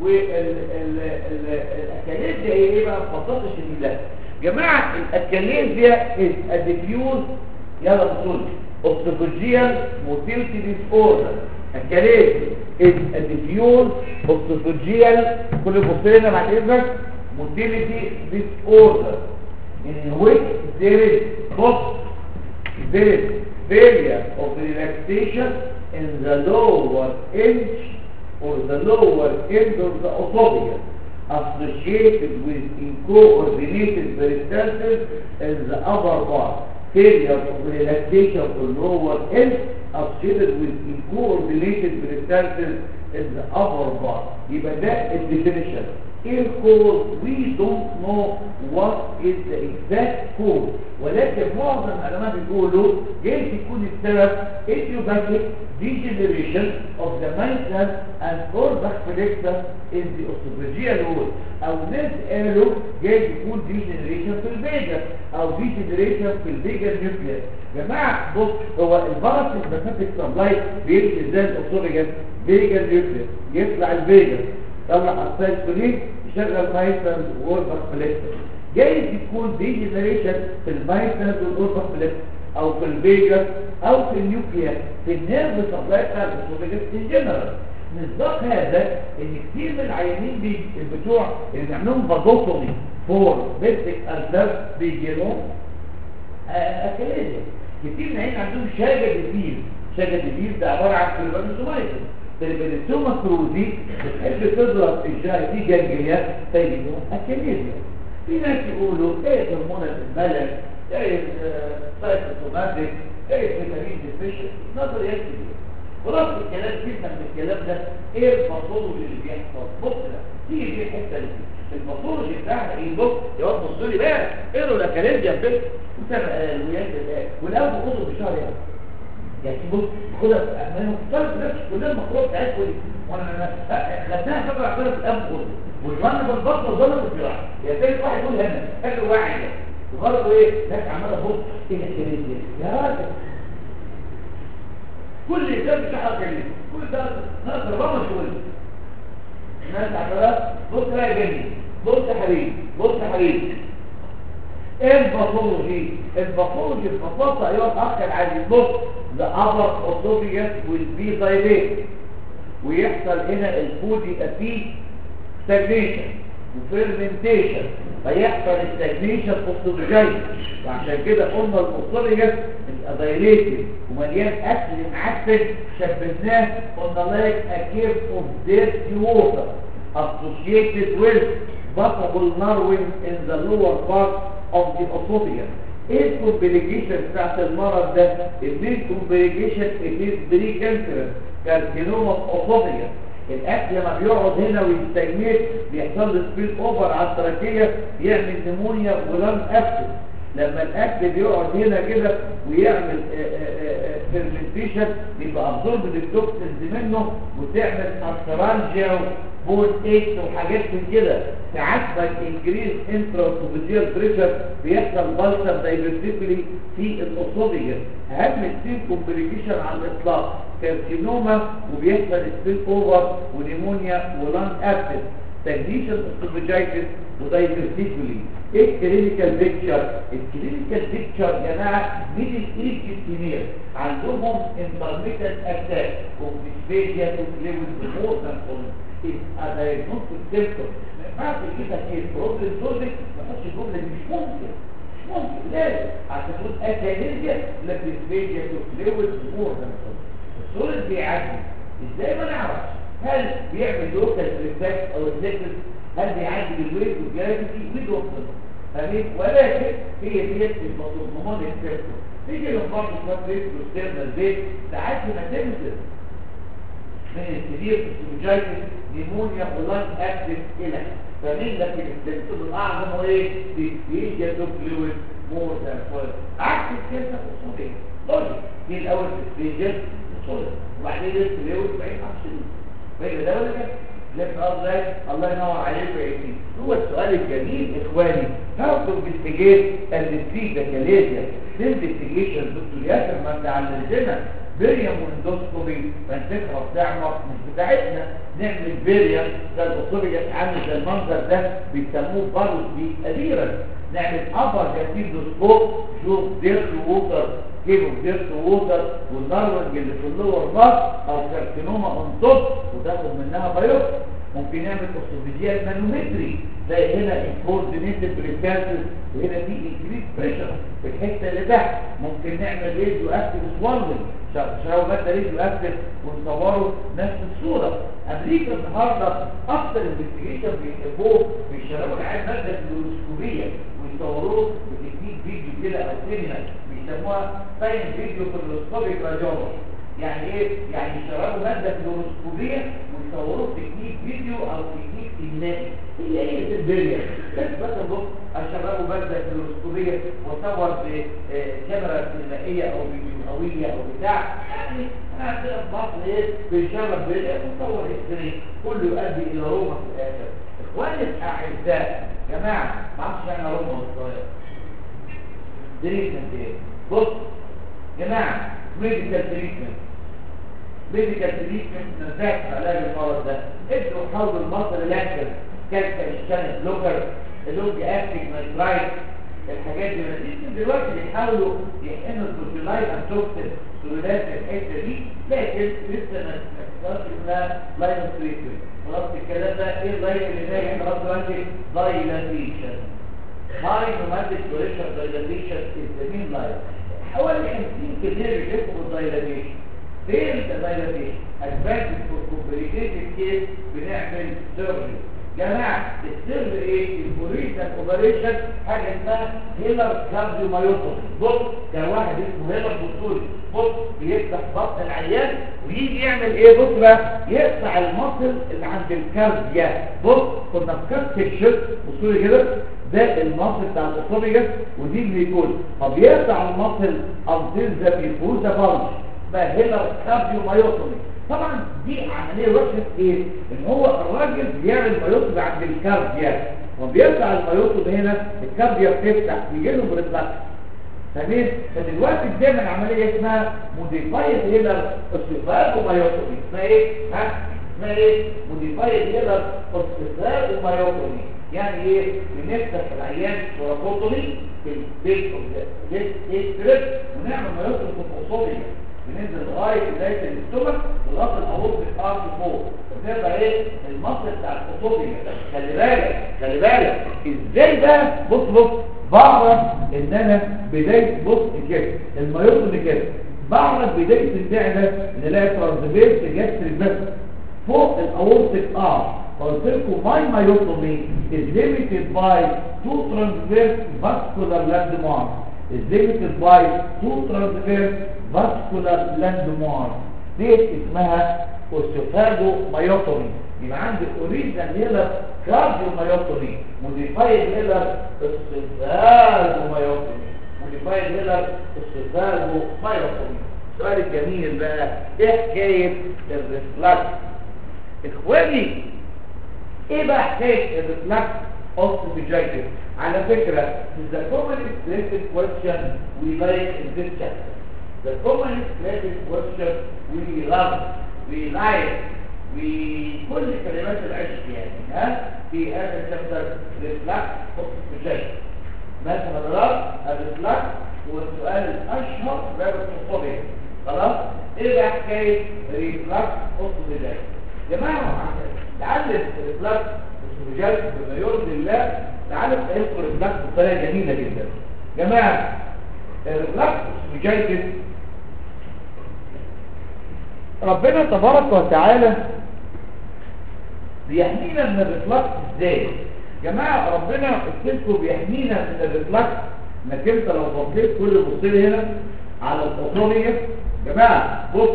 والاسكاليتيا هي ايه بقى ببساطه شديده جماعه الاسكاليتيا از اديفيوز يلا بصوا اوستوفوجيال موتيلتي ديس اوردر الاسكاليتيا از اديفيوز اوستوفوجيال كل بصينا مع اذنك موتيلتي ديس اوردر in which there is both there is failure of relaxation in the lower inch or the lower end of the esophagus associated with incoordinated peristalsis in the upper part. Failure of relaxation of the lower end associated with incoordinated peristalsis in the upper part. يبقى ده الديفينيشن ايه الكود we don't know what is the exact code ولكن معظم العلماء بيقولوا جايز يكون السبب idiopathic degeneration of the mitral and thoracic flexor in the esophageal wall او ناس قالوا جايز يكون degeneration في الفيجا او degeneration في الفيجا نيوكليس جماعه بص هو الباراسيمباثيك سبلاي بيمشي ازاي الاسوفيجاس فيجا نيوكليس يطلع الفيجا طلع السايكولين يشغل مايتنز ووربك فليكتر جايز يكون دي جنريشن في المايتنز والوربك فليكتر او في الفيجاس او في النيوكليا في النيرف سبلاي بتاع الاسوفيجس ان جنرال مصداق هذا ان كتير من العيانين دي بتوع اللي بيعملوهم فاجوتومي فور بيتك الدر بيجي لهم اكليزيا كتير من العيانين عندهم شاجة ديفيز شاجة ديفيز ده عبارة عن كليبانوسومايتس البنسوما كروزي بتحب تضرب الجاي دي جنجليات فيجي لهم اكليزيا في ناس يقولوا ايه هرمونات الملل ايه سايكوسوماتيك ايه فيتامين ديفيشن نظريات كتير خلاص الكلام جدا من الكلام ده ايه الباثولوجي اللي بيحصل بص لا تيجي دي الحته دي الباثولوجي بتاعنا ايه بص يا واد بص لي بقى اقروا الاكاليزيا بس وسبق الويات الان والاول بخده بشهر يعني يعني بص خدها في اعماله طلب نفسي كلها المخروط بتاعتكم دي وانا خدناها فتره عشان في الاب كله والظن بالبطن ظن بالجراحه يا سيد واحد يقول هنا اخر واحد ده وبرضه ايه ناس عماله تبص ايه الاكاليزيا يا راجل كل إنسان بتاعها كلمة كل ده ناس ربما شغل ناس عمالات بص بقى يا جميل بص يا حبيبي بص يا حبيبي ايه الباثولوجي الباثولوجي ببساطه ايها الاخ العزيز بص the upper esophagus will be dilate ويحصل هنا الفود يبقى فيه stagnation وفيرمنتيشن فيحصل الستاجنيشن اوستوجين وعشان كده قلنا الاسوفيجس دايليتد ومليان اكل معفن شبهناه قلنا لايك a cave of dirty water associated with buttable narrowing in the lower part of the esophagus ايه الكومبليكيشن بتاعت المرض ده المين كومبليكيشن اتيز بري كانسر كارسينوما اسوفيجس الاكل لما بيقعد هنا ويستجميت بيحصل له سبيل اوفر على التراكيه يعمل نمونيا ولم افسد لما الاكل بيقعد هنا كده ويعمل فيرمنتيشن يبقى ابزورب التوكسينز منه وتعمل ارترانجيا بول ايكس وحاجات من كده ساعات ما انكريز انتراسوفيجيال بريشر بيحصل بالسر دايفرسيكلي في الاسوفيجس اهم السين كومبليكيشن على الاطلاق كارسينوما وبيحصل سبيل اوفر ونيمونيا ولان ابسس تجديشن اسوفيجايتس ودايفرسيكولي ايه الكلينيكال بيكتشر الكلينيكال بيكتشر يا جماعه مين الايد كتير عندهم انترميتنت اتاك وفيسفيجيا وكليوز مور ذان يبقى دايجنوستيك سيمبتوم ما ينفعش كده ايه بروبلم سولفنج ما تحطش الجمله دي مش ممكن مش ممكن لازم عشان تقول اكاليزيا لا فيسفيجيا وكليوز مور ذان السولد بيعدي ازاي ما نعرفش هل بيعمل لوكال ريفلكس او ريفلكس هل بيعدي بالويت والجرافيتي ويد وصل فاهمين ولكن هي ديت المضمون السيركل تيجي لهم بعض شويه ريت واسترنال بيت ساعات ما تنزل من الكبير السوجايتس نيمونيا ولان اكتف الى فمين لكن السيمتوم الاعظم هو ايه؟ ديسبيجيا تو فلويد مور ذان فويل عكس الكلمه الاصوليه لوجيك دي الاول ديسبيجيا اصوليه وبعدين الفلويد وبعدين اكسجين فاهم ده ولا كده؟ لكن الله الله ينور عليك ويعينيك هو السؤال الجميل اخواني how to investigate and defeat the calasia the investigation دكتور ياسر ما انت علمتنا فيريوم واندوسكوبي ما تكره تعمر مش بتاعتنا نعمل فيريوم ده الاصولي عامل زي المنظر ده بيسموه باروس بي قديرا نعمل ابر جاتيدوسكوب شوف ديرت ووتر كيلو ديرت ووتر والنرونج اللي في اللور بار او كارسينوما اون توب وتاخد منها بايوبسي ممكن نعمل اوستوفيجيال مانومتري زي هنا انكوردينيتد بريكاسس وهنا في انكريس بريشر في الحته اللي تحت ممكن نعمل راديو اكتيف سوالنج شراو ماده راديو اكتيف ونصوره نفس الصوره امريكا النهارده اكتر انفستيجيشن بيحبوه بيشربوا العيان ماده فلوروسكوبيه ويصوروه بتكنيك فيديو كده او سينما بيسموها ساين فيديو فلوروسكوبيك راديولوجي يعني ايه يعني يشربوا ماده فلوروسكوبيه ويصوروه تكنيك فيديو او تكنيك سينمائي هي ايه البريا بس بس بص اشربوا ماده فلوروسكوبيه واصور بكاميرا سينمائيه او فيديوهويه او بتاع يعني انا عندنا في مصر ايه بنشرب بريا ونصور اكسري كله يؤدي الى روما في الاخر اخواني الاعزاء جماعه ما اعرفش يعني روما والصغير تريتمنت ايه بص جماعه ميديكال تريتمنت ميديكال تريتمنت نزاع في علاج المرض ده ادوا حول المصر لاكر كالكا اشتانت بلوكر اللونج اكتيك نايترايت الحاجات دي يمكن دلوقتي بيحاولوا يحقنوا البروتيلايت انتوكسين سلولات في الحته دي لكن لسه ما تذكرش انها لاين ستريتمنت خلاص الكلام ده ايه اللاين اللي ناجح خلاص دلوقتي دايلاتيشن هاي نوماتيك بريشر دايلاتيشن از ذا مين لاين حوالي 50 كتير بيشوفوا بالدايلاتيشن فين الدايلاتيشن ادفانتج فور كومبليكيتد كيس بنعمل سيرجري جماعه السر ايه البوريشن اوبريشن حاجه اسمها هيلر كارديومايوتومي بص كان واحد اسمه هيلر بطولي بص بيفتح بطن العيان ويجي يعمل ايه بص بقى يقطع المصل اللي عند الكارديا بص كنا في كاست الشد بصوا كده ده المصل بتاع الاوسوفيجاس ودي الجليكوز طب يقطع المصل انتل ذا بيفوز ذا بلج بقى هيلر كارديومايوتومي طبعا دي عمليه وحشه ايه ان هو الراجل بيعمل مايوتومي عند الكارديا وبيرجع المايوتومي هنا الكارديا بتفتح يجي له بريفلاكس تمام فدلوقتي بتعمل عمليه اسمها موديفايد هيلر اوستيفاجومايوتومي اسمها ايه ها اسمها ايه موديفايد هيلر اوستيفاجومايوتومي يعني ايه بنفتح العيان سوراكوتومي في البيت اوف ذا ستريب ونعمل مايوتومي في الاوسوفيجاس بننزل لغايه بدايه الاستومك لغايه العروض بتاعت فوق وتبقى ايه المصل بتاع الاوسوفيجاس خلي بالك خلي بالك ازاي بقى بص بص بعرف ان انا بدايه بص كده المايوتومي كده بعرف بدايه المعده ان الاقي ترانسفيرس جاستريك بس فوق الاورتيك ار قلت لكم ماي مايوتومي is limited by two transverse vascular landmarks is limited by two transverse vascular landmarks دي اسمها اوستيفاجو مايوتومي يبقى عندي اوريجينال هيلر كارديو مايوتومي موديفايد هيلر اوستيفاجو مايوتومي موديفايد هيلر اوستيفاجو مايوتومي السؤال الجميل بقى ايه حكايه الريفلاكس اخواني ايه بقى حكايه الريفلاكس اوستيفاجيتس على فكره the commonly related question we like in this chapter the commonly related question we love we like we كل كلمات العشق يعني ها في هذا الشابتر ريفلاكس اوستيفاجيتس مثلا حضرات الريفلاكس هو السؤال الاشهر باب التصوبيه خلاص ايه بقى حكايه ريفلاكس اوستيفاجيتس يا جماعه تعلم الريفلاكس اوستيفاجيتس بما يرضي الله تعالوا نذكر الريفلاكس بطريقه جميله جدا جماعه الريفلاكس اوستيفاجيتس ربنا تبارك وتعالى بيحمينا من الريفلاكس ازاي جماعه ربنا قلت بيحمينا من الريفلاكس انك انت لو بصيت كل بص لي هنا على الاوتوميه جماعه بص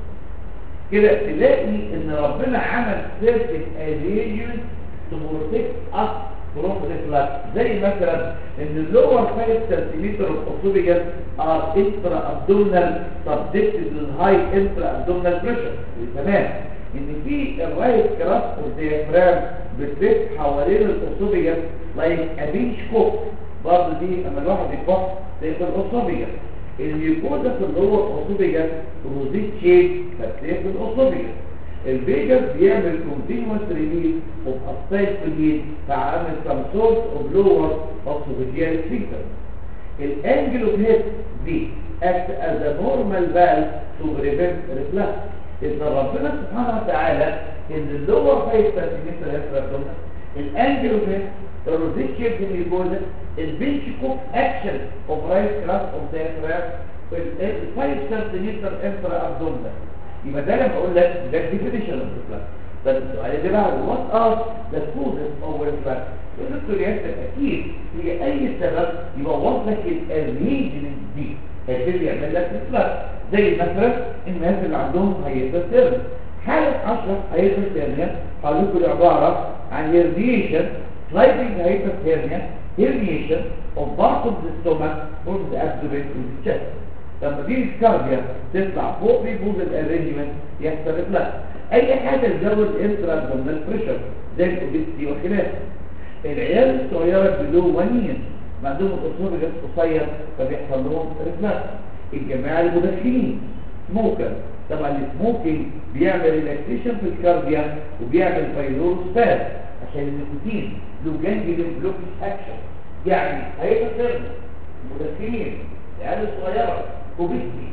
كده تلاقي ان ربنا عمل سيرفيس اديجن تبروتكت اس فروم ريفلاكس زي مثلا ان اللور 5 سنتيمتر اوف ار انترا ابدومينال سبجكتد للهاي انترا ابدومينال بريشر تمام ان في الرايت كراس والديافرام بتلف حوالين الاوسوفيجاس لايك ابيش كوك برضه دي اما الواحد يكح زي في الاوسوفيجاس الميوكوزا في اللور اوسوفيجاس روزيت شيب فتلاقي في الاوسوفيجاس الفيجاس بيعمل كونتينوس ريليز اوف ابسايد فليد فعامل سم سورت اوف لور اوسوفيجيال سفنكتر الانجل اوف هيد دي act as a normal valve to prevent reflux إذا ربنا سبحانه وتعالى إن اللور 5 سنتيمتر هيفرق الانجل اوف هيد الروزيت شيب في الميوكوزا البنش كوك اكشن اوف رايت كلاس اوف دايفرام ال 5 سنتيمتر انترا ابدومينال يبقى ده لما اقول لك ده ديفينيشن اوف ريفلاكس طب السؤال اللي بعده وات ار ذا كوزز اوف ريفلاكس الدكتور ياسر اكيد هي اي سبب يبوظ لك الريجنز دي هيبتدي يعمل لك ريفلاكس زي مثلا الناس اللي عندهم هيبتسرن حالة اشرف هيبتسرن هقول لكم عبارة عن هيرديشن سلايدنج هيبتسرن herniation of part of the stomach from the abdomen to the chest لما دي الكارديا تطلع فوق بيبوظ الارينجمنت يحصل ريفلاكس اي حاجه تزود انترا ابدومينال بريشر زي الاوبيستي وخلافه العيال الصغيره بلو ونين ما عندهم الاوسوفيجاس قصير فبيحصل لهم ريفلاكس الجماعه المدخنين سموكر طبعا السموكينج بيعمل ريلاكسيشن في الكارديا وبيعمل فايزور سباس عشان النيكوتين له جانجلين بلوكس اكشن يعني هيبقى سيرنا المدخنين العيال الصغيره اوبيستي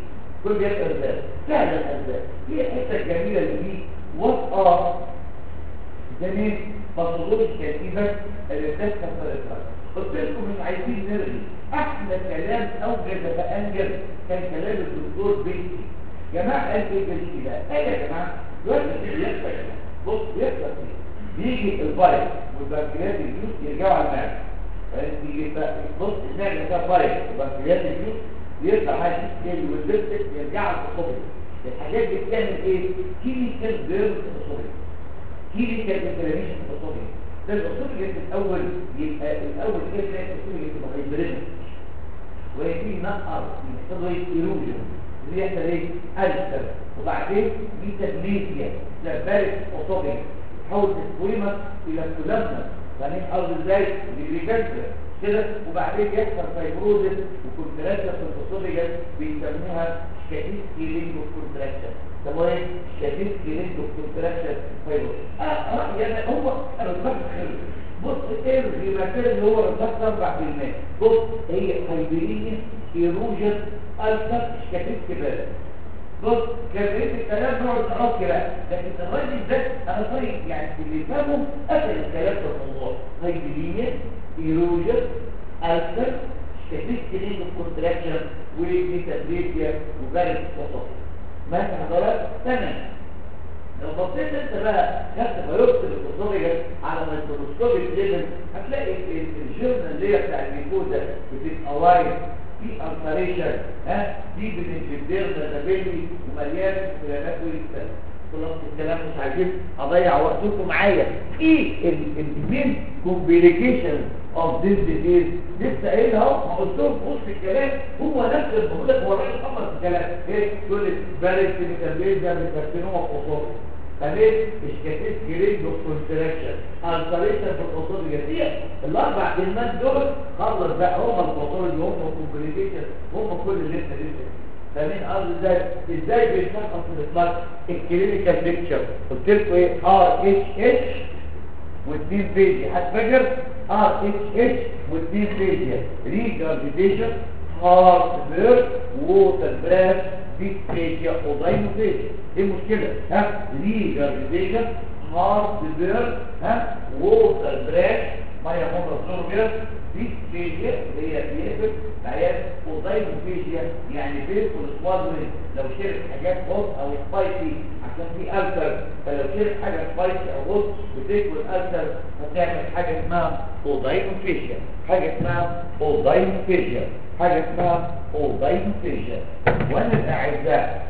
كل دي اسباب فعلا اسباب هي الحته الجميله اللي فيه وات ار جميل باثولوجيكال ايفنت اللي بتحصل في الافراد قلت لكم مش عايزين نرغي احلى كلام اوجد فانجز كان كلام الدكتور بيتي جماعه قال ايه بيتي ده قال يا جماعه دلوقتي اللي بيحصل يا جماعه بص بيحصل ايه بيجي الفيروس والبكتيريات الجيوس يرجعوا على المعده فيجي بص المعده فيها فيروس والبكتيريات الجيوس بيطلع حاجه سكيل والليبتك يرجعوا الخصوبيه الحاجات دي بتعمل ايه كيميكال بيرن في الخصوبيه كيميكال انفلاميشن في الخصوبيه ده الخصوبيه في الاول يبقى الاول كده تلاقي الخصوبيه تبقى هايبريد ويجي نقر يحصل له ايروجن اللي يحصل ايه ألسر وبعدين ميتابليزيا لبارك خصوبيه تحول السكويمة الى سلامنا بعدين ارض ازاي للريكانسر كده وبعدين يحصل فايبروزس وكونتراكشن في الفصوليا بيسموها شديد كيلينج كونتراكشن سموها ايه شديد كيلينج كونتراكشن فايبروزس اه رايي انا هو انا بفكر بص ايه المكان اللي هو الضغط 4% بص هي هايبرينيا ايروجن الفا شديد كبار بص كان بقيت الكلام نقعد نقراه كده لكن الراجل ده انا طيب يعني اللي فهمه قتل الكلام في الموضوع هايبرينيا ايروجن الفا شديد كلين كونتراكشن وميتابليزيا وبارد وسط ماشي حضرتك تمام لو بصيت انت بقى خدت بايوبسي الفوسفوريا على ميكروسكوبيك ليفل هتلاقي الجيرنال اللي هي بتاع الميكوزا بتبقى وايد في الفاريشن ها دي بنجديرنا زبيلي ومليان فيلامات ويكتب خلاص الكلام مش عايزين اضيع وقتكم معايا ايه المين كومبليكيشن اوف ذيس ديزيز لسه قايل اهو ما قلتلهم في وسط الكلام هو نفس اللي بقول لك هو الراجل خلص الكلام ايه تقول لي بارك ميتابليزيا ميتابلينوما في فليه اشكاتيت جريد كونتراكشن التريشن في الاصول الجديدة الاربع كلمات دول خلص بقى هم الاصول اللي هم كومبليكيشن هم كل اللي انت لسه فاهمين قصدي ازاي ازاي بيشخص الاطلاق الكلينيكال بيكتشر قلت لكم ايه ار اتش اتش والدين بيجي هتفجر ار اتش اتش والدين بيجي ريجارديشن هارت بيرد ووتر براس ديسبيجيا ودايموفيجيا ايه المشكله ها ريجارديشن هارت بيرد ها ووتر براس ميه مره زور كده ديسبيجيا اللي هي بيقفل عيان ودايموفيجيا يعني بيدخل السوالمنت لو شرب حاجات هوت او سبايسي عشان في ألسر فلو شرب حاجه سبايسي او هوت بتدخل ألسر فتعمل حاجه اسمها اودايموفيجيا حاجه اسمها اودايموفيجيا حاجه اسمها اودايموفيجيا وانا الاعزاء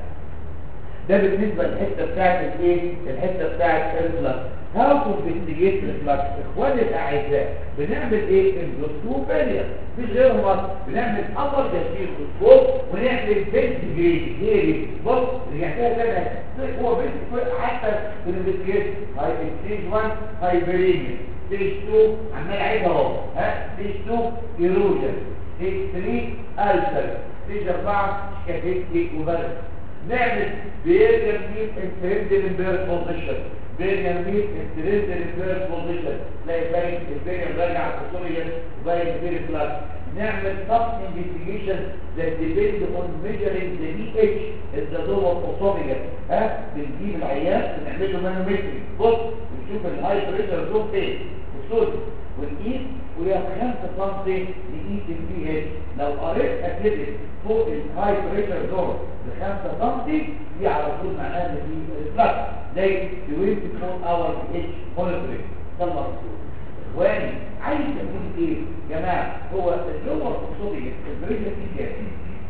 ده بالنسبه للحته بتاعت الايه الحته بتاعت الفلكس هاو تو انفستيجيت الفلكس اخواني الاعزاء بنعمل ايه اندوسكوبيا مفيش غيرهم بنعمل ابر جسير سكوب ونعمل بنت جريد جريد بص رجعتها تاني هو بنت حتى في الانفستيجيت هاي ستيج 1 هايبرينيا ستيج 2 عمال اعيدها اهو ها ستيج 2 ايروجن ستيج 3 السر ستيج 4 شكاكيك وبرد نعمل بيريال ميت انتريندل امبيرس بوزيشن بيريال ميت انتريندل امبيرس بوزيشن تلاقي باين البيريال راجع الفصوليا وباين البيري فلاس نعمل سب انفستيجيشن that depend on measuring the pH اللي جوه الفصوليا ها بنجيب العيان بنعمل له مانومتري بص بنشوف الهاي بريشر زون فين الصوت ونقيس ويا 5 سم نقيس البي اتش لو قريت اكتبت فوق الهاي بريشر زون ب 5 سم دي على طول معناها ان في فلكس زي 24 اور اتش مونيتورنج صلى الله اخواني عايز اقول ايه يا جماعه هو اللغه الاقتصاديه البريشر دي كام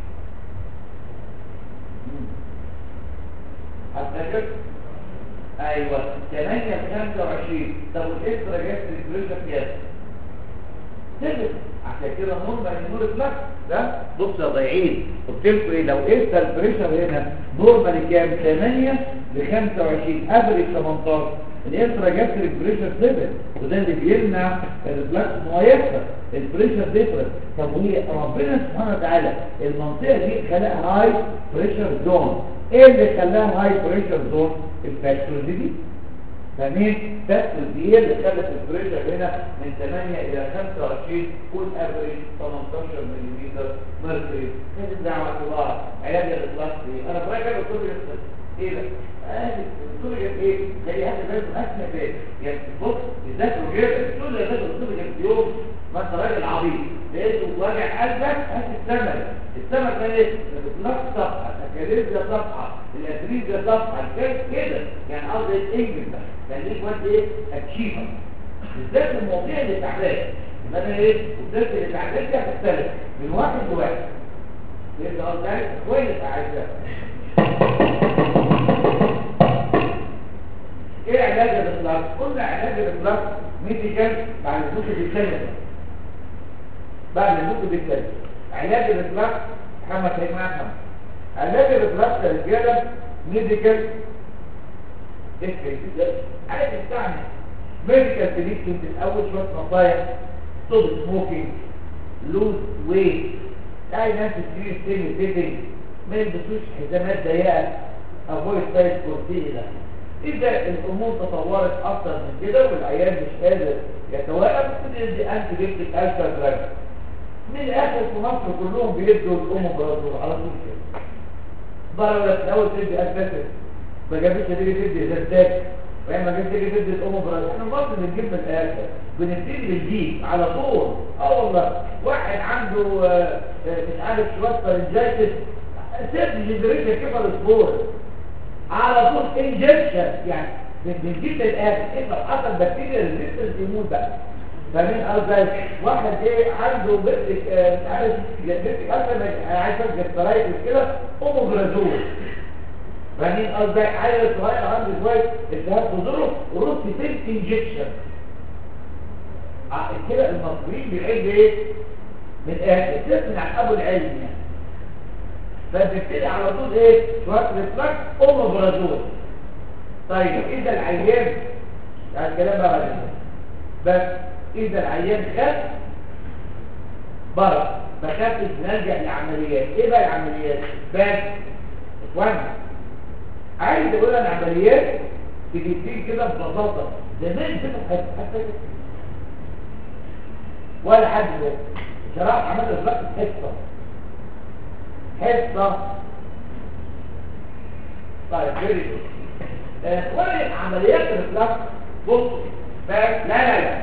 هتفكر ايوه 8 25 طب والاكسترا جاست البريشر كام ثابت عشان كده نورمال النور فلاكس ده بص يا ضايعين قلت لكم ايه لو قلت البريشر هنا نورمال كام 8 ل 25 افريج 18 الانترا جاستريك بريشر ثابت وده اللي بيمنع الفلاكس ان هو يحصل البريشر ديفرنت طب وهي ربنا سبحانه وتعالى المنطقه دي خلقها هاي بريشر زون ايه اللي خلاها هاي بريشر زون الفاكتورز دي فاهمين بس دي اللي خلت البريشر هنا من 8 الى 25 كل افريج 18 ملم ميركوري هذه دعوه الله علاج الاطلاق دي انا براجع الدكتور يقول ايه ده اه الدكتور يقول ايه زي هذا لازم اسمع ايه يعني بص ذاكر كده الدكتور اللي ذاكر الدكتور في يوم ما انت راجل عبيط لقيته واجع قلبك هات الثمن الثمن ده ايه الاطلاق صفحه الكاليزيا صفحه الادريزيا صفحه الكلام كده يعني قصدي الانجل ده خليك وانت ايه اتشيفر بالذات المواضيع اللي تعبان يبقى انا ايه بالذات اللي تعبان دي هتختلف من واحد لواحد يبقى قصدي كويس عايزها ايه علاج الاطلاق قلنا علاج الاطلاق ميديكال بعد الدكتور بيتكلم بعد الدكتور بيتكلم علاج الاطلاق محمد هيك معاك علاج الاطلاق يا رجاله ميديكال عايز تستعمل ميديكال تريتمنت الاول شويه نصايح ستوب سموكينج لوز ويت تلاقي ناس كتير ستيل بيتنج ما يلبسوش حزامات ضيقه افويد سايز كورتيلا اذا الامور تطورت اكتر من كده والعيان مش قادر يتوقف تدي انتي بيبتيك الفا دراج من الاخر في مصر كلهم بيدوا الاوموبرازول على طول كده ضربت الاول تدي اسباسس ما جابتش تيجي تدي زرتاك وهي ما جابتش تيجي تدي الاوموبرازول احنا برضه بنجيب من الاخر بنبتدي بالجيب على طول اه والله واحد عنده آه، آه، مش عارف شويه فرنجايتس سيرجي جنريشن كيف الاسبوع على طول انجكشن يعني بنجيب للاخر ايه لو حصل بكتيريا ريزيستنس يموت بقى فاهمين قصدي واحد ايه عنده بيتك آه، مش عارف بيتك اصلا عايز افجر سرايت كده اوموجرازول فاهمين قصدي عايز سرايت عنده شويه التهاب صدره ورص فين انجكشن كده المصريين بيعد ايه من الاخر تسمع عن ابو العلم يعني فبتبتدي على طول ايه شويه ريفلكس اوموبرازول طيب اذا العيان ده الكلام بقى بعد بس اذا العيان خف بره ما خفش نلجا لعمليات ايه بقى العمليات بس اخوانا عايز اقول انا عمليات تجيب كده ببساطه زمان كده حتى ولا حد شرعت عملت ريفلكس حصه حصة طيب فيري جود ولا عمليات الرفلكس بصوا بس لا لا لا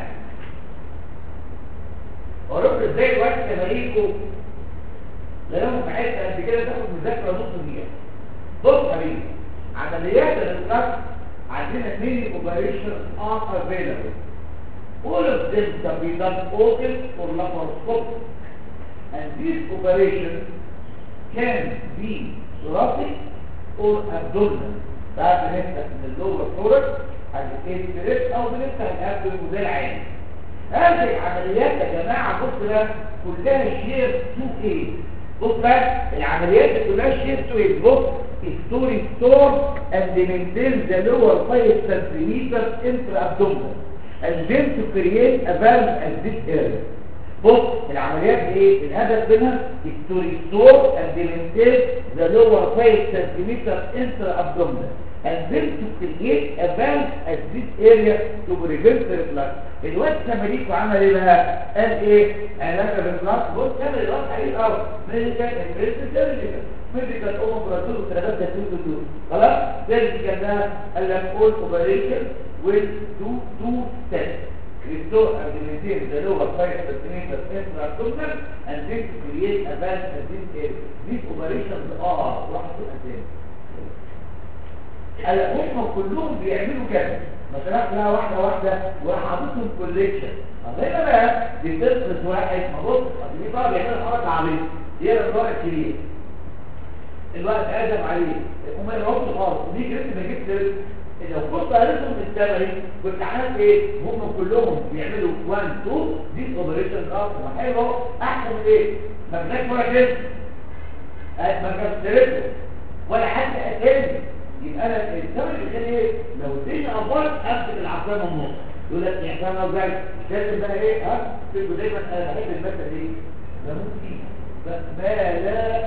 اقول ازاي الوقت تمارينكم لانهم في حته قد كده تاخد مذاكره نص دقيقه بص يا حبيبي عمليات الرفلكس عندنا اثنين اوبريشن ار افيلابل all of them can be done open or laparoscopic and this operation can be thoracic or abdominal بعد بنفتح من اللور ثوركس على الايه سبريت او بنفتح الابدن وده العين هذه العمليات يا جماعه بص بقى كلها شير تو ايه بص بقى العمليات دي كلها شير تو ايه بص ستوري ستور اند مينتين ذا لور 5 سنتيمتر انتر ابدومينال and then to create a valve at this area بص العمليات دي ايه الهدف منها is to restore and maintain the lower 5 cm intra-abdominal and then to create a valve at this area to prevent the reflux الوقت تماريكو عمل ايه بقى قال ايه علاج الرفلكس بص كان الوقت عليه الاول ميديكال انفريستيرجيكال ميديكال اومبراتور وثلاثات دول دول خلاص سيرجيكال ده قال لك اول اوبريشن with two two steps restore and maintain the lower 5 cm intra-abdominal and then to create a valve at this area. These operations are واحد أساسي. هلا هم كلهم بيعملوا كده ما شرحت لها واحدة واحدة وحاططهم كوليكشن طب هنا بقى دي بتفرز واحد ما بص اصل دي طبعا بيعمل حركة عبيطة دي الرجال الكبير الوقت ادم عليه وما يروحش خالص دي جبت ما جبت لو كنت قريتهم من التمرين كنت عملت ايه هم كلهم بيعملوا 1 2 دي اوبريشن اصلا حلو احسن من ايه ما بناش ولا كده ما كسرته ولا حد قتلني يبقى انا التمرين بيخلي ايه لو الدنيا افضل امسك العصايه من النص يقول لك يا احسان ازاي مش لازم بقى ايه ها تبقوا دايما انا بحب الماده دي بموت فيها ما لا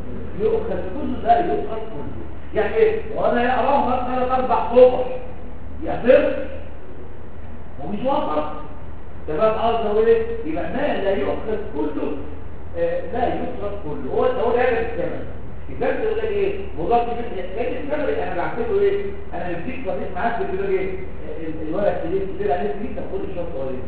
يؤخذ كل ده يؤخذ كله يعني ايه وانا يقراهم مثلا اربع صبح يا صفر ومش وسط تمام قصده ايه يبقى ما لا يؤخذ كله آه لا يصرف كله هو هو ده هذا الثمن الدرس يقول لك ايه مضاف لكن الثمن انا بعتبره ايه انا بديك صديق معاك بتقول ايه ال- الورق اللي كتير عليه دي تاخد الشوط صغيرين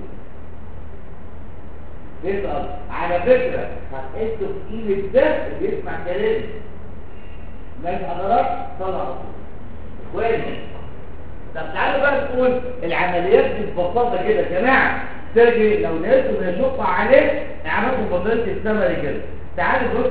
يبقى على فكره هتحسوا بقيمه ده اللي يسمع كلامي ماشي حضرتك طلع اخواني طب تعالوا بقى نقول العمليات دي ببساطه كده يا جماعه تجي لو لقيتوا ما يشق عليه اعملوا فضيله الثمن كده تعالوا بص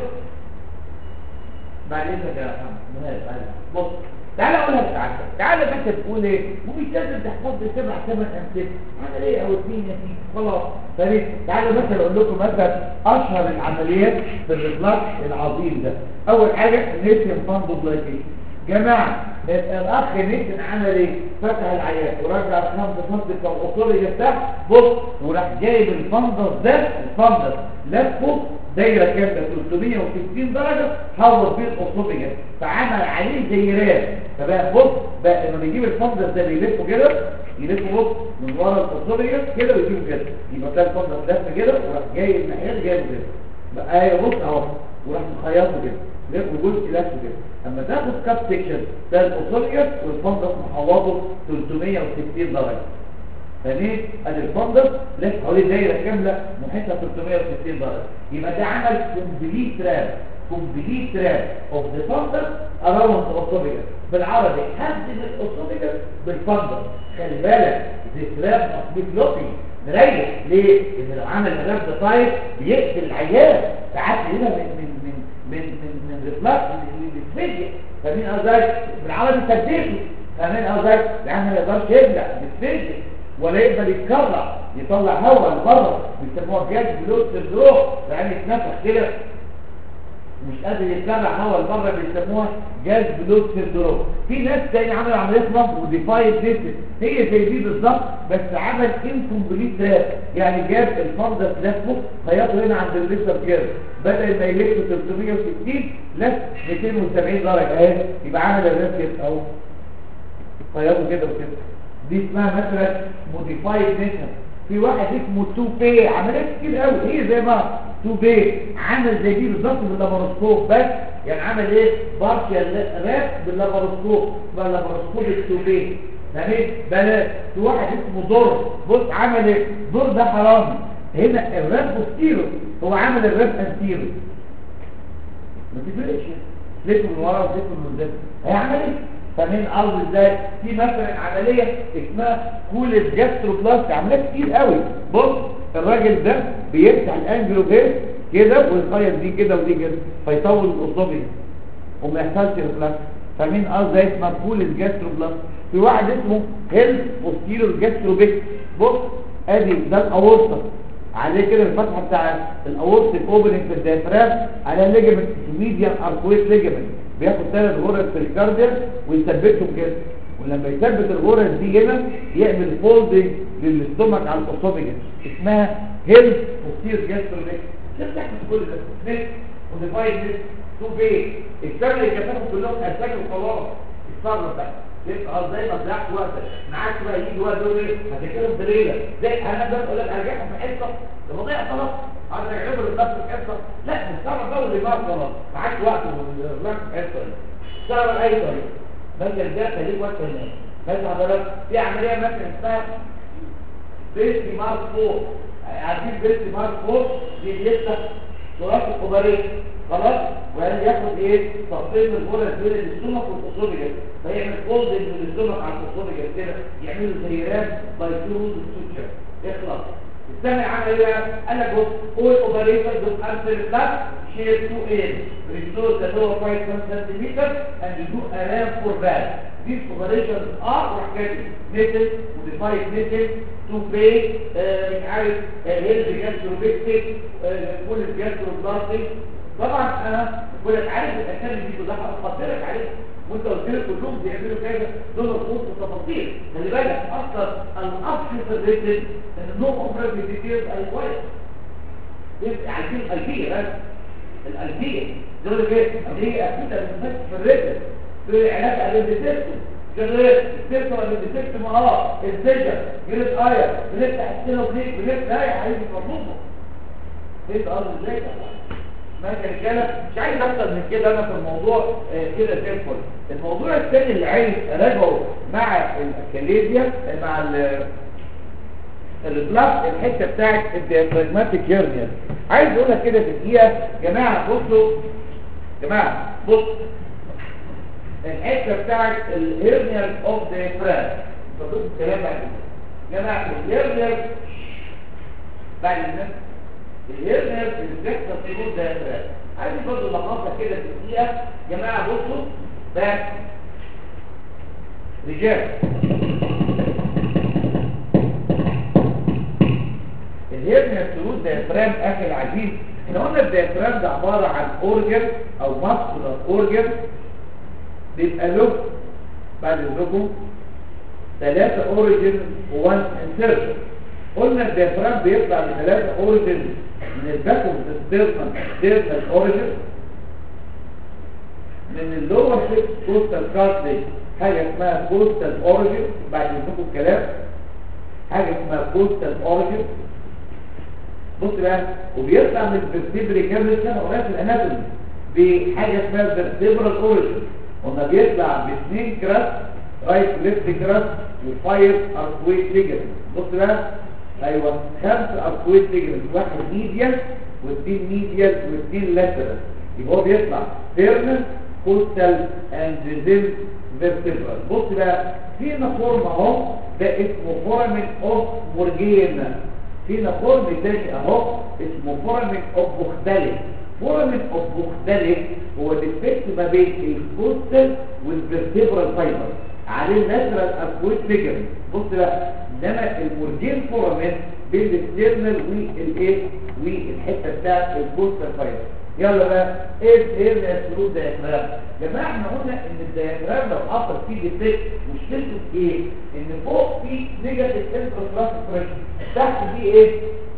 بعد اذنك يا محمد مهاب تعالى بص تعالى اقولها بتاعتك تعالى بس تقول ايه ومش لازم تحفظ لي سبع ثمان امثله عمليه او اثنين يا سيدي خلاص طيب تعالوا مثلا اقول لكم مثلا اشهر العمليات في الرفلاكس العظيم ده اول حاجه نيتن فاندوبلايكيشن جماعه الاخ نيتن عمل ايه فتح العيان ورجع الخمس سنتي كالاصولي يفتح بص وراح جايب الفندس ده الفندس لفه دايره كامله 360 درجه حول فيه الاصولي فعمل عليه زي راب فبقى بص بقى لما بيجيب الفندس ده بيلفه كده يلفه بص من ورا الاصولي كده ويجيبه كده يبقى تلاقي الفندس لف كده وراح جايب الناحيه جايبه كده بقى ايه بص اهو وراح مخيطه كده لف جزء لف كده اما تاخد كاب سيكشن ده الاوسوليوس والفندس محوطه 360 درجه فليه ادي الفندس لف حوالي دايره كامله محيطها 360 درجه يبقى ده عمل كومبليت راب كومبليت راب اوف ذا فندس اراوند الاوسوليوس بالعربي حدد الاوسوليوس بالفندس خلي بالك ذا راب مust be floppy مريح ليه؟ لان لو عمل الراب ده طايف بيقتل العيان ساعات هنا من من من من من من رفلاكس اللي بيتفجئ فمين قصدك بالعربي تبديته فمين قصدك يعني ما يقدرش يبلع بيتفجئ ولا يقدر يتكرع يطلع هواء لبره بيسموها جاز بلوت سندروم يعني يتنفخ كده مش قادر يتكرع هواء لبره بيسموها جاز بلوت سندروم في ناس تاني عملوا عمليه اسمها موديفايد سيستم هي زي دي بالظبط بس عمل انكمبليت راب يعني جاب الفردة لفه خيطه هنا عند الليسر كده بدل ما يلف 360 لف 270 درجه اهي يبقى عمل الراب كده اهو خيطه كده وكده دي اسمها مثلا موديفايد نيشن في واحد اسمه 2 بي عمليات كتير قوي هي زي ما 2 بي عمل زي دي بالظبط باللاباروسكوب بس يعني عمل ايه بارشال راب باللاباروسكوب بقى لاباروسكوب 2 بي تمام بلاش في واحد اسمه دور بص عمل ايه دور ده حرامي هنا الراب بوستيرو هو عمل الراب انتيرو ما تفرقش ليكم من ورا وليكم من قدام هيعمل ايه فمن ارض ازاي في مثلا عمليه اسمها كولز جاستروبلاست عمليه كتير قوي بص الراجل ده بيفتح الانجلو فيس كده ويخيط دي كده ودي كده فيطول الاصابع وما يحصلش ريفلاكس فمين اه زي اسمها كولز جاستروبلاست في واحد اسمه هيلث بوستيرور جاستروبيك بص ادي ده الاورطه عليه كده الفتحه بتاع الاورتيك اوبننج في الديافرام على ليجمنت ميديان اركويت ليجمنت بياخد ثلاث غرز في الكارديا ويثبتهم كده ولما يثبت الغرز دي هنا يعمل فولدنج للاستومك على الاسوفيجس اسمها هيلث بوستيرور جاستروبيك كيف تحمل كل ده نت وديفايد نت تو بي الشغل اللي كتبهم كلهم اساك وخلاص اتصرف بقى يبقى زي ما ضيعت وقتك معاك بقى يجي وقت يقول ايه هتذاكرهم بليله زي انا ده اقول لك هرجعهم في حصه لما ضيع خلاص انا اعمل لنفسي في حصه لا مستوعب بقى اللي بقى خلاص معاك وقت والرقم في حصه اشتغل اي طريقه بس ده خليك وقت هناك بس حضرتك في عمليه مثلا اسمها بيستي مارك 4 عارفين بيستي مارك 4 دي بيفتح تراث الكباريه خلاص وقال ياخد ايه تقسيم الغرز بين الاستومك والاصوليجا فيعمل فولدنج من الاستومك على الاصوليجا كده يعملوا زي راب باي تو ستوتشر يخلص الثاني عمل ايه بقى؟ قال لك بص all operators of answer class share two aims restore the lower right 1 centimeter and do a ram for that these operations are وحكاية method modified method to pay آه، مش عارف هيلز جاستروبيكتيك كل الجاستروبلاستيك طبعا انا بقول لك عارف الاسامي دي كلها هحط لك عليها وانت قلت لي كلهم بيعملوا كذا دول خطوط وتفاصيل خلي بالك اصلا الاصل في الريتم ان النوم اوبرا بيديتيرز اي كويس يبقى عارفين الالفيه بس الالفيه دول لك ايه دي اكيد بتمثل في الريتم في علاج الريتم شغال السيرت ولا الديسكت اه السجن جلد ايه بنفتح السينوبليك بنفتح لا يا حبيبي مطلوبه ايه الارض ازاي ماشي يا رجاله مش عايز اكتر من كده انا في الموضوع آه، كده زي الفل الموضوع الثاني اللي عايز اراجعه مع الكاليزيا مع ال البلاك الحته بتاعت الديافراجماتيك هيرنيا عايز اقولها كده في دقيقه جماعه بصوا جماعه بص الحته بتاعت الهيرنيا اوف ديافراج بصوا الكلام بعد كده جماعه الهيرنيا بعد الناس الهيرنيا اللي بتحصل في جود ديافراج عايز برضه لخصها كده في دقيقه جماعه بصوا ده رجال الهيرنيا السرود ديافرام اخي العزيز احنا قلنا الديافرام ده عبارة عن اورجن او ماسكولار اورجن بيبقى له بعد اذنكم ثلاثة اوريجن وان انسيرشن قلنا الديافرام بيطلع بثلاثة اوريجن من الباكوم ستيرنال ستيرنال اوريجن من اللور شيب كوستال كارتليج حاجة اسمها كوستال اوريجن بعد اذنكم الكلام حاجة اسمها كوستال اوريجن بص بقى وبيطلع من الفرتبري كامل سنة وراء في الاناتومي بحاجة اسمها الفرتبرال اوريجن قلنا بيطلع باثنين كراس رايت ليفت كراس وفايف اركويت ليجمنت بص بقى ايوه خمسة اركويت ليجمنت واحد ميديال واثنين ميديال واثنين لاترال يبقى هو بيطلع فيرنس كوستال اند ريزيل فيرتبرال بص بقى في فورم اهو ده اسمه فورامين اوف مورجين فينا فورم تاني اهو اسمه فورامين اوف مختلف فورامين اوف مختلف هو ديفكت ما بين الكوستال والفيرتبرال فايبر عليه ناترال اكويت ليجمنت بص بقى انما المورجين فورامين بين الاكسترنال والايه والحته بتاعت الكوستال فايبر يلا بقى ايه ايه الاسلوب دياجرام يا جماعه احنا قلنا ان الدياجرام لو حصل فيه ديفكت مشكلته في ايه ان فوق في نيجاتيف انترا بريشر تحت فيه ايه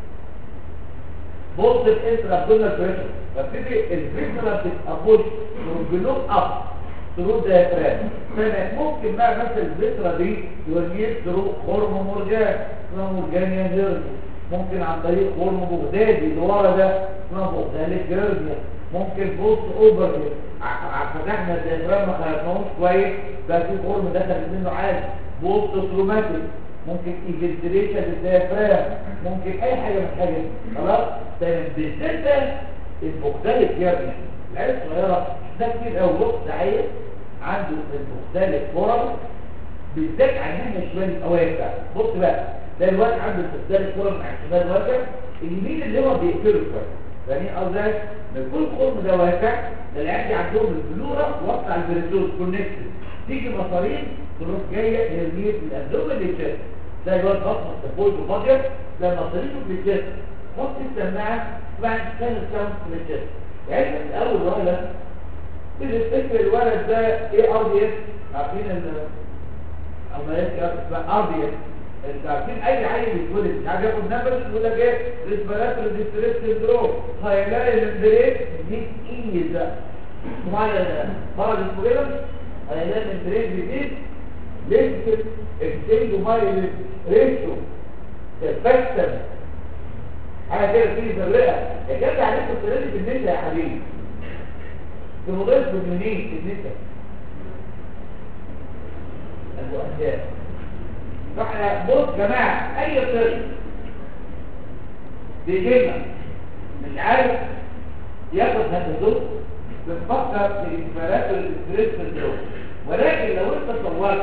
بص الانترا ابدومينال بريشر فبتبقى الفيبرا بتبقى بوش بلوك اب ثرو دياجرام فممكن بقى مثلا الفيبرا دي تورنيت ثرو هرمون مورجان اسمها مورجانيا هيرز ممكن عن طريق هرمون بغدادي اللي ورا ده اسمها بغداليك هيرزيا ممكن بوست اوفر فتحنا الدياجرام ما خلقناهوش كويس بقى في هرمون دخل منه عادي بوست تروماتيك ممكن ايفنتريشن للديافرام ممكن اي حاجه من الحاجات دي خلاص تمام بالذات ده المختلف يعني العيال الصغيره ده كتير قوي بص عيل عنده المختلف فرص بالذات على الناحيه الشمال اواسع بص بقى ده الواد عنده المختلف فرص على الشمال واسع اليمين اللي هو بيقفله شويه يعني قصدك من كل خرم ده واسع ده العيال عندهم البلورا واقع البريتوز كونكتد تيجي مصارين تروح جايه للميت من الابدومن للشست زي الواد بطنه تفوز وفاضيه لما صريفه في الشست حط السماعه بعد سنه ساوند في الشست يعني من اول ولد بتفتكر الولد ده ايه ار دي اس عارفين ال عمليات اسمها ار دي اس انت عارفين اي عيل بيتولد مش عارف ياخد نفس يقول لك ايه ريسبيراتوري ديستريس سندروم هيلاقي الممبرين دي ايز معايا مرض اسمه ايه هيلاقي الممبرين بيزيد ليست اكسنج مايل ريشيو تفكتم حاجه كده تيجي في الرئه يا جدع عليك السرير في النساء يا حبيبي في مضيف بالمنين في النساء المؤسسات فاحنا بص جماعه اي طفل بيجينا مش عارف ياخد نفسه بنفكر في اجمالات الاستريس سندروم ولكن لو انت صورت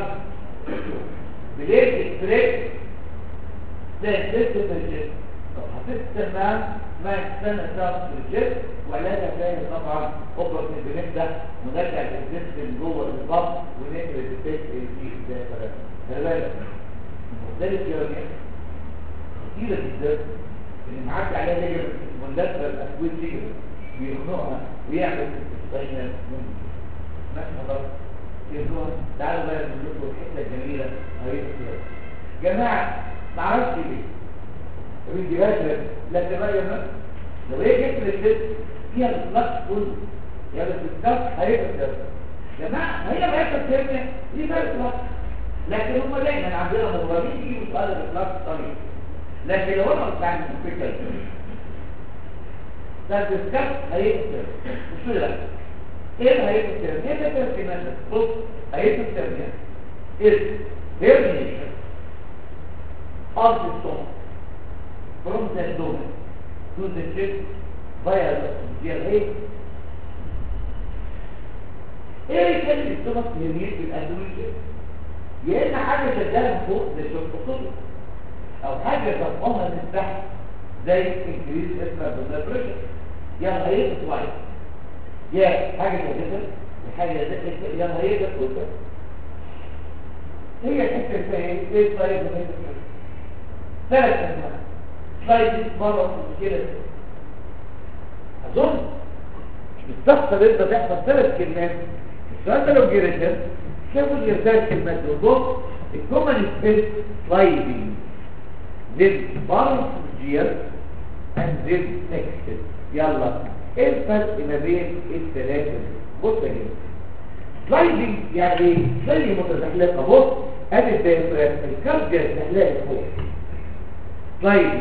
بليت اكسبريس ده تست في الجسم لو حطيت تمام ما يستنى ساعة في الجسم وعلاجها تاني طبعا اوبرة البنات ده ونرجع للجسم جوه الضغط ونقل التست في ده خلي بالك مختلف يا رجال كتيرة جدا اللي معدي عليها ليجر مندفع الاسويد ليجر بيخنقها ويعمل استثناء ماشي خلاص يقول تعالوا بقى نقول لكم الحته الجميله قريت كده جماعه ما اعرفش ليه ما بيجيبهاش لا تبين مثلا لو هي جبت الست فيها الاطلاق كله يعني في الكف هيبقى كده جماعه ما هي الهايبوثيرميا دي فرق بس لكن هم دايما عندنا مغربين يجيبوا سؤال الاطلاق الطريق لكن لو انا بتعمل فكره ده الدسكاس هيكتر مش لا ايه اللي هيكتر ايه اللي هيكتر في مثلا بص هيكتر يعني ايه هيرنيشن of the stomach from the abdomen to the chest via the esophageal aid ايه يخلي السtomach يميل في الادويه يا اما حاجه شغاله فوق زي الشوكولاته او حاجه تطمها من تحت زي انكريز اسمها بلاد بريشر يلا هيبقى كويس يا حاجه شغاله حاجه زي يلا هيبقى كويس هي الحته اللي ايه ايه طيب ثلاث انواع سلايد مره كده اظن مش مستخسر انت تحفظ ثلاث كلمات السؤال ده لو جريتها شافوا الارسال كلمات دول الكومن سبيس سلايدنج then barnsgear and then next يلا ايه الفرق ما بين الثلاثه بص يا جماعه سلايدنج يعني ايه زي متزحلقه بص ادي الدايفرام الكارديا زحلقه فوق سلايدنج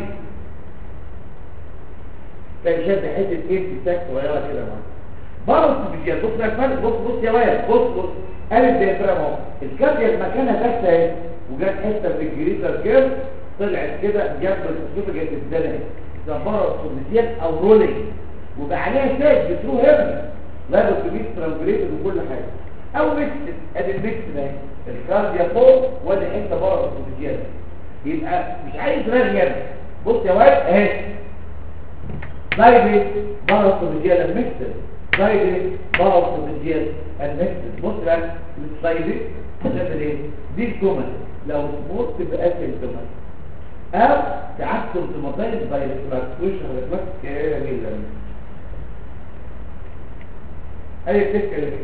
كان شاف حته ايه بتاعك صغيره كده معاك بارنسجيال بص يا فرق بص بص يا واد بص بص ادي الدايفرام اهو الكارديا مكانها تحت اهي وجات حته في الجريتر كيرف طلعت كده جنب الاسوفجيال الزلمه ده بارنسجيال او رولينج وبقى عليها تاج بترو هيرني لا بتبيت ترانجليتد وكل حاجه او ميكس ادي الميكس ده الكارديا فوق وادي حته بره الاسوفجيال يبقى مش عايز رغي يا بص يا واد اهي دايركت بره الاسوفجيال الميكس دايركت بره الاسوفجيال الميكس بص بقى السلايد ده ايه دي الكومن لو سموت تبقى اسيمتومات او تعكس سيمتوماتايز باي ريفلكس وش ريفلكس كامل اي فكره اللي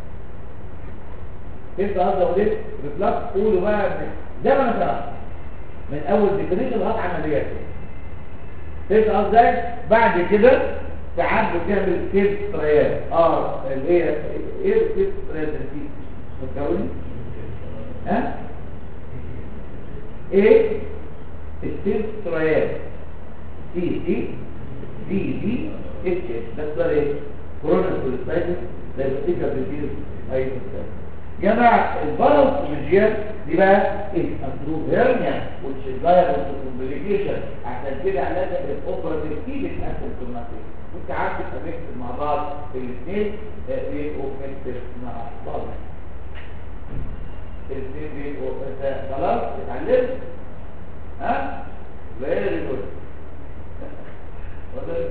انت هذا وليه ريفلكس قولوا بقى زي ما انا شرحت من اول ديفينيشن لغايه عمليات انت ازاي بعد كده ساعات بتعمل سيل ستريات اه اللي هي ايه السيل ستريات دي فكروني ها ايه السيل ستريات سي سي دي دي اتش اتش ده اسمها ايه كورونا سوليسايتس زي الستيكر بيجيز اي جماعة البارل كوميجيات دي بقى الاسروب هيرنيا والشيزاير والكومبليكيشن عشان كده علاجها الاوبراتيف تيجي الاسيمتوماتيك وانت عارف تميكس مع بعض الاثنين بيبقوا ميكس مع بعض الاثنين بيبقوا خلاص اتعلمت ها فيري جود ولا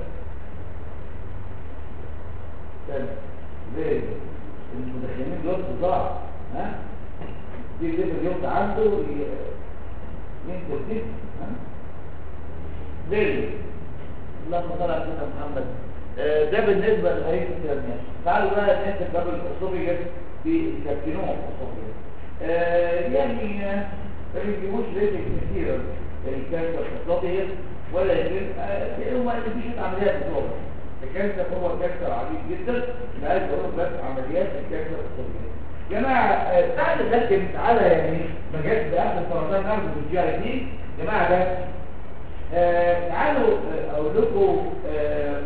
ليه المدخنين دول صداع ها دي اللي اليوم عنده ينزل دي ها ليه اللهم صل على سيدنا محمد آه ده بالنسبه للهيئه الترميه تعالوا بقى ننسى قبل الاسوفيجس في الكاركينوم الاسوفيجس آه يعني ما بيجيبوش ريتك كتير الكانسر الاسوفيجس ولا يمكن آه هو اللي فيش عمليات بتوعه الكانسر هو كانسر عديد جدا لا عايز اقول بس عمليات الكانسر الصدريه جماعه تعالى نقدم تعالى يعني مجال باخر سرطان نرجو في الجي اي دي جماعه ده آه تعالوا آه اقول لكم آه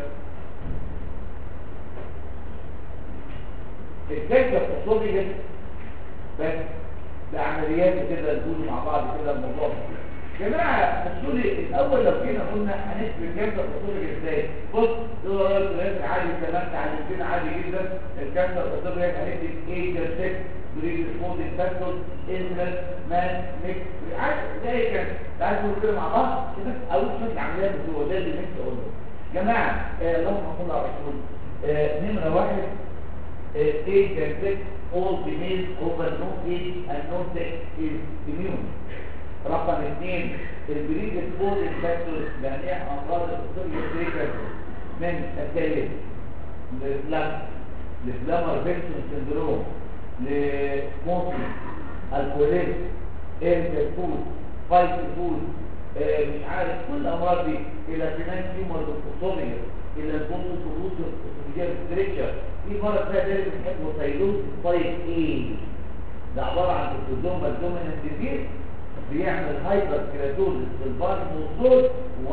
الكانسر الصدري بس بعمليات كده نقول مع بعض كده الموضوع جماعة السوري الأول لو جينا قلنا هنسبة الكانسر الأصولي ازاي بص دول الثلاثة عادي كمان تعلمتين عادي جدا الكانسر الأصولي هندي ايه جرسك بريد سبوت انفاكتور انفلس مان ميكس عادي زي كده تعالوا نقول كده مع بعض كده أول شوية عمليات بتوع ده اللي ميكس قلنا جماعة اللهم صل على الرسول نمرة واحد ايه جرسك all females over no age and no sex is immune رقم اثنين البريد سبورت الفاكتورز جميع امراض الاسوريا من الثالث للفلام لفلامر فيكسون سندروم لسموكينج الكوليز ايرجر فود فايت فود آه مش عارف كل الامراض دي الى فينان تيومر بالاسوريا الى البوست فلوس الاسوريا ستريكشر في مرض ده ده بنحبه سيلوز طيب ايه ده عباره عن اكتوزوم دومينانت ديزيز بيعمل هايبر كيراتوزيس في البارن والصوت و100%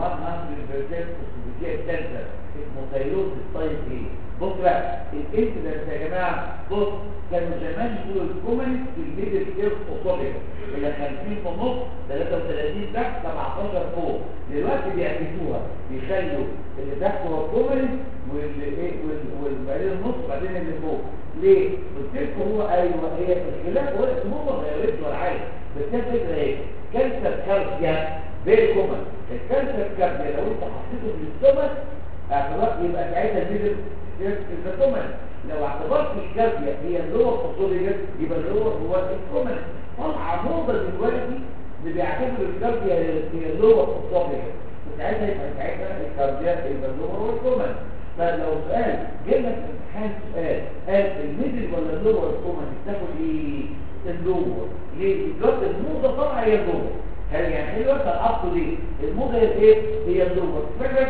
اوسيفيكيه كانسر اسمه سيلوز طيب ايه بص بقى الانسيدنس يا جماعه بص كانوا زمان يقولوا الكومن في الميدل كير اوتوبيك اللي 50 في النص 33 تحت 17 فوق دلوقتي بيعكسوها بيخلوا اللي تحت هو الكومن واللي ايه وبعدين النص وبعدين اللي فوق ليه؟ قلت لكم هو ايوه هي الخلاف هو اسمه ما غيرتش ولا حاجه بس هي الفكره ايه؟ كانسر كارديا فيري كومن الكانسر كارديا لو انت حطيته في الاستومك اعتبرت يبقى ساعتها الميدل الكومن لو اعتبرت الكارديا هي اللور فوسوليجر يبقى اللور هو الكومن طالعه موضه دلوقتي اللي بيعتبر الكارديا هي اللور فوسوليجر ساعتها يبقى ساعتها الكارديا يبقى اللور هو الكومن فلو سؤال جاي لك امتحان سؤال قال الميدل ولا اللور ولا الكومن تاخد ايه اللور ليه دلوقتي الموضه طالعه هي اللور هل يعني حلوه فالعقد دي الموضه هي ايه هي اللور فاكر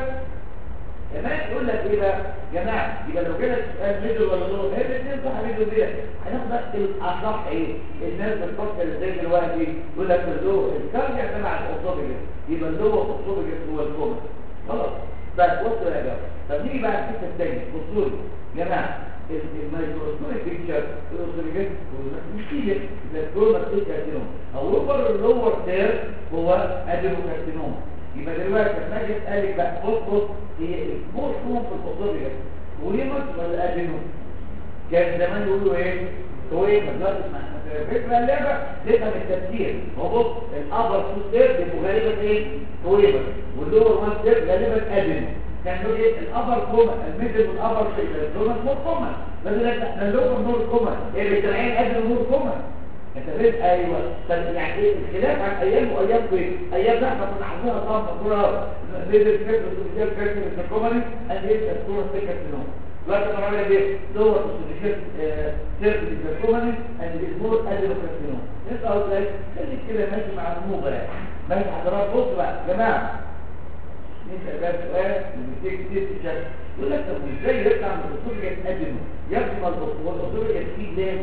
كمان يقول لك ايه بقى يا جماعه يبقى لو جالك سؤال ميدل ولا لور هي الاثنين صح ميدل دي هناخد الاصح ايه الناس بتفكر ازاي دلوقتي يقول لك اللور الكارديا تبع الاوتوبيك يبقى اللور الاوتوبيك هو الكومن خلاص بس بصوا يا جماعه طب نيجي بقى الحته الثانيه بصوا لي يا جماعه الميكروسكوبيك بيكتشر الاوتوبيك مش كده ده الكورونا كارسينوم او اوفر اللور تير هو ادينوكارسينوم يبقى دلوقتي لما اجي اسالك بقى بص بص هي الفور فوم في الفوتوبيا وليمس ولا ادينو كان زمان يقولوا ايه هو ايه دلوقتي فكره اللعبه تفهم التفسير هو بص الابر تو ستير بيبقوا غالبا ايه كويبر واللور وان ستير غالبا ادينو كان يقول ايه الابر كوما الميدل والابر ستير دول مور كوما بدل احنا اللور نور كوما ايه بالتنعين ادينو نور كوما انت فاهم ايوه طب يعني ايه الخلاف عن ايام وايامكم ايه ايام احنا كنا عاملينها طبعا مقوله ليدر فكره السوشيال فكره الكومني اند ايه الصوره فكره سنون دلوقتي انا بعمل ايه دور السوشيال سيرفيس الكومني اند الامور ادي سنون انت قلت لك خليك كده ماشي مع الموضه يعني ماشي حضرتك بص بقى يا جماعه نسال بقى سؤال اللي بيجي كتير في الشكل يقول لك طب ازاي يطلع من الاصول يتقدم يبقى ما الاصول يتفيد ليه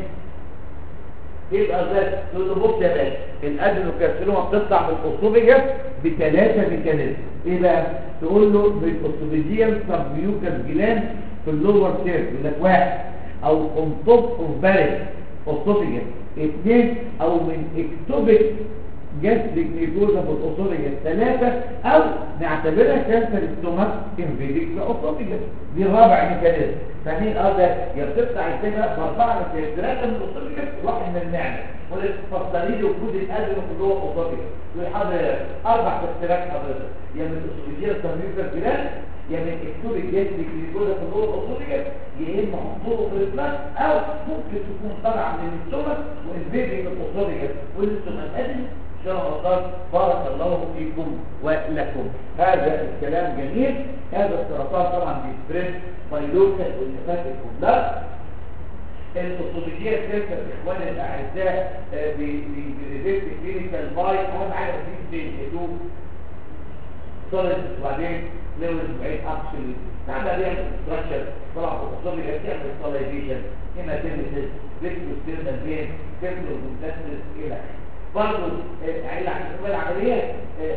يبقى ازاي تقول له بص يا باشا الادنوكارسينوما بتطلع من الاوسوفيجاس بثلاثه ميكانيزم ايه بقى تقول له بالاوسوفيجيال سبميوكس جلاند في اللور سير يقول لك واحد او اون توب اوف باريس اوسوفيجاس اثنين او من اكتوبيك جاستريك نيكوزا في الاوسوفيجاس ثلاثه او نعتبرها كانسر الستومك انفيديك في الاوسوفيجاس دي رابع ميكانيزم فاهمين قصدك يا بتطلع الكلمه باربعه من ثلاثه من الاوسوفيجاس واحد من المعده والفصلين وجود القلب من جوه الاوسوفيجاس ويحضر اربع تفسيرات حضرتك يا من الاوسوفيجيال سبميوكس جلاند يا من اكتوبيك جاستريك نيكوزا في جوه الاوسوفيجاس يا اما حضوره في الفلاس او ممكن تكون طالعه من الستومك وانفيديك الاوسوفيجاس والاستومك ادري شاء الله بارك الله فيكم ولكم هذا الكلام جميل هذا السرطان طبعا بيسبريد بايلوكال والنفاس كلها الاصوليجيه الثالثه اخواني الاعزاء بريزيت كلينيكال باي اهم حاجه في بين سوليد وبعدين لوز بعيد اكشن تعمل بيها ستراكشر طبعا الاصوليجيه تعمل سولايزيشن هيماتيميسيس فيكتوستيرنال فين كيمتو مونتاسيس الى برضه العمليات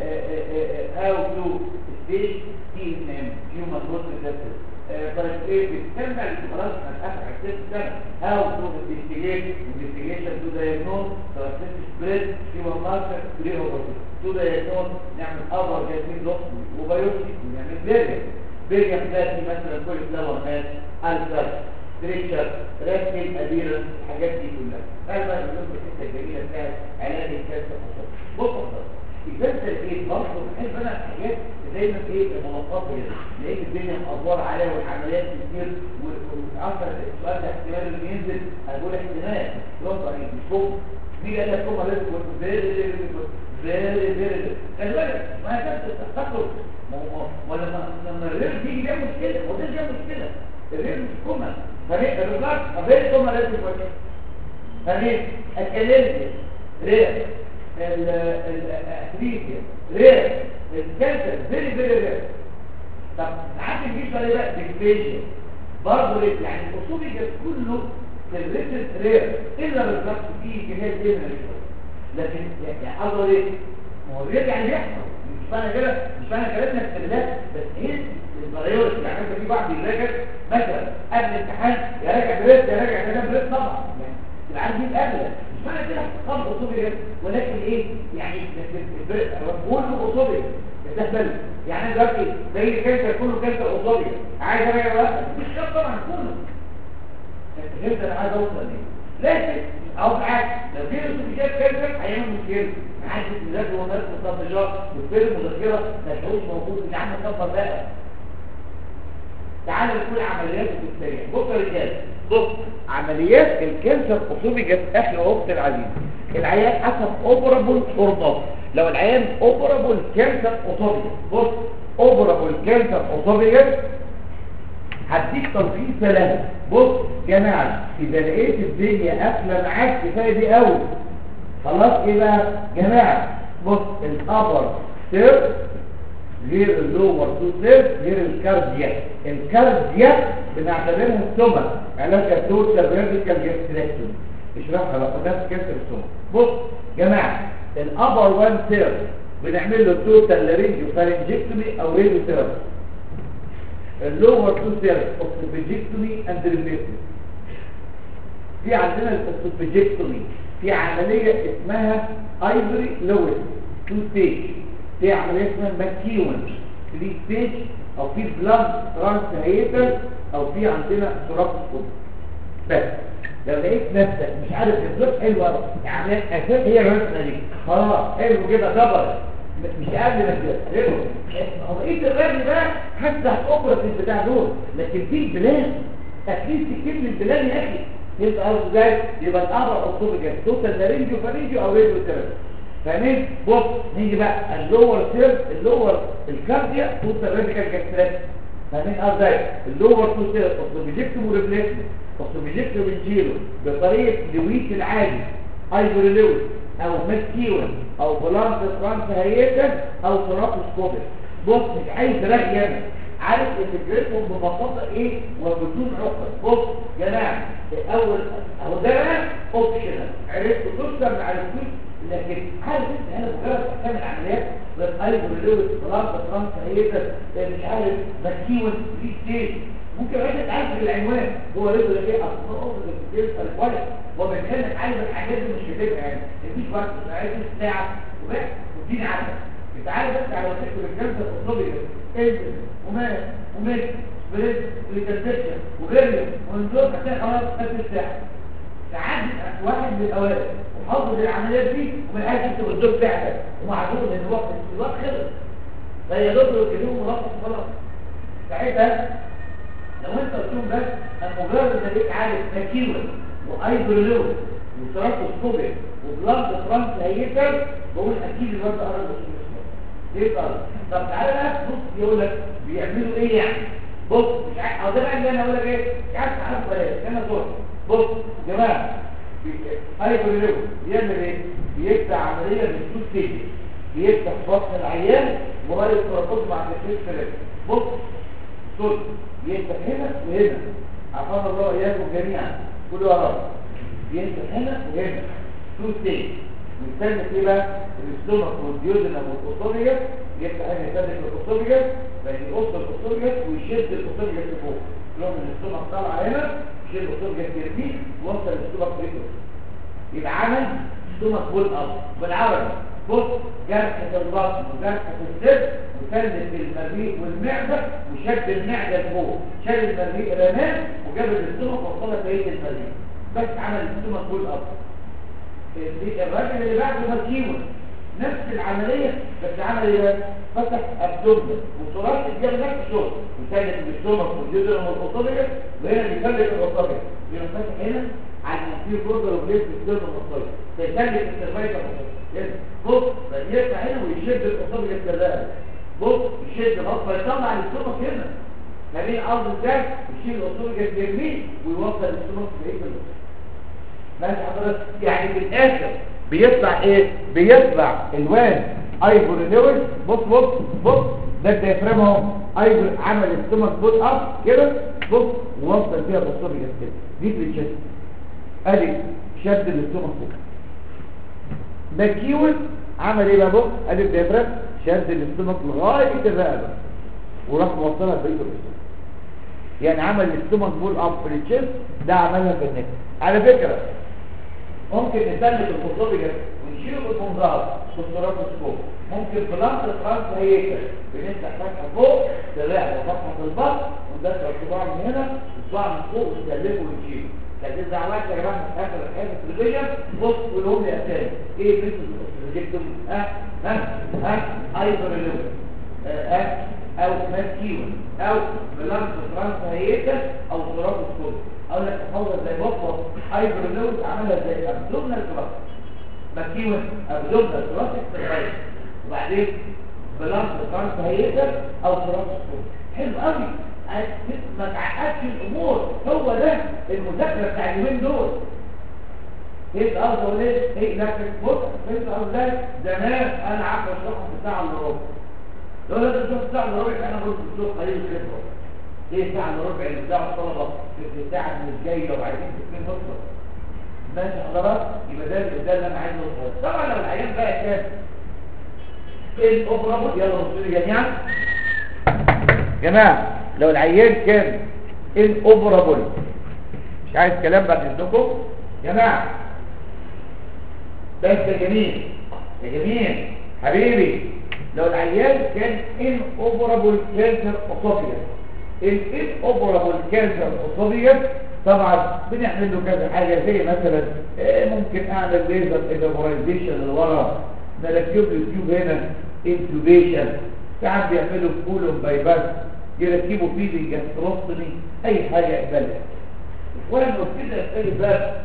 هاو تو ستيج تي ان ام هيومن بروسيس طيب ايه بتكمل خلاص هتقفل على الست سنه هاو تو انفستيجيت انفستيجيشن تو دايجنوز ترانسيت سبريد هيومن ماركر بري اوبرتيف تو دايجنوز نعمل ابر جايبين دوس وبيوبسي ونعمل بيريا بيريا بتاعتي مثلا كل فلاور مات الفر تريشر راسل اديرنس الحاجات دي كلها هذا بقى اليوم الحته الجميله بتاعت علاج الكانسر بص الكانسر ايه برضه بحب انا الحاجات دايما ايه المنطقات كده لقيت الدنيا مقفوره عليها والعمليات كتير واكثر السؤال ده احتمال انه ينزل انا بقول احتمال يوصل مش فوق مين قال لك كوما لازم فيري فيري فيري خلي بالك ما هي كانت تخرج ولا لما الرير دي جاب مشكله هو ده جاب مشكله الرير مش كوما فليه الرجلات غير كوما لازم يبقى فليه الكلمه رير الاتريفيا رير الكانسر فيري فيري رير طب ساعات الجيش ولا بقى ديكفيشن برضه ريت يعني الاسوفيجاس كله الريتن رير الا بالظبط فيه كميه ايه من الشغل لكن يعني قصده ايه هو الرير يعني بيحصل مش معنى كده مش معنى كلامنا استغلال بس ايه البريورس اللي عملت فيه بعض يراجع مثلا قبل الامتحان يراجع بريد يراجع كلام بريد طبعا يعني العيال دي الاغلى مش معنى كده خط اسوفيجاس ولكن ايه يعني لكن كله اسوفيجاس تستهبل يعني انا دلوقتي زي كانسر كله كانسر اصابي عايز اراجع بقى مش شرط طبعا كله انت فهمت انا عايز اوصل ليه لكن او بالعكس لو في اسوفيجيات كانسر هيعمل مشكله عايز تذاكر وناس مطبجات وتفرق مذاكره ما تلاقوش موجود يا عم كبر بقى تعالوا نقول عمليات في السريع بص يا رجاله بص عمليات الكانسر اسوفيجاس احنا وقت العزيز العيان حسب اوبرابل اور لو العيان اوبرابل كانسر اسوفيجاس بص اوبرابل كانسر اسوفيجاس هديك تلخيص ثلاثه بص يا جماعه اذا لقيت الدنيا قافله معاك كفايه دي قوي خلاص ايه بقى جماعه بص الابر سير غير اللور تو سير غير الكاردياك الكاردياك بنعتبرها السمك علاج الدوسة فيرتيكال جاستريكتومي اشرحها بقى ده كانسر السمك بص جماعه الابر وان سير بنعمل له توتال لارينجيو فارنجكتومي او راديو ثيرابي اللور تو سير اوستوبيجكتومي اند ريبليسمنت في عندنا الاوستوبيجكتومي في عمليه اسمها ايفري لويس تو ستيج في عمليه اسمها ماكيون 3 ستيج او في بلاد ترانسهيتر او في عندنا سوراكوسكوب بس لو لقيت نفسك مش عارف الظروف حلوه يعني اساس هي الرسمه دي خلاص حلو كده كبر مش قبل ما كده هو بقيت الراجل بقى حتى الاوبراتيف بتاع دول لكن في البلان اكيد في كلمه بلان يا اخي يبقى قصده ازاي يبقى الابر اوتوبيجاس توتال لارينجيو فارينجيو او راديو ثيرابي فاهمين بص نيجي بقى اللور سير اللور الكارديا توتال راديكال جاستريك فاهمين ازاي اللور تو سير اوتوبيجكتيف وريبليسمنت اوتوبيجكتيف بنجيله بطريقه لويس العادي ايفوري لويس او ماكيون او بلانت فرانس هيئة او سرابوسكوبيك بص مش عايز رأي انا عارف انتجريتهم ببساطة ايه وبدون عقد بص جماعة اول اهو ده بقى اوبشنال عرفت تذكر ما عرفتوش لكن عارف انت هنا مجرد احكام العمليات بس ايفوري لويس بلانت فرانس هيئة مش عارف ماكيون في ستيج ممكن واحد تعرف العنوان هو لسه ده ايه اصلا اوفر الكتير كويس وبالتالي عايز الحاجات دي مش كتير يعني مفيش وقت مش عايز ساعه وبس واديني عارفه انت عارف بس على فكره الجلسه الطبيه انزل ومات ومات بريد وريكنسيشن وغيره ومن دول هتلاقي خلاص نفس الساعه تعدي واحد من الاوائل وحافظ العمليات دي وما عايز يكتب الدور بتاعتك ومعذور ان الوقت الوقت خلص فهي دكتور كلمه ملخص خلاص ساعتها لو انت قلت لهم بس انا مجرد ان ليك عارف ماكيون وايزولوز وسراتوسكوبيك وبلاد فرانس هيتر بقول اكيد الواد ده قرب ليه قرب طب تعالى بقى بص يقول لك بيعملوا ايه يعني بص مش عارف او ده بقى اللي انا اقول لك ايه مش عارف تعرف ولا ايه انا دور بص يا جماعه ايزولوز بيعمل ايه بيفتح عمليه من تو ستيج بيفتح بطن العيان ورايح الترابط مع الفيس بص دول يفتح هنا وهنا عفان الله إياكم جميعا كل ورا يفتح هنا وهنا تو ستيج نستنى ايه بقى الاستومك والديودنا والأوتوبيا يفتح هنا يسلك الأوتوبيا فإن يقص الأوتوبيا ويشد الأوتوبيا لفوق لو من الاستومك طالع هنا يشد الأوتوبيا تربيه ووصل الاستومك ريكو يبقى عمل استومك بول أب بالعربي بص جرح في البطن وجرح في الصدر وسلت المريء والمعدة وشد المعدة لفوق شد المريء رماه وجاب الاستومك وصلت بقية المريء بس عمل الاستومك بول أب الراجل اللي بعده مكيون نفس العملية بس عمل ايه فتح ابدومن وصراط الجبل نفس الشغل يسلك الاستومك والجدر والقطبية وهنا بيسلك القطبية يبقى فاتح هنا على الانتير بوردر وبليس الجدر والقطبية فيسلك السرفايكا بص يرفع هنا ويشد القطبية السرقة بص يشد بص فيطلع الاستومك هنا ما بين ارض الجبل يشيل القطبية اليمين ويوصل الاستومك في ايه ماشي حضرتك يعني في الاخر بيطلع ايه بيطلع الوان ايفوري لويس بص بص بص ده الديافرام اهو ايفوري عمل السtomach بوت اب كده بص ووصل فيها بصوري كده دي في الشد ادي شد الاستومك فوق ماكيول عمل ايه بقى بص ادي الديافرام شد الاستومك لغايه الرقبه وراح موصلها بقيه الاستومك يعني عمل الاستومك بول اب في الشيست ده عملها في النك على فكره ممكن نسلك الخطوبه ونشيله بالمنظار في السكوب ممكن بلانت الخاص هيكل بنفتح فتحه فوق تلاقي فتحه في البطن وندخل الصباع من هنا الصباع من فوق ونسلكه ونشيله لكن دعوات يا جماعه في اخر الحاجه في الفيديو بص قولهم لي اسامي ايه مثل جبتم ها ها ها ايبر لوب ها او ماسكيون او بلانت فرانس هيكل او صراط الصوت اقول لك تحول زي بطه ايبر لوب عملها زي ابدومنال كلاس ماسكيون ابدومنال كلاس الرئيس وبعدين بلانس فرانس هيكل او صراط الصوت حلو قوي ما تعقدش الامور هو ده المذاكره بتاع اليومين دول ايه الارض ولا ايه لكن بص فهمت ازاي زمان انا عارف اشرحها في ساعه الا ربع لو انت تشوف ساعه الا ربع انا قلت بشوف قليل الخبره ايه ساعه الا ربع اللي بتاع الطلبه في ساعه من الجايه لو عايزين تكون مصر ماشي حضرات يبقى ده ده اللي انا عايز اوصله طبعا لو العيان بقى كان ايه الاوبرا يلا بصوا لي جميعا جماعه لو العيان كان inoperable مش عايز كلام بعد اذنكم يا جماعه بس يا جميل يا جميل حبيبي لو العيان كان inoperable cancer esophagus الinoperable cancer esophagus طبعا بنعمل له كذا حاجه زي مثلا ممكن اعمل ليزر ايفابورايزيشن للورا نركب له تيوب هنا انتوبيشن ساعات بيعملوا كولوم بايباس يركبوا فيه الجاستروستومي اي حاجه اقبلها وانا قلت كده في اي باب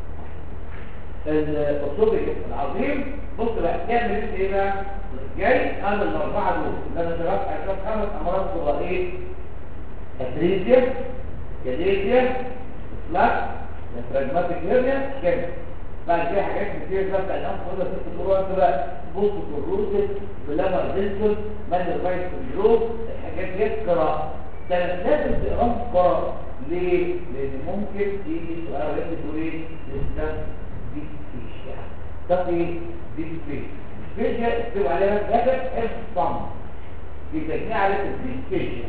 الاسطوري العظيم بص بقى تعمل انت ايه بقى جاي اعمل الاربعه دول اللي انا درست عشان خمس امراض صغيرين اتريزيا جاليزيا سلاك براجماتيك هيرنيا كده بعد كده حاجات كتير بقى بتاع الانف كلها ست شهور انت بقى بص كروزس بلامر دينسون مان الرايت سندروم الحاجات دي قراءه لازم تقراهم قراءه ليه؟ لان ممكن يجي سؤال وانت تقول ايه؟ الاسلام ديسبيشيا طب ايه؟ ديسبيشيا ديسبيشيا اكتب عليها كتب اف صم دي تجميع على الديسبيشيا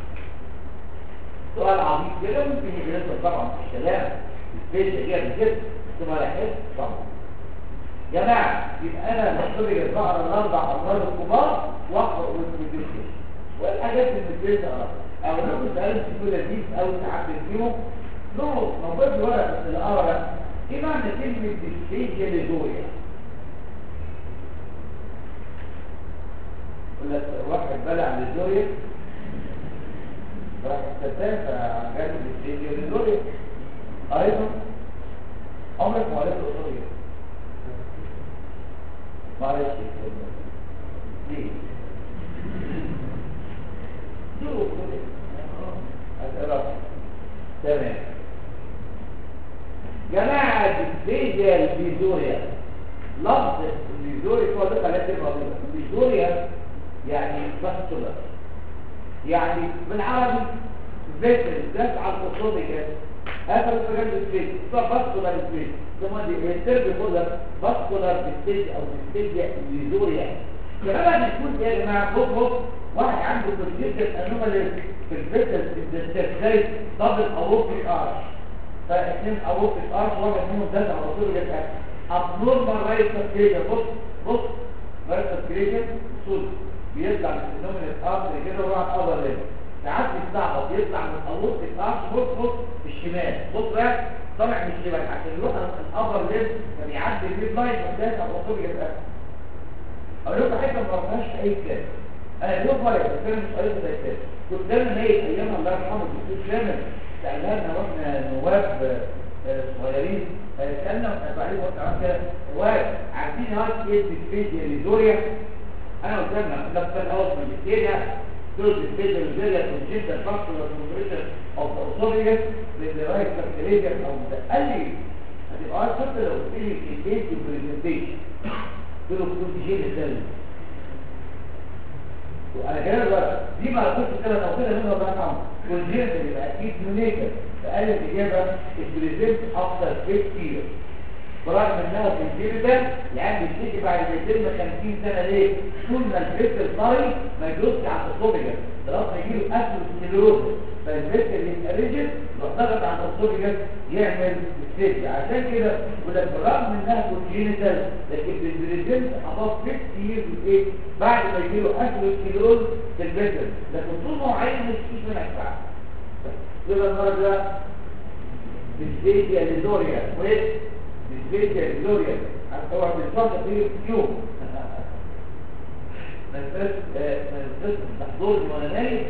سؤال عظيم كده ممكن يجلسها طبعا في الكلام ديسبيشيا جايه كده ثم لاحظ صم جماعة يبقى انا محتاج الظهر الاربع امراض الكبار واقرا والديسبيشيا والحاجات اللي بتجيز او نقول سألت في لذيذ او تعبد فيهم نقول موجود ورق بس القرا ده ايه معنى كلمة ديسبيشيا لدوريا يقول لك واحد بلع لدوريا راح استفاد فجاب ديسبيشيا لدوريا ايضا عمرك ما قريت الاصولية معلش ليه تمام جماعة الفيزياء الفيزوريا لفظ الفيزوريا هو ده ثلاثة مرات الفيزوريا يعني فاسكولار يعني بالعربي فيتر دفع الخصوصي كده هذا الفرق السبيس ده فاسكولار سبيس ثم دي الترب يقول فاسكولار بالستيج او بالستيج الفيزوريا فلما نكون يا جماعه بص بص واحد عنده كونجكتيف انومالي في الفيتس الدستريت دبل اورتيك ارش فاثنين اورتيك ارش واحد منهم ده على طول يبقى ابنورمال رايت سكريشن بص بص رايت سكريشن صوت بيطلع من الانومالي ارش كده وراح اول ليفل ساعات بيستعبط يطلع من الاورتيك ارش بص بص في الشمال بص بقى طالع من الشمال عشان يروح الابر ليفل فبيعدي الريد لاين وده على طول يبقى اقول لكم حاجه ما فيهاش اي كلام انا اليوم مرة بتكلم مش قريب زي كده كنت دايما هي ايام الله يرحمه الدكتور شامل سالها لنا واحنا نواب صغيرين سالنا وقت وقت عمل كده نواب عارفين هاي ايه الفيزيا ليزوريا انا قلت لنا ده كان اول من البكتيريا دول الفيزيا ليزوريا كونجنتال فاسكولار كونجنتال اوف اوسوريا للرايت بكتيريا او ده قال لي هتبقى حتى لو قلت لي الكيس برزنتيشن قلت له كنت جيل السلم وانا كده بقى دي ما كنت كده لو كده منها بقى طعم كونجنتال يبقى اكيد نونيتال فقال الاجابه البريزنت افتر 50 years برغم انها كونجنتال يعني بتيجي بعد ما يتم 50 سنه ليه؟ طول ما الفيس الطري ما يدوسش على الاسوفيجاس خلاص يجي له اثيروسكليروز فالفيس اللي يبقى ريجل لو ضغط على الاسوفيجاس يعمل ستيج عشان كده يقول لك بالرغم انها كونجنتال لكن البريزنت اباف 50 years ايه؟ بعد ما يجي له اثيروسكليروز في الفيس لكن طول ما هو عايز مش فيش منها كفايه يبقى المرض ده ديسبيسيا ليزوريا ويت ديسبيسيا ليزوريا هو بالفرق في يوم ما ينفعش ما ينفعش تحضر وانا نايم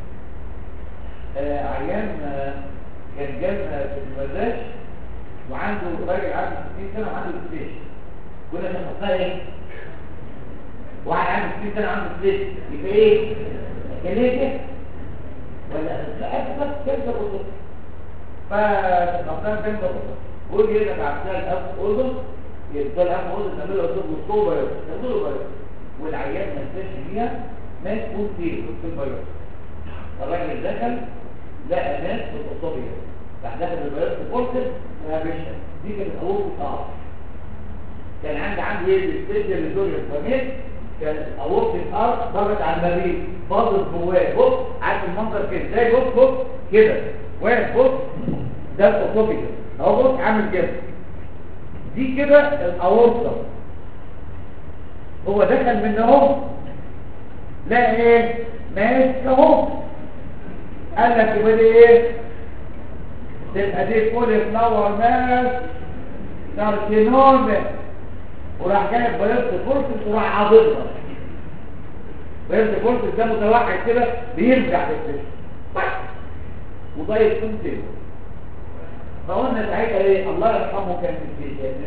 عيان كان جالنا في المدرسة وعنده راجل عنده 60 سنة وعنده ستيش كنا شخصناه ايه؟ واحد عنده 60 سنة عنده ستيش يبقى ايه؟ كليتك ولا أكثر كيف بطل فشخصناه كيف بطل قول لي انا بعتها الأب أردن يبقى الأب أردن نعمله أردن بالصوبة يقولوا بيوت والعيان ما انتش بيها ناس تكون فيه في البيوت الراجل دخل لقى ناس في الأصابية راح دخل البيوت في فرصة وهبشها دي كانت أول صعب كان عندي عندي ايه الاستيجر لدول الفاميل كان اورط الارض ضغط على المريض باظت جواه بص عارف المنظر كده زي بص بص كده واقف بص ده الاوتوبيك اهو بص عامل كده دي كده الاورطه هو دخل من اهو لا ايه ماسك اهو قال لك يبقى دي ايه تبقى دي كل فلاور ماس كارسينوم وراح جايب بيض فرصة وراح عاضدها بيض فرصة ده متوحد كده بيرجع للسجن وده يكون تاني فقلنا ساعتها ايه الله يرحمه كان في السجن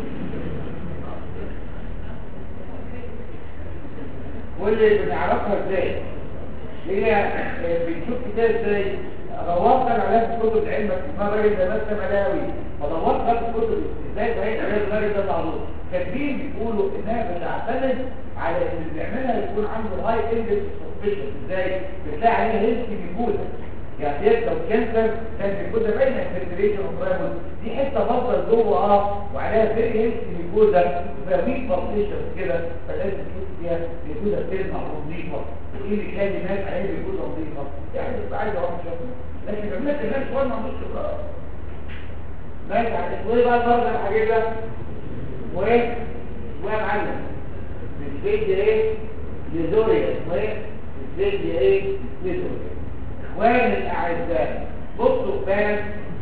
واللي بنعرفها ازاي هي بنشوف كتاب ازاي دورت انا عليها في كتب العلم اسمها راجل ده مثلا ملاوي فدورت بقى في كتب ازاي بقى علاج الراجل ده معروف كاتبين بيقولوا انها بتعتمد على ان اللي بيعملها يكون عنده هاي اندكس سسبشن ازاي بتلاقي عليها هيلثي ميكوزا يعني ديت لو كانسر كان ميكوزا باينه انفلتريشن وبرايمر دي حته بفضل جوه اه وعليها فيري هيلثي ميكوزا وفيرمين بابليشن كده فلازم تشوف فيها ميكوزا تلمع ونظيفه وايه اللي كان الناس عليها ميكوزا نظيفه يعني بس عايز اروح اشوفها لكن بيعملها الناس شويه ما عندوش خبره ماشي هتقول بقى النهارده الحاجات ده وايه ويا معلم الفيديو ايه لزوريا وايه الفيديو ايه لزوريا اخواني الاعزاء بصوا بقى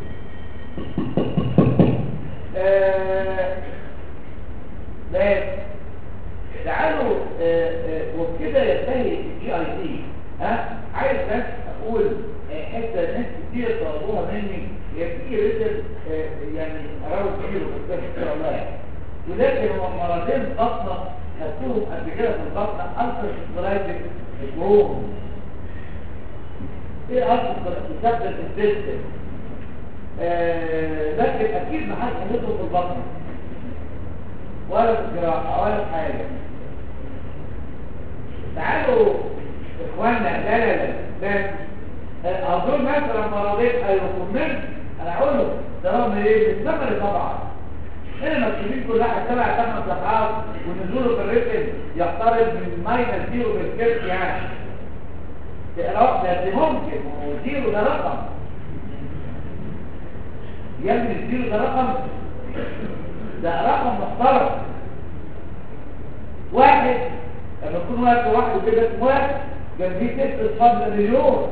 آه بس تعالوا آه آه وبكده ينتهي الجي اي تي ها عايز بس اقول حته ناس كتير طلبوها مني هي في ريتل يعني اراوي كتير وبس ان شاء الله يعني ولكن مرتين بطنة خدتهم قبل كده في البطنة ألفر سبرايتك جروم ايه ألفر تثبت السيستم آه لكن أكيد ما حدش هنطلب في البطنة ولا في الجراحة ولا في حاجة تعالوا إخواننا لا لا لا لا أظن مثلا مرضين أيوكمنت أنا أقول له ده من إيه؟ بالثمن طبعا هنا المكتوبين كلها سبع ثمان صفحات ونزوله في الريتم يقترب من ماينس زيرو بالكيرت يعني تقرا ده دي ممكن وزيرو ده رقم يا ابني الزيرو ده رقم ده رقم محترم واحد لما تكون واحد واحد كده اسمه واحد جنبيه ست اصحاب مليون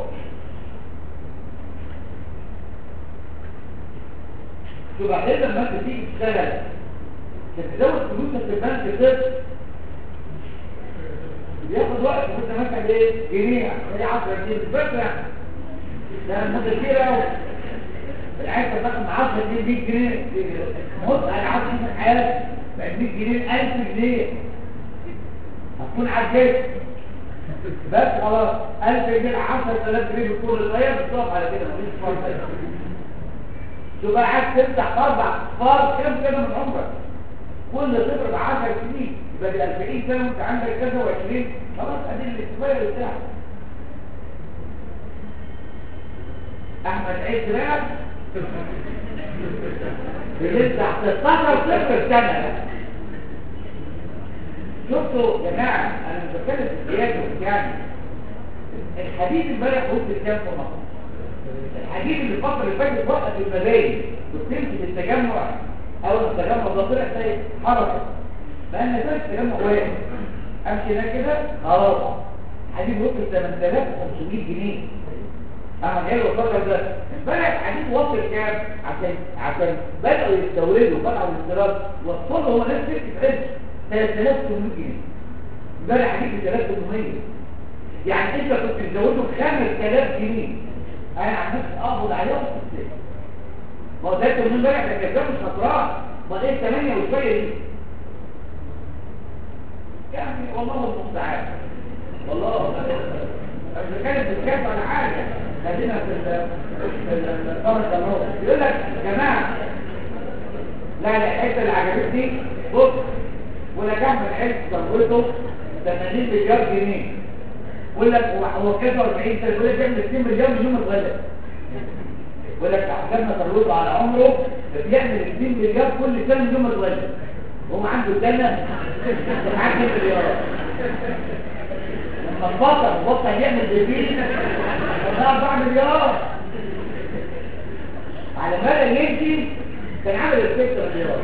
وبعدين لما انت تيجي تشتغل تزود فلوسك في البنك صفر بياخد وقت وانت مثلا ايه جنيه يعني 10 جنيه بس يعني ده مده كبيره قوي العيال تاخد 10 جنيه 100 جنيه مده انا عاوز في الحياه بقت 100 جنيه 1000 جنيه هتكون عديت بس خلاص 1000 جنيه 10000 جنيه بكل صغير بتقف على كده مفيش فرق تبقى قاعد تفتح اربع اصفار كام سنه من عمرك كل صفر ب 10 سنين يبقى دي 40 سنه وانت عندك كذا و20 خلاص ادي الاكسباير بتاعك احمد عيد بقى بيفتح 16 صفر السنه شفتوا يا جماعه انا مش بتكلم في السياسه يعني الحديد امبارح قلت كام في مصر الحديد اللي الفتره اللي فاتت وقف المباني وبتمشي في التجمع اول ما التجمع ده طلع تلاقي حركه بقى لنا ثلاث تجمع واحد امشي هناك كده خلاص الحديد وصل 8500 جنيه اما حلو الفتره ده امبارح الحديد وصل كام عشان عشان بداوا يستوردوا بداوا الاستيراد وصلوا هو نفس شركه عز 3800 جنيه امبارح حديد ب 3800 يعني انت كنت تزوده ب 5000 جنيه انا عم اقبض عليهم في السجن ما هو ده من امبارح ده كذاب مش خسران ما ايه 8 وشويه دي يعني والله المستعان والله مش كانت بتكافئ على حاجه خلينا في الفرق الروح يقول لك يا جماعه لا لا الحته اللي عجبتني بص ولا كان من حته ضربته 80 مليار جنيه يقول لك هو هو كده 40 سنه يقول لك يعمل 2 مليار من يوم اتولد يقول لك حسبنا ضربته على عمره بيعمل 2 مليار كل سنه من يوم اتولد هو عنده سنه معاه مليار لما البطل بطل يعمل بالبيل ده 4 مليار على مدى يمشي كان عامل الفكره مليار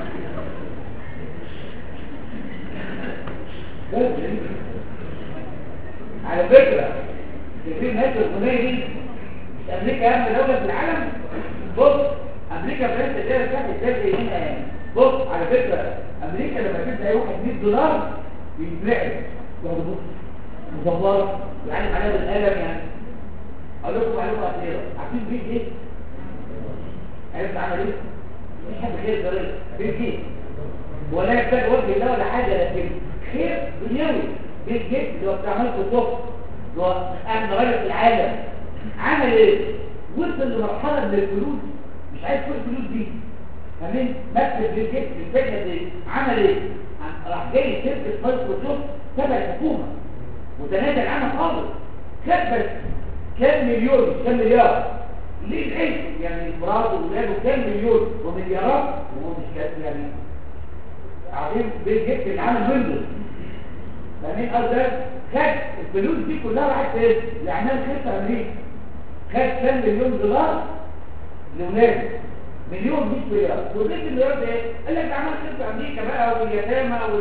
على فكره في الناس الغنيه دي مش امريكا اهم دوله في العالم بص امريكا فرنسا دي كانت ازاي هنا يعني بص على فكره امريكا لما تدي اي واحد 100 دولار يترعب يقعد يبص مدوره يعني عليها بالقلم يعني اقول لكم معلومه اخيره عارفين بيت ايه عرفت عمل ايه مش حد خير ده بيت ايه ولا يحتاج وجه الله ولا حاجه لكن خير دنيوي بيت جيت اللي هو بتاع ملك الصبح اللي هو اهم راجل في العالم عمل ايه وصل لمرحله من الفلوس مش عايز كل الفلوس دي فاهمين مكتب بيت جيت الفكره دي عمل ايه راح جاي شركه ملك الصبح تبع الحكومه وتنازل عنها خالص خد بس كام مليون مش كام مليار ليه العيش يعني مراته وولاده كام مليون ومليارات وهو مش كام يعني عظيم بيل جيتس اللي عمل ويندوز فاهمين قصدي خد الفلوس دي كلها راحت فين لاعمال خير في امريكا خد كام مليون دولار لاولاده مليون مش مليار والبيت المليار ده ايه؟ قال لك ده عمل خير في امريكا بقى واليتامى وال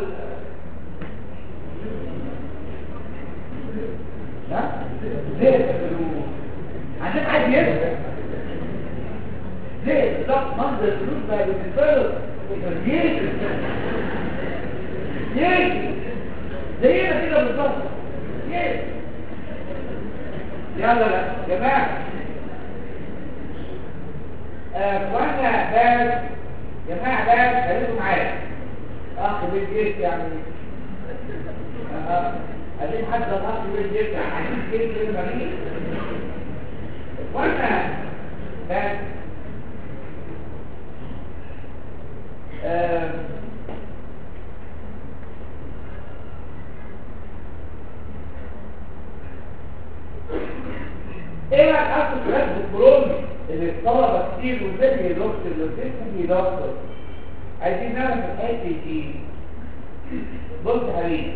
ها؟ ليه الفلوس؟ عشان عايز يسرق ليه بالظبط منظر الفلوس بقى بالنسبه له جيش جيش زينا كده بالظبط جيش يلا لا يا جماعه اخوانا بس يا جماعه بس خليكم معايا اخ بالجيش يعني آه. عايزين حد ضغط بالجيش يعني عايزين جيش للمريض اخوانا بس آه. ايه بقى اصل سؤال الكورونا اللي الطلبه كتير وزي دكتور وزي دكتور عايزين نعرف الحته دي بص يا حبيبي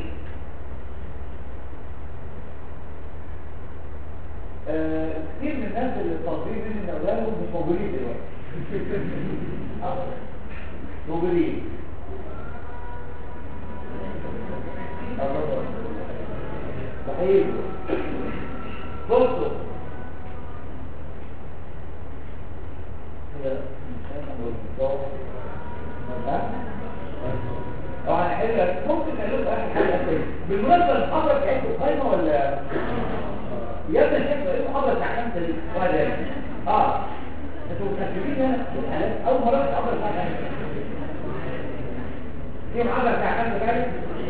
آه، كتير من الناس اللي طالبين مني اولادهم مش موجودين دلوقتي آه، موجودين صحيح بصوا طبعا حلوه ممكن نقول لكم اخر حاجه بالمناسبه المحاضره بتاعتكم قايمه ولا يا ابني شايف ايه المحاضره بتاع خمسه دي ولا اه انتوا مسجلين هنا اول مره المحاضره بتاع خمسه في محاضره بتاع خمسه كانت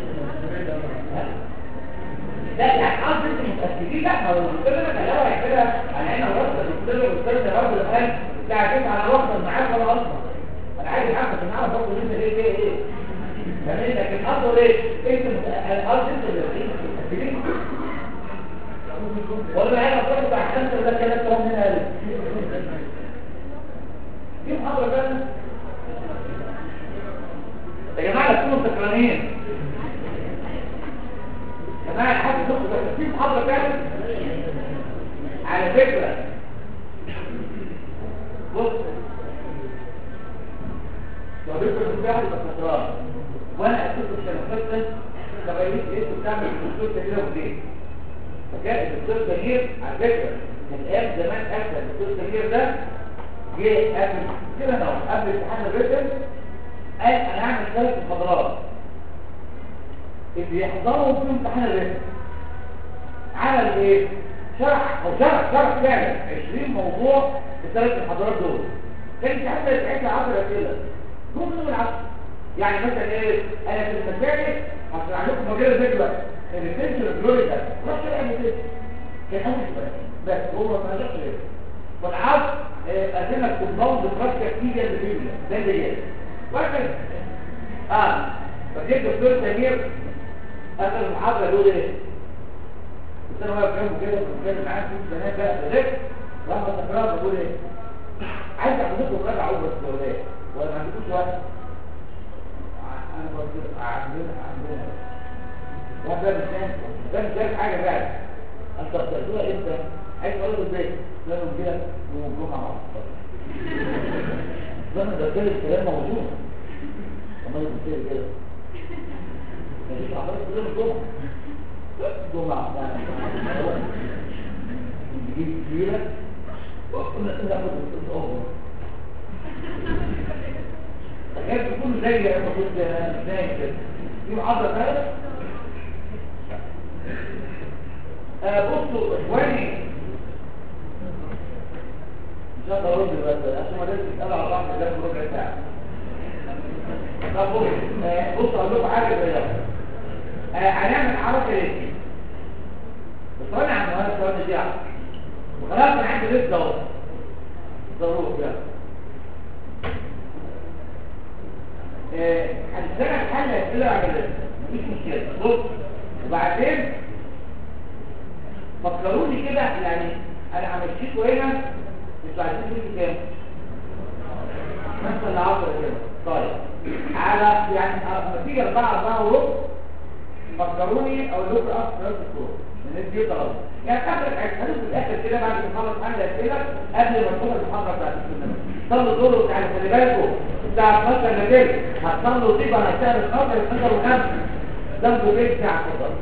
لا يعني قصدي انتوا متاكدين لا ما هو الدكتور انا كلامه كده انا هنا وسط الدكتور والاستاذ ده برضه الان الساعه 9 على وقت معاك ولا اصلا انا عايز اعرف ان انا برضه انت ايه ايه ايه فاهمين لكن قصده ايه انت الارض انت اللي متاكدين ولا انا اصلا بتاع خمسه ولا كلام كلام هنا قال في محاضرة ثانية يا جماعة تكونوا سكرانين يا جماعة حد تخرج في محاضرة ثانية على فكرة بص صديقك المساعد بس وانا اسيب الشنفات تبين ايه بتعمل الدكتور تغيير وديه فكان الدكتور تغيير على فكره كان ايام زمان اكتر الدكتور تغيير ده جه قبل كده انا قبل امتحان الريتم قال انا هعمل ثلاث محاضرات اللي يحضروا في امتحان الريتم عمل ايه؟ شرح او شرح شرح فعلا 20 موضوع في الثلاث محاضرات دول كان امتحان يتعمل 10 اسئله دول من العشر يعني مثلا ايه انا في المسائل هشرح لكم مجال ذكر الريتنشن فلوريدا روح شرح المثال كان اول سؤال بس هو ما جابش غيره والعصر قدمنا كومباوند فراكشر كتير اللي فيه ده اللي جاي وهكذا اه فجيت دكتور سمير اخر المحاضره يقول ايه قلت له واقف جنبه كده وبتكلم معاه في بنات بقى بذاكر وانا بتكرار بقول ايه عايز احضركم راجع اول بس ولا ايه ولا ما عندكوش وقت انا بقول عندنا عندنا واحد ده مش نايم ده مش شايف حاجه بقى انت بتقولها امتى عايز اقول له ازاي لانه كده يوم الجمعه مع الصلاه ده ده الكلام موجود امال بتصير كده مفيش اعراض كل يوم الجمعه جمعه تجيب كبيره وكنا ناخد الاوفر كانت تكون زي ما كنت نايم كده في محاضره ثالثه بصوا اخواني ان شاء الله رد بس عشان ما لازم تسالوا على بعض ده ربع ساعه طب بصوا اقول لكم حاجه زي ده هنعمل حركه ليه بس انا عم انا ثواني دي وخلاص انا عندي لسه اهو ضروري يعني هنشتغل حل اسئله على اللسه مفيش مشكله بص وبعدين فكروني كده يعني انا همشيكوا هنا مش عايزين تيجي كام مثلا 10 كده طيب على يعني لما تيجي 4 4 وربع فكروني او لكم اكتر في الصوره من دي طلب يعني اخر حاجه في الاخر كده بعد ما نخلص حل اسئله قبل ما ندخل المحاضره بتاعت السنه صلوا دور وتعالوا خلي بالكم الساعه 12 بالليل هتصلوا طيب على الساعه 12 12 و5 ذنبه ايه الساعه اتفضل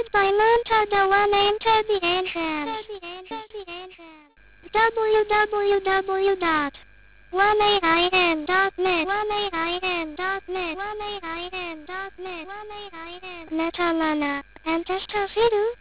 Presented by Montada One Enter the Entrance. www.1ain.net 1ain.net 1ain.net 1ain.net Netamana. And Testafidu.